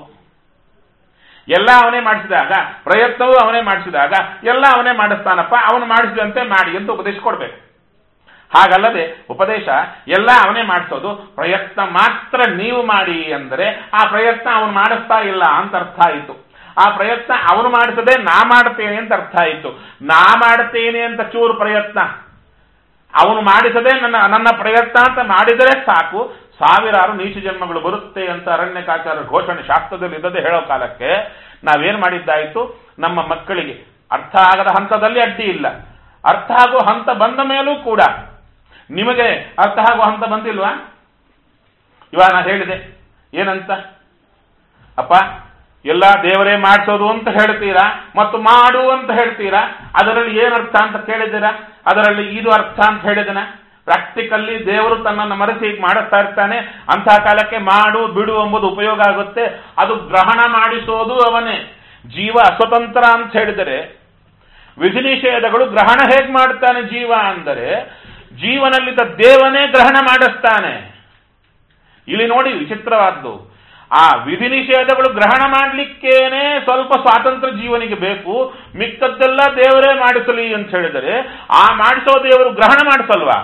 ಎಲ್ಲ ಅವನೇ ಮಾಡಿಸಿದಾಗ ಪ್ರಯತ್ನವೂ ಅವನೇ ಮಾಡಿಸಿದಾಗ ಎಲ್ಲ ಅವನೇ ಮಾಡಿಸ್ತಾನಪ್ಪ ಅವನು ಮಾಡಿಸಿದಂತೆ ಮಾಡಿ ಅಂತ ಉಪದೇಶ ಕೊಡಬೇಕು ಹಾಗಲ್ಲದೆ ಉಪದೇಶ ಎಲ್ಲ ಅವನೇ ಮಾಡಿಸೋದು ಪ್ರಯತ್ನ ಮಾತ್ರ ನೀವು ಮಾಡಿ ಅಂದರೆ ಆ ಪ್ರಯತ್ನ ಅವನು ಮಾಡಿಸ್ತಾ ಇಲ್ಲ ಅಂತ ಅರ್ಥ ಆಯಿತು ಆ ಪ್ರಯತ್ನ ಅವನು ಮಾಡಿಸದೆ ನಾ ಮಾಡ್ತೇನೆ ಅಂತ ಅರ್ಥ ಆಯಿತು ನಾ ಮಾಡ್ತೇನೆ ಅಂತ ಚೂರು ಪ್ರಯತ್ನ ಅವನು ಮಾಡಿಸದೆ ನನ್ನ ನನ್ನ ಪ್ರಯತ್ನ ಅಂತ ಮಾಡಿದರೆ ಸಾಕು ಸಾವಿರಾರು ನೀಚ ಜನ್ಮಗಳು ಬರುತ್ತೆ ಅಂತ ಅರಣ್ಯಕಾಚಾರ ಘೋಷಣೆ ಶಾಸ್ತ್ರದಲ್ಲಿ ಇದ್ದದೆ ಹೇಳೋ ಕಾಲಕ್ಕೆ ನಾವೇನ್ ಮಾಡಿದ್ದಾಯಿತು ನಮ್ಮ ಮಕ್ಕಳಿಗೆ ಅರ್ಥ ಆಗದ ಹಂತದಲ್ಲಿ ಅಡ್ಡಿ ಇಲ್ಲ ಅರ್ಥ ಆಗೋ ಹಂತ ಬಂದ ಮೇಲೂ ಕೂಡ ನಿಮಗೆ ಅರ್ಥ ಆಗೋ ಹಂತ ಬಂದಿಲ್ವಾ ಇವಾಗ ನಾ ಹೇಳಿದೆ ಏನಂತ ಅಪ್ಪ ಎಲ್ಲ ದೇವರೇ ಮಾಡಿಸೋದು ಅಂತ ಹೇಳ್ತೀರಾ ಮತ್ತು ಮಾಡು ಅಂತ ಹೇಳ್ತೀರಾ ಅದರಲ್ಲಿ ಏನು ಅರ್ಥ ಅಂತ ಕೇಳಿದ್ದೀರಾ ಅದರಲ್ಲಿ ಇದು ಅರ್ಥ ಅಂತ ಹೇಳಿದನ ಪ್ರಾಕ್ಟಿಕಲ್ಲಿ ದೇವರು ತನ್ನನ್ನು ಮರೆಸಿ ಹೀಗೆ ಮಾಡಿಸ್ತಾ ಇರ್ತಾನೆ ಅಂತಹ ಕಾಲಕ್ಕೆ ಮಾಡು ಬಿಡು ಎಂಬುದು ಉಪಯೋಗ ಆಗುತ್ತೆ ಅದು ಗ್ರಹಣ ಮಾಡಿಸೋದು ಅವನೇ ಜೀವ ಅಸ್ವತಂತ್ರ ಅಂತ ಹೇಳಿದರೆ ವಿಧಿ ನಿಷೇಧಗಳು ಗ್ರಹಣ ಹೇಗೆ ಮಾಡ್ತಾನೆ ಜೀವ ಅಂದರೆ ಜೀವನಲ್ಲಿದ್ದ ದೇವನೇ ಗ್ರಹಣ ಮಾಡಿಸ್ತಾನೆ ಇಲ್ಲಿ ನೋಡಿ ವಿಚಿತ್ರವಾದ್ದು ಆ ವಿಧಿ ನಿಷೇಧಗಳು ಗ್ರಹಣ ಮಾಡಲಿಕ್ಕೇನೆ ಸ್ವಲ್ಪ ಸ್ವಾತಂತ್ರ್ಯ ಜೀವನಿಗೆ ಬೇಕು ಮಿಕ್ಕದ್ದೆಲ್ಲ ದೇವರೇ ಮಾಡಿಸಲಿ ಅಂತ ಹೇಳಿದರೆ ಆ ಮಾಡಿಸೋ ದೇವರು ಗ್ರಹಣ ಮಾಡಿಸಲ್ವಾ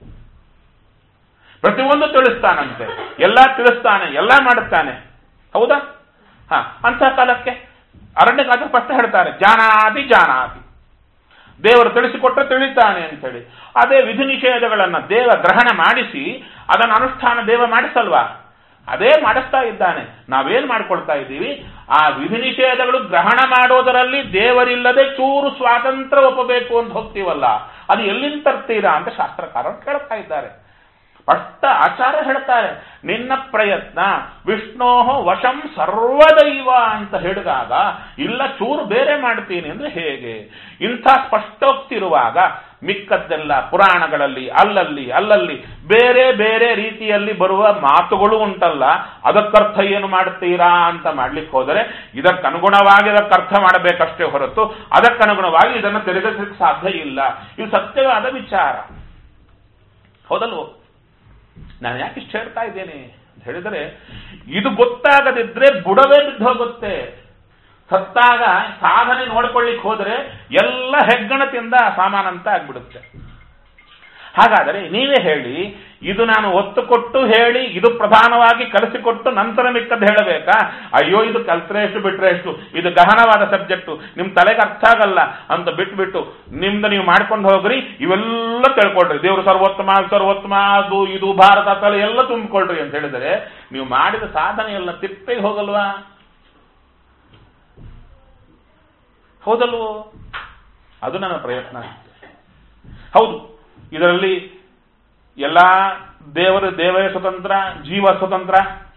ಪ್ರತಿಯೊಂದು ತಿಳಿಸ್ತಾನಂತೆ ಎಲ್ಲ ತಿಳಿಸ್ತಾನೆ ಎಲ್ಲ ಮಾಡುತ್ತಾನೆ ಹೌದಾ ಹ ಅಂತ ಕಾಲಕ್ಕೆ ಅರಣ್ಯಕಾದ ಸ್ಪಷ್ಟ ಹೇಳ್ತಾರೆ ಜಾನಾತಿ ಜಾನಾತಿ ದೇವರು ತಿಳಿಸಿಕೊಟ್ರೆ ತಿಳಿತಾನೆ ಅಂತೇಳಿ ಅದೇ ವಿಧಿ ನಿಷೇಧಗಳನ್ನ ದೇವ ಗ್ರಹಣ ಮಾಡಿಸಿ ಅದನ್ನು ಅನುಷ್ಠಾನ ದೇವ ಮಾಡಿಸಲ್ವಾ ಅದೇ ಮಾಡಿಸ್ತಾ ಇದ್ದಾನೆ ನಾವೇನ್ ಮಾಡ್ಕೊಳ್ತಾ ಇದ್ದೀವಿ ಆ ವಿಧಿ ನಿಷೇಧಗಳು ಗ್ರಹಣ ಮಾಡೋದರಲ್ಲಿ ದೇವರಿಲ್ಲದೆ ಚೂರು ಸ್ವಾತಂತ್ರ್ಯ ಒಪ್ಪಬೇಕು ಅಂತ ಹೋಗ್ತೀವಲ್ಲ ಅದು ಎಲ್ಲಿಂದ ತರ್ತೀರಾ ಅಂತ ಶಾಸ್ತ್ರಕಾರರು ಕೇಳ್ತಾ ಇದ್ದಾರೆ ಸ್ಪಷ್ಟ ಆಚಾರ ಹೇಳ್ತಾರೆ ನಿನ್ನ ಪ್ರಯತ್ನ ವಿಷ್ಣೋ ವಶಂ ಸರ್ವದೈವ ಅಂತ ಹೇಳಿದಾಗ ಇಲ್ಲ ಚೂರು ಬೇರೆ ಮಾಡ್ತೀನಿ ಅಂದ್ರೆ ಹೇಗೆ ಇಂಥ ಸ್ಪಷ್ಟೋಕ್ತಿರುವಾಗ ಮಿಕ್ಕದ್ದೆಲ್ಲ ಪುರಾಣಗಳಲ್ಲಿ ಅಲ್ಲಲ್ಲಿ ಅಲ್ಲಲ್ಲಿ ಬೇರೆ ಬೇರೆ ರೀತಿಯಲ್ಲಿ ಬರುವ ಮಾತುಗಳು ಉಂಟಲ್ಲ ಅದಕ್ಕರ್ಥ ಏನು ಮಾಡ್ತೀರಾ ಅಂತ ಮಾಡ್ಲಿಕ್ಕೆ ಹೋದರೆ ಇದಕ್ಕನುಗುಣವಾಗಿ ಅದಕ್ಕೆ ಅರ್ಥ ಮಾಡಬೇಕಷ್ಟೇ ಹೊರತು ಅದಕ್ಕನುಗುಣವಾಗಿ ಇದನ್ನು ತಿರುಗಿಸಲಿಕ್ಕೆ ಸಾಧ್ಯ ಇಲ್ಲ ಇದು ಸತ್ಯವಾದ ವಿಚಾರ ಹೌದಲ್ವೋ ನಾನು ಯಾಕೆ ಇಷ್ಟು ಹೇಳ್ತಾ ಇದ್ದೇನೆ ಅಂತ ಹೇಳಿದರೆ ಇದು ಗೊತ್ತಾಗದಿದ್ರೆ ಬುಡವೇ ಬಿದ್ದು ಹೋಗುತ್ತೆ ಸತ್ತಾಗ ಸಾಧನೆ ನೋಡ್ಕೊಳ್ಳಿಕ್ ಹೋದ್ರೆ ಎಲ್ಲ ಹೆಗ್ಗಣತಿಂದ ಸಾಮಾನಂತ ಆಗ್ಬಿಡುತ್ತೆ ಹಾಗಾದರೆ ನೀವೇ ಹೇಳಿ ಇದು ನಾನು ಒತ್ತು ಕೊಟ್ಟು ಹೇಳಿ ಇದು ಪ್ರಧಾನವಾಗಿ ಕಲಿಸಿಕೊಟ್ಟು ನಂತರ ಮಿಕ್ಕದ್ದು ಹೇಳಬೇಕಾ ಅಯ್ಯೋ ಇದು ಕಲ್ತ್ರೆ ಎಷ್ಟು ಬಿಟ್ರೆ ಎಷ್ಟು ಇದು ಗಹನವಾದ ಸಬ್ಜೆಕ್ಟು ನಿಮ್ ತಲೆಗೆ ಅರ್ಥ ಆಗಲ್ಲ ಅಂತ ಬಿಟ್ಬಿಟ್ಟು ನಿಮ್ದು ನೀವು ಮಾಡ್ಕೊಂಡು ಹೋಗ್ರಿ ಇವೆಲ್ಲ ತಿಳ್ಕೊಳ್ರಿ ದೇವರು ಸರ್ವೋತ್ತಮ ಸರ್ವೋತ್ತಮ ಅದು ಇದು ಭಾರತ ತಲೆ ಎಲ್ಲ ತುಂಬಿಕೊಳ್ರಿ ಅಂತ ಹೇಳಿದರೆ ನೀವು ಮಾಡಿದ ಸಾಧನೆ ಎಲ್ಲ ತಿಪ್ಪೆಗೆ ಹೋಗಲ್ವಾ ಹೌದಲ್ವೋ ಅದು ನನ್ನ ಪ್ರಯತ್ನ ಅಷ್ಟೆ ಹೌದು ಇದರಲ್ಲಿ ಎಲ್ಲ ದೇವರ ದೇವರೇ ಸ್ವತಂತ್ರ ಜೀವ ಸ್ವತಂತ್ರ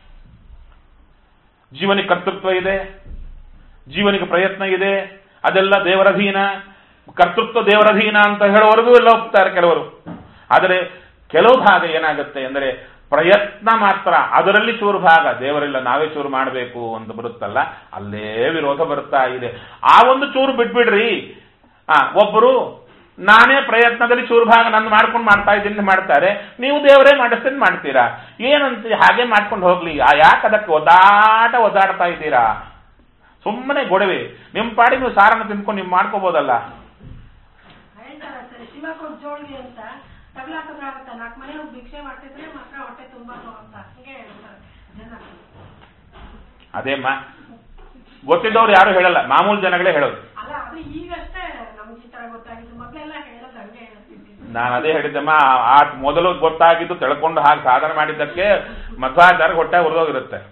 ಜೀವನಿಗೆ ಕರ್ತೃತ್ವ ಇದೆ ಜೀವನಿಗೆ ಪ್ರಯತ್ನ ಇದೆ ಅದೆಲ್ಲ ದೇವರಧೀನ ಕರ್ತೃತ್ವ ದೇವರಧೀನ ಅಂತ ಹೇಳೋವರೆಗೂ ಎಲ್ಲ ಹೋಗ್ತಾರೆ ಕೆಲವರು ಆದರೆ ಕೆಲವು ಭಾಗ ಏನಾಗುತ್ತೆ ಅಂದರೆ ಪ್ರಯತ್ನ ಮಾತ್ರ ಅದರಲ್ಲಿ ಚೂರು ಭಾಗ ದೇವರೆಲ್ಲ ನಾವೇ ಚೂರು ಮಾಡಬೇಕು ಅಂತ ಬರುತ್ತಲ್ಲ ಅಲ್ಲೇ ವಿರೋಧ ಬರ್ತಾ ಇದೆ ಆ ಒಂದು ಚೂರು ಬಿಟ್ಬಿಡ್ರಿ ಆ ಒಬ್ಬರು ನಾನೇ ಪ್ರಯತ್ನದಲ್ಲಿ ಚೂರು ಭಾಗ ನಂದು ಮಾಡ್ಕೊಂಡು ಮಾಡ್ತಾ ಇದ್ದೀನಿ ಅಂತ ಮಾಡ್ತಾರೆ ನೀವು ದೇವರೇ ಮಾಡಿಸ್ತೀನಿ ಮಾಡ್ತೀರಾ ಏನಂತ ಹಾಗೆ ಮಾಡ್ಕೊಂಡು ಹೋಗ್ಲಿ ಆ ಯಾಕೆ ಅದಕ್ಕೆ ಒದಾಟ ಒದಾಡ್ತಾ ಇದ್ದೀರಾ ಸುಮ್ಮನೆ ಗೊಡವೆ ನಿಮ್ಮ ಪಾಡಿ ನೀವು ಸಾರನ್ನು ತಿನ್ಕೊಂಡು ನೀವು ಮಾಡ್ಕೋಬೋದಲ್ಲ ಹೇಳ್ತಾರೆ ಸರ್ ಶಿವಕ್ಕೊಂದು ಜೋಳಿಗೆ ಅಂತ ತಗ್ಲಾಕಿದ್ರೆ ಆಗುತ್ತೆ ನಾಲ್ಕು ಮನೆ ಹೋಗಿ ಭಿಕ್ಷೆ ಮಾಡ್ತಿದ್ರೆ ಮಾತ್ರ ಹೊಟ್ಟೆ ತುಂಬಾ ಅಂತ ಹಂಗೆ ಹೇಳ್ತಾರೆ ಜನ ಅದೇಮ್ಮ ಗೊತ್ತಿದ್ದವ್ರು ಯಾರು ಹೇಳಲ್ಲ ಮಾಮೂಲು ಜನಗಳೇ ಹೇಳೋದು ಅಲ್ಲ ಅದು ಈಗಷ್ಟೇ ನಮ್ಗೆ ಈ ತರ ಗೊತ್ತಾಗಿದ್ದು ಮೊದಲೆಲ್ಲ ಹೇಳೋದು ಹಂಗೆ ಹೇಳ್ತಿದ್ವಿ ನಾನು ಅದೇ ಹೇಳಿದ್ದಮ್ಮ ಆ- ಆ ಮೊದಲು ಗೊತ್ತಾಗಿದ್ದು ತಿಳ್ಕೊಂಡು ಹಾಗೆ ಸಾಧನೆ ಮಾಡಿದ್ದಕ್ಕೆ ಮಧ್ವಾಚಾರ ಹೊಟ್ಟೆ ಹುರಿದೋಗಿರುತ್ತೆ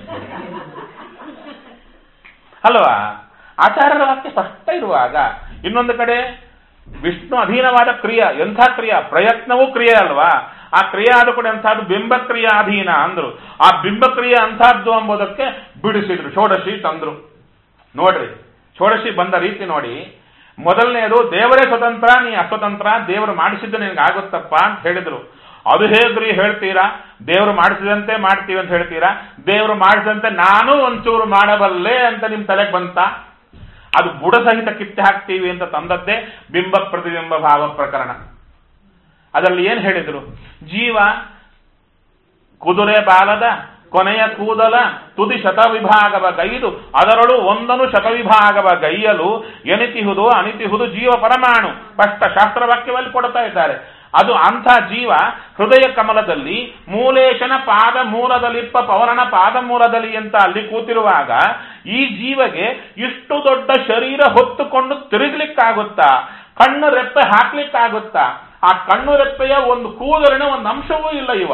ಅಲ್ವಾ ಆಚಾರ್ಯರ ವಾಕ್ಯ ಸ್ಪಷ್ಟ ಇರುವಾಗ ಇನ್ನೊಂದು ಕಡೆ ವಿಷ್ಣು ಅಧೀನವಾದ ಕ್ರಿಯೆ ಎಂಥ ಕ್ರಿಯೆ ಪ್ರಯತ್ನವೂ ಕ್ರಿಯೆ ಅಲ್ವಾ ಆ ಕ್ರಿಯೆ ಆದ ಕೂಡ ಎಂಥದ್ದು ಬಿಂಬಕ್ರಿಯೆ ಅಧೀನ ಅಂದ್ರು ಆ ಬಿಂಬಕ್ರಿಯೆ ಅಂಥದ್ದು ಎಂಬುದಕ್ಕೆ ಬಿಡಿಸಿದ್ರು ಷೋಡಶಿ ತಂದ್ರು ನೋಡ್ರಿ ಷೋಡಶಿ ಬಂದ ರೀತಿ ನೋಡಿ ಮೊದಲನೇದು ದೇವರೇ ಸ್ವತಂತ್ರ ನೀ ಅಸ್ವತಂತ್ರ ದೇವರು ಮಾಡಿಸಿದ್ದು ನಿನಗೆ ಆಗುತ್ತಪ್ಪ ಅಂತ ಹೇಳಿದ್ರು ಅದು ಹೇಗ್ರಿ ಹೇಳ್ತೀರಾ ದೇವರು ಮಾಡಿಸಿದಂತೆ ಮಾಡ್ತೀವಿ ಅಂತ ಹೇಳ್ತೀರಾ ದೇವರು ಮಾಡಿಸಿದಂತೆ ನಾನು ಒಂಚೂರು ಮಾಡಬಲ್ಲೆ ಅಂತ ನಿಮ್ ತಲೆಗೆ ಬಂತ ಅದು ಬುಡ ಸಹಿತ ಕಿತ್ತೆ ಹಾಕ್ತೀವಿ ಅಂತ ತಂದದ್ದೇ ಬಿಂಬ ಪ್ರತಿಬಿಂಬ ಭಾವ ಪ್ರಕರಣ ಅದರಲ್ಲಿ ಏನ್ ಹೇಳಿದ್ರು ಜೀವ ಕುದುರೆ ಬಾಲದ ಕೊನೆಯ ಕೂದಲ ತುದಿ ಶತವಿಭಾಗವ ಗೈದು ಅದರಳು ಒಂದನು ಶತವಿಭಾಗವ ಗೈಯಲು ಎನಿತಿಹುದು ಅನಿತಿಹುದು ಜೀವ ಪರಮಾಣು ಸ್ಪಷ್ಟ ಶಾಸ್ತ್ರವಾಕ್ಯದಲ್ಲಿ ಕೊಡ್ತಾ ಇದ್ದಾರೆ ಅದು ಅಂಥ ಜೀವ ಹೃದಯ ಕಮಲದಲ್ಲಿ ಮೂಲೇಶನ ಪಾದ ಮೂಲದಲ್ಲಿಪ್ಪ ಪವನನ ಪಾದ ಮೂಲದಲ್ಲಿ ಅಂತ ಅಲ್ಲಿ ಕೂತಿರುವಾಗ ಈ ಜೀವಗೆ ಇಷ್ಟು ದೊಡ್ಡ ಶರೀರ ಹೊತ್ತುಕೊಂಡು ತಿರುಗ್ಲಿಕ್ಕಾಗುತ್ತಾ ಕಣ್ಣು ರೆಪ್ಪೆ ಹಾಕ್ಲಿಕ್ಕಾಗುತ್ತಾ ಆ ಕಣ್ಣು ರೆಪ್ಪೆಯ ಒಂದು ಕೂದಲಿನ ಒಂದು ಅಂಶವೂ ಇಲ್ಲ ಇವ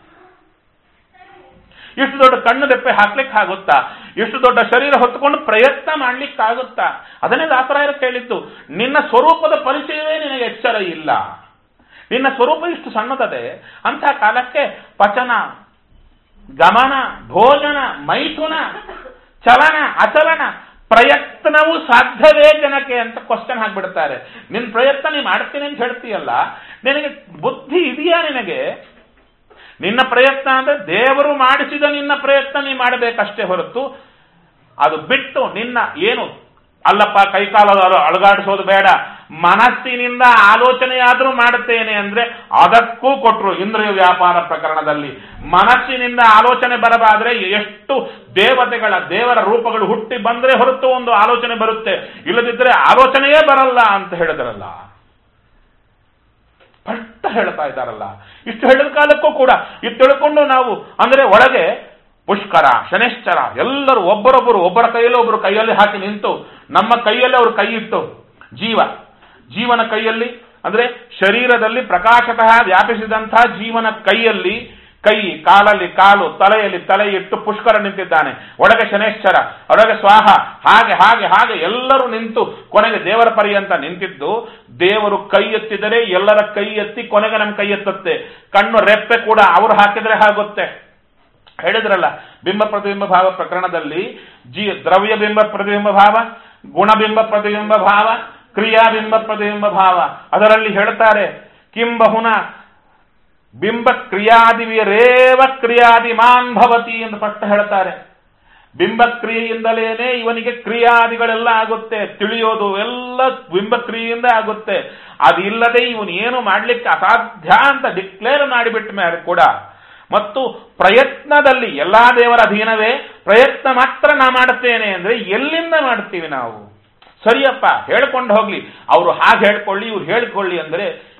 ಇಷ್ಟು ದೊಡ್ಡ ಕಣ್ಣು ರೆಪ್ಪೆ ಹಾಕ್ಲಿಕ್ಕೆ ಆಗುತ್ತಾ ಇಷ್ಟು ದೊಡ್ಡ ಶರೀರ ಹೊತ್ತುಕೊಂಡು ಪ್ರಯತ್ನ ಮಾಡ್ಲಿಕ್ಕಾಗುತ್ತಾ ಅದನ್ನೇ ದಾಸರಾಯರು ಕೇಳಿದ್ದು ನಿನ್ನ ಸ್ವರೂಪದ ಪರಿಚಯವೇ ನಿನಗೆ ಎಚ್ಚರ ಇಲ್ಲ ನಿನ್ನ ಸ್ವರೂಪ ಇಷ್ಟು ಸಣ್ಣದದೆ ಅಂತ ಕಾಲಕ್ಕೆ ಪಚನ ಗಮನ ಭೋಜನ ಮೈಥುನ ಚಲನ ಅಚಲನ ಪ್ರಯತ್ನವು ಸಾಧ್ಯವೇ ಜನಕ್ಕೆ ಅಂತ ಕ್ವಶನ್ ಹಾಕ್ಬಿಡ್ತಾರೆ ನಿನ್ ಪ್ರಯತ್ನ ನೀ ಮಾಡ್ತೀನಿ ಅಂತ ಹೇಳ್ತೀಯಲ್ಲ ನಿನಗೆ ಬುದ್ಧಿ ಇದೆಯಾ ನಿನಗೆ ನಿನ್ನ ಪ್ರಯತ್ನ ಅಂದ್ರೆ ದೇವರು ಮಾಡಿಸಿದ ನಿನ್ನ ಪ್ರಯತ್ನ ನೀ ಮಾಡಬೇಕಷ್ಟೇ ಹೊರತು ಅದು ಬಿಟ್ಟು ನಿನ್ನ ಏನು ಅಲ್ಲಪ್ಪ ಕೈಕಾಲ ಅಳಗಾಡಿಸೋದು ಬೇಡ ಮನಸ್ಸಿನಿಂದ ಆಲೋಚನೆಯಾದ್ರೂ ಮಾಡುತ್ತೇನೆ ಅಂದ್ರೆ ಅದಕ್ಕೂ ಕೊಟ್ರು ಇಂದ್ರಿಯ ವ್ಯಾಪಾರ ಪ್ರಕರಣದಲ್ಲಿ ಮನಸ್ಸಿನಿಂದ ಆಲೋಚನೆ ಬರಬಾದ್ರೆ ಎಷ್ಟು ದೇವತೆಗಳ ದೇವರ ರೂಪಗಳು ಹುಟ್ಟಿ ಬಂದ್ರೆ ಹೊರತು ಒಂದು ಆಲೋಚನೆ ಬರುತ್ತೆ ಇಲ್ಲದಿದ್ರೆ ಆಲೋಚನೆಯೇ ಬರಲ್ಲ ಅಂತ ಹೇಳಿದ್ರಲ್ಲ ಸ್ಪಷ್ಟ ಹೇಳ್ತಾ ಇದ್ದಾರಲ್ಲ ಇಷ್ಟು ಹೇಳಿದ ಕಾಲಕ್ಕೂ ಕೂಡ ಇದು ತಿಳ್ಕೊಂಡು ನಾವು ಅಂದ್ರೆ ಒಳಗೆ ಪುಷ್ಕರ ಶನಿಶ್ಚರ ಎಲ್ಲರೂ ಒಬ್ಬರೊಬ್ಬರು ಒಬ್ಬರ ಕೈಯಲ್ಲಿ ಒಬ್ಬರು ಕೈಯಲ್ಲಿ ಹಾಕಿ ನಿಂತು ನಮ್ಮ ಕೈಯಲ್ಲಿ ಅವರು ಕೈ ಇಟ್ಟು ಜೀವ ಜೀವನ ಕೈಯಲ್ಲಿ ಅಂದ್ರೆ ಶರೀರದಲ್ಲಿ ಪ್ರಕಾಶತಃ ವ್ಯಾಪಿಸಿದಂತಹ ಜೀವನ ಕೈಯಲ್ಲಿ ಕೈ ಕಾಲಲ್ಲಿ ಕಾಲು ತಲೆಯಲ್ಲಿ ತಲೆ ಇಟ್ಟು ಪುಷ್ಕರ ನಿಂತಿದ್ದಾನೆ ಒಳಗೆ ಶನೇಶ್ವರ ಒಳಗೆ ಸ್ವಾಹ ಹಾಗೆ ಹಾಗೆ ಹಾಗೆ ಎಲ್ಲರೂ ನಿಂತು ಕೊನೆಗೆ ದೇವರ ಪರ್ಯಂತ ನಿಂತಿದ್ದು ದೇವರು ಕೈ ಎತ್ತಿದರೆ ಎಲ್ಲರ ಕೈ ಎತ್ತಿ ಕೊನೆಗೆ ನಮ್ಮ ಕೈ ಎತ್ತುತ್ತೆ ಕಣ್ಣು ರೆಪ್ಪೆ ಕೂಡ ಅವರು ಹಾಕಿದ್ರೆ ಆಗುತ್ತೆ ಹೇಳಿದ್ರಲ್ಲ ಬಿಂಬ ಪ್ರತಿಬಿಂಬ ಭಾವ ಪ್ರಕರಣದಲ್ಲಿ ಜೀ ದ್ರವ್ಯ ಬಿಂಬ ಪ್ರತಿಬಿಂಬ ಭಾವ ಗುಣಬಿಂಬ ಪ್ರತಿಬಿಂಬ ಭಾವ ಕ್ರಿಯಾಬಿಂಬ ಪ್ರತಿಬಿಂಬ ಭಾವ ಅದರಲ್ಲಿ ಹೇಳ್ತಾರೆ ಕಿಂಬಹುನ ಬಿಂಬ ಕ್ರಿಯಾದಿವಿರೇವ ಕ್ರಿಯಾದಿಮಾನ್ ಭವತಿ ಎಂದು ಸ್ಪಷ್ಟ ಹೇಳ್ತಾರೆ ಬಿಂಬ ಕ್ರಿಯೆಯಿಂದಲೇನೆ ಇವನಿಗೆ ಕ್ರಿಯಾದಿಗಳೆಲ್ಲ ಆಗುತ್ತೆ ತಿಳಿಯೋದು ಎಲ್ಲ ಬಿಂಬ ಕ್ರಿಯೆಯಿಂದ ಆಗುತ್ತೆ ಅದಿಲ್ಲದೆ ಇವನು ಏನು ಮಾಡ್ಲಿಕ್ಕೆ ಅಸಾಧ್ಯ ಅಂತ ಡಿಕ್ಲೇರ್ ಮಾಡಿಬಿಟ್ಟ ಮೇಲೆ ಕೂಡ ಮತ್ತು ಪ್ರಯತ್ನದಲ್ಲಿ ಎಲ್ಲಾ ದೇವರ ಅಧೀನವೇ ಪ್ರಯತ್ನ ಮಾತ್ರ ನಾ ಮಾಡುತ್ತೇನೆ ಅಂದ್ರೆ ಎಲ್ಲಿಂದ ಮಾಡ್ತೀವಿ ನಾವು ಸರಿಯಪ್ಪ ಹೇಳ್ಕೊಂಡು ಹೋಗ್ಲಿ ಅವರು ಹಾಗೆ ಹೇಳ್ಕೊಳ್ಳಿ ಇವ್ರು ಹೇಳ್ಕೊಳ್ಳಿ ಅಂದ್ರೆ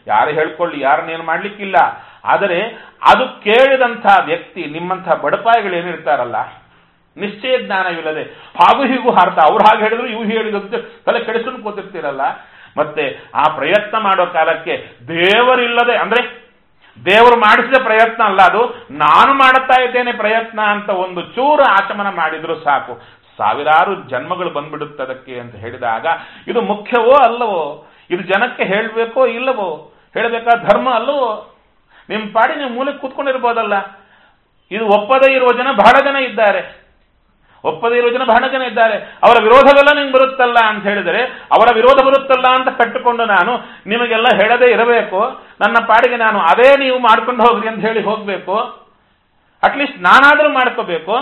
ಯಾರು ಹೇಳ್ಕೊಳ್ಳಿ ಯಾರನ್ನೇನು ಮಾಡ್ಲಿಕ್ಕಿಲ್ಲ ಆದರೆ ಅದು ಕೇಳಿದಂಥ ವ್ಯಕ್ತಿ ನಿಮ್ಮಂಥ ಬಡಪಾಯಿಗಳು ಏನಿರ್ತಾರಲ್ಲ ನಿಶ್ಚಯ ಜ್ಞಾನವಿಲ್ಲದೆ ಹಾಗೂ ಹೀಗೂ ಹಾರ್ತಾ ಅವ್ರು ಹಾಗೆ ಹೇಳಿದ್ರು ಇವು ಹೇಳಿದಂತೆ ತಲೆ ಕೆಡಿಸ್ಕೊಂಡು ಕೂತಿರ್ತೀರಲ್ಲ ಮತ್ತೆ ಆ ಪ್ರಯತ್ನ ಮಾಡೋ ಕಾಲಕ್ಕೆ ದೇವರಿಲ್ಲದೆ ಅಂದ್ರೆ ದೇವರು ಮಾಡಿಸಿದ ಪ್ರಯತ್ನ ಅಲ್ಲ ಅದು ನಾನು ಮಾಡುತ್ತಾ ಇದ್ದೇನೆ ಪ್ರಯತ್ನ ಅಂತ ಒಂದು ಚೂರು ಆಚಮನ ಮಾಡಿದ್ರು ಸಾಕು ಸಾವಿರಾರು ಜನ್ಮಗಳು ಬಂದ್ಬಿಡುತ್ತದಕ್ಕೆ ಅಂತ ಹೇಳಿದಾಗ ಇದು ಮುಖ್ಯವೋ ಅಲ್ಲವೋ ಇದು ಜನಕ್ಕೆ ಹೇಳಬೇಕೋ ಇಲ್ಲವೋ ಹೇಳಬೇಕಾದ ಧರ್ಮ ಅಲ್ಲವೋ ನಿಮ್ಮ ಪಾಡಿ ನೀವು ಮೂಲಕ್ಕೆ ಕೂತ್ಕೊಂಡಿರ್ಬೋದಲ್ಲ ಇದು ಒಪ್ಪದೇ ಇರುವ ಜನ ಬಹಳ ಜನ ಇದ್ದಾರೆ ಒಪ್ಪದೇ ಇರುವ ಜನ ಬಹಳ ಜನ ಇದ್ದಾರೆ ಅವರ ವಿರೋಧವೆಲ್ಲ ನಿಮ್ಗೆ ಬರುತ್ತಲ್ಲ ಅಂತ ಹೇಳಿದರೆ ಅವರ ವಿರೋಧ ಬರುತ್ತಲ್ಲ ಅಂತ ಕಟ್ಟಿಕೊಂಡು ನಾನು ನಿಮಗೆಲ್ಲ ಹೇಳದೇ ಇರಬೇಕು ನನ್ನ ಪಾಡಿಗೆ ನಾನು ಅದೇ ನೀವು ಮಾಡ್ಕೊಂಡು ಹೋಗ್ರಿ ಅಂತ ಹೇಳಿ ಹೋಗ್ಬೇಕು ಅಟ್ಲೀಸ್ಟ್ ನಾನಾದರೂ ಮಾಡ್ಕೋಬೇಕು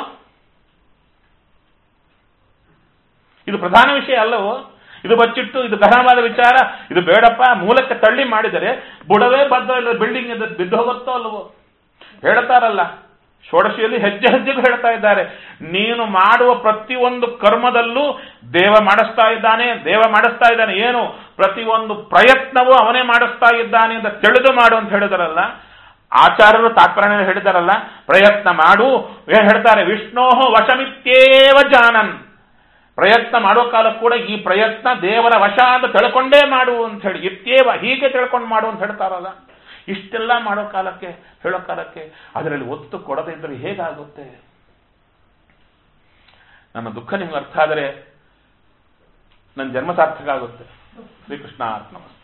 ಇದು ಪ್ರಧಾನ ವಿಷಯ ಅಲ್ಲವೋ ಇದು ಬಚ್ಚಿಟ್ಟು ಇದು ಗಹನವಾದ ವಿಚಾರ ಇದು ಬೇಡಪ್ಪ ಮೂಲಕ್ಕೆ ತಳ್ಳಿ ಮಾಡಿದರೆ ಬುಡವೇ ಬದ್ದ ಬಿಲ್ಡಿಂಗ್ ಬಿದ್ದು ಹೋಗುತ್ತೋ ಅಲ್ಲವೋ ಹೇಳ್ತಾರಲ್ಲ ಷೋಡಶಿಯಲ್ಲಿ ಹೆಜ್ಜೆ ಹೆಜ್ಜೆಗೂ ಹೇಳ್ತಾ ಇದ್ದಾರೆ ನೀನು ಮಾಡುವ ಪ್ರತಿಯೊಂದು ಕರ್ಮದಲ್ಲೂ ದೇವ ಮಾಡಿಸ್ತಾ ಇದ್ದಾನೆ ದೇವ ಮಾಡಿಸ್ತಾ ಇದ್ದಾನೆ ಏನು ಪ್ರತಿಯೊಂದು ಪ್ರಯತ್ನವೂ ಅವನೇ ಮಾಡಿಸ್ತಾ ಇದ್ದಾನೆ ಅಂತ ತಿಳಿದು ಮಾಡು ಅಂತ ಹೇಳಿದಾರಲ್ಲ ಆಚಾರ್ಯರು ತಾತ್ಪರ್ಯ ಹೇಳಿದಾರಲ್ಲ ಪ್ರಯತ್ನ ಮಾಡು ಏನ್ ಹೇಳ್ತಾರೆ ವಿಷ್ಣೋ ವಶಮಿತ್ಯೇವ ಜಾನನ್ ಪ್ರಯತ್ನ ಮಾಡೋ ಕಾಲ ಕೂಡ ಈ ಪ್ರಯತ್ನ ದೇವರ ವಶ ಅಂತ ತಿಳ್ಕೊಂಡೇ ಮಾಡು ಅಂತ ಹೇಳಿ ಇತ್ಯೇವ ಹೀಗೆ ತಿಳ್ಕೊಂಡು ಮಾಡು ಅಂತ ಹೇಳ್ತಾರಲ್ಲ ಇಷ್ಟೆಲ್ಲ ಮಾಡೋ ಕಾಲಕ್ಕೆ ಹೇಳೋ ಕಾಲಕ್ಕೆ ಅದರಲ್ಲಿ ಒತ್ತು ಕೊಡದೇ ಇದ್ದರೆ ಹೇಗಾಗುತ್ತೆ ನನ್ನ ದುಃಖ ನಿಮ್ಗೆ ಅರ್ಥ ಆದರೆ ನನ್ನ ಜನ್ಮ ಸಾರ್ಥಕ ಆಗುತ್ತೆ ಶ್ರೀಕೃಷ್ಣ ನಮಸ್ತೆ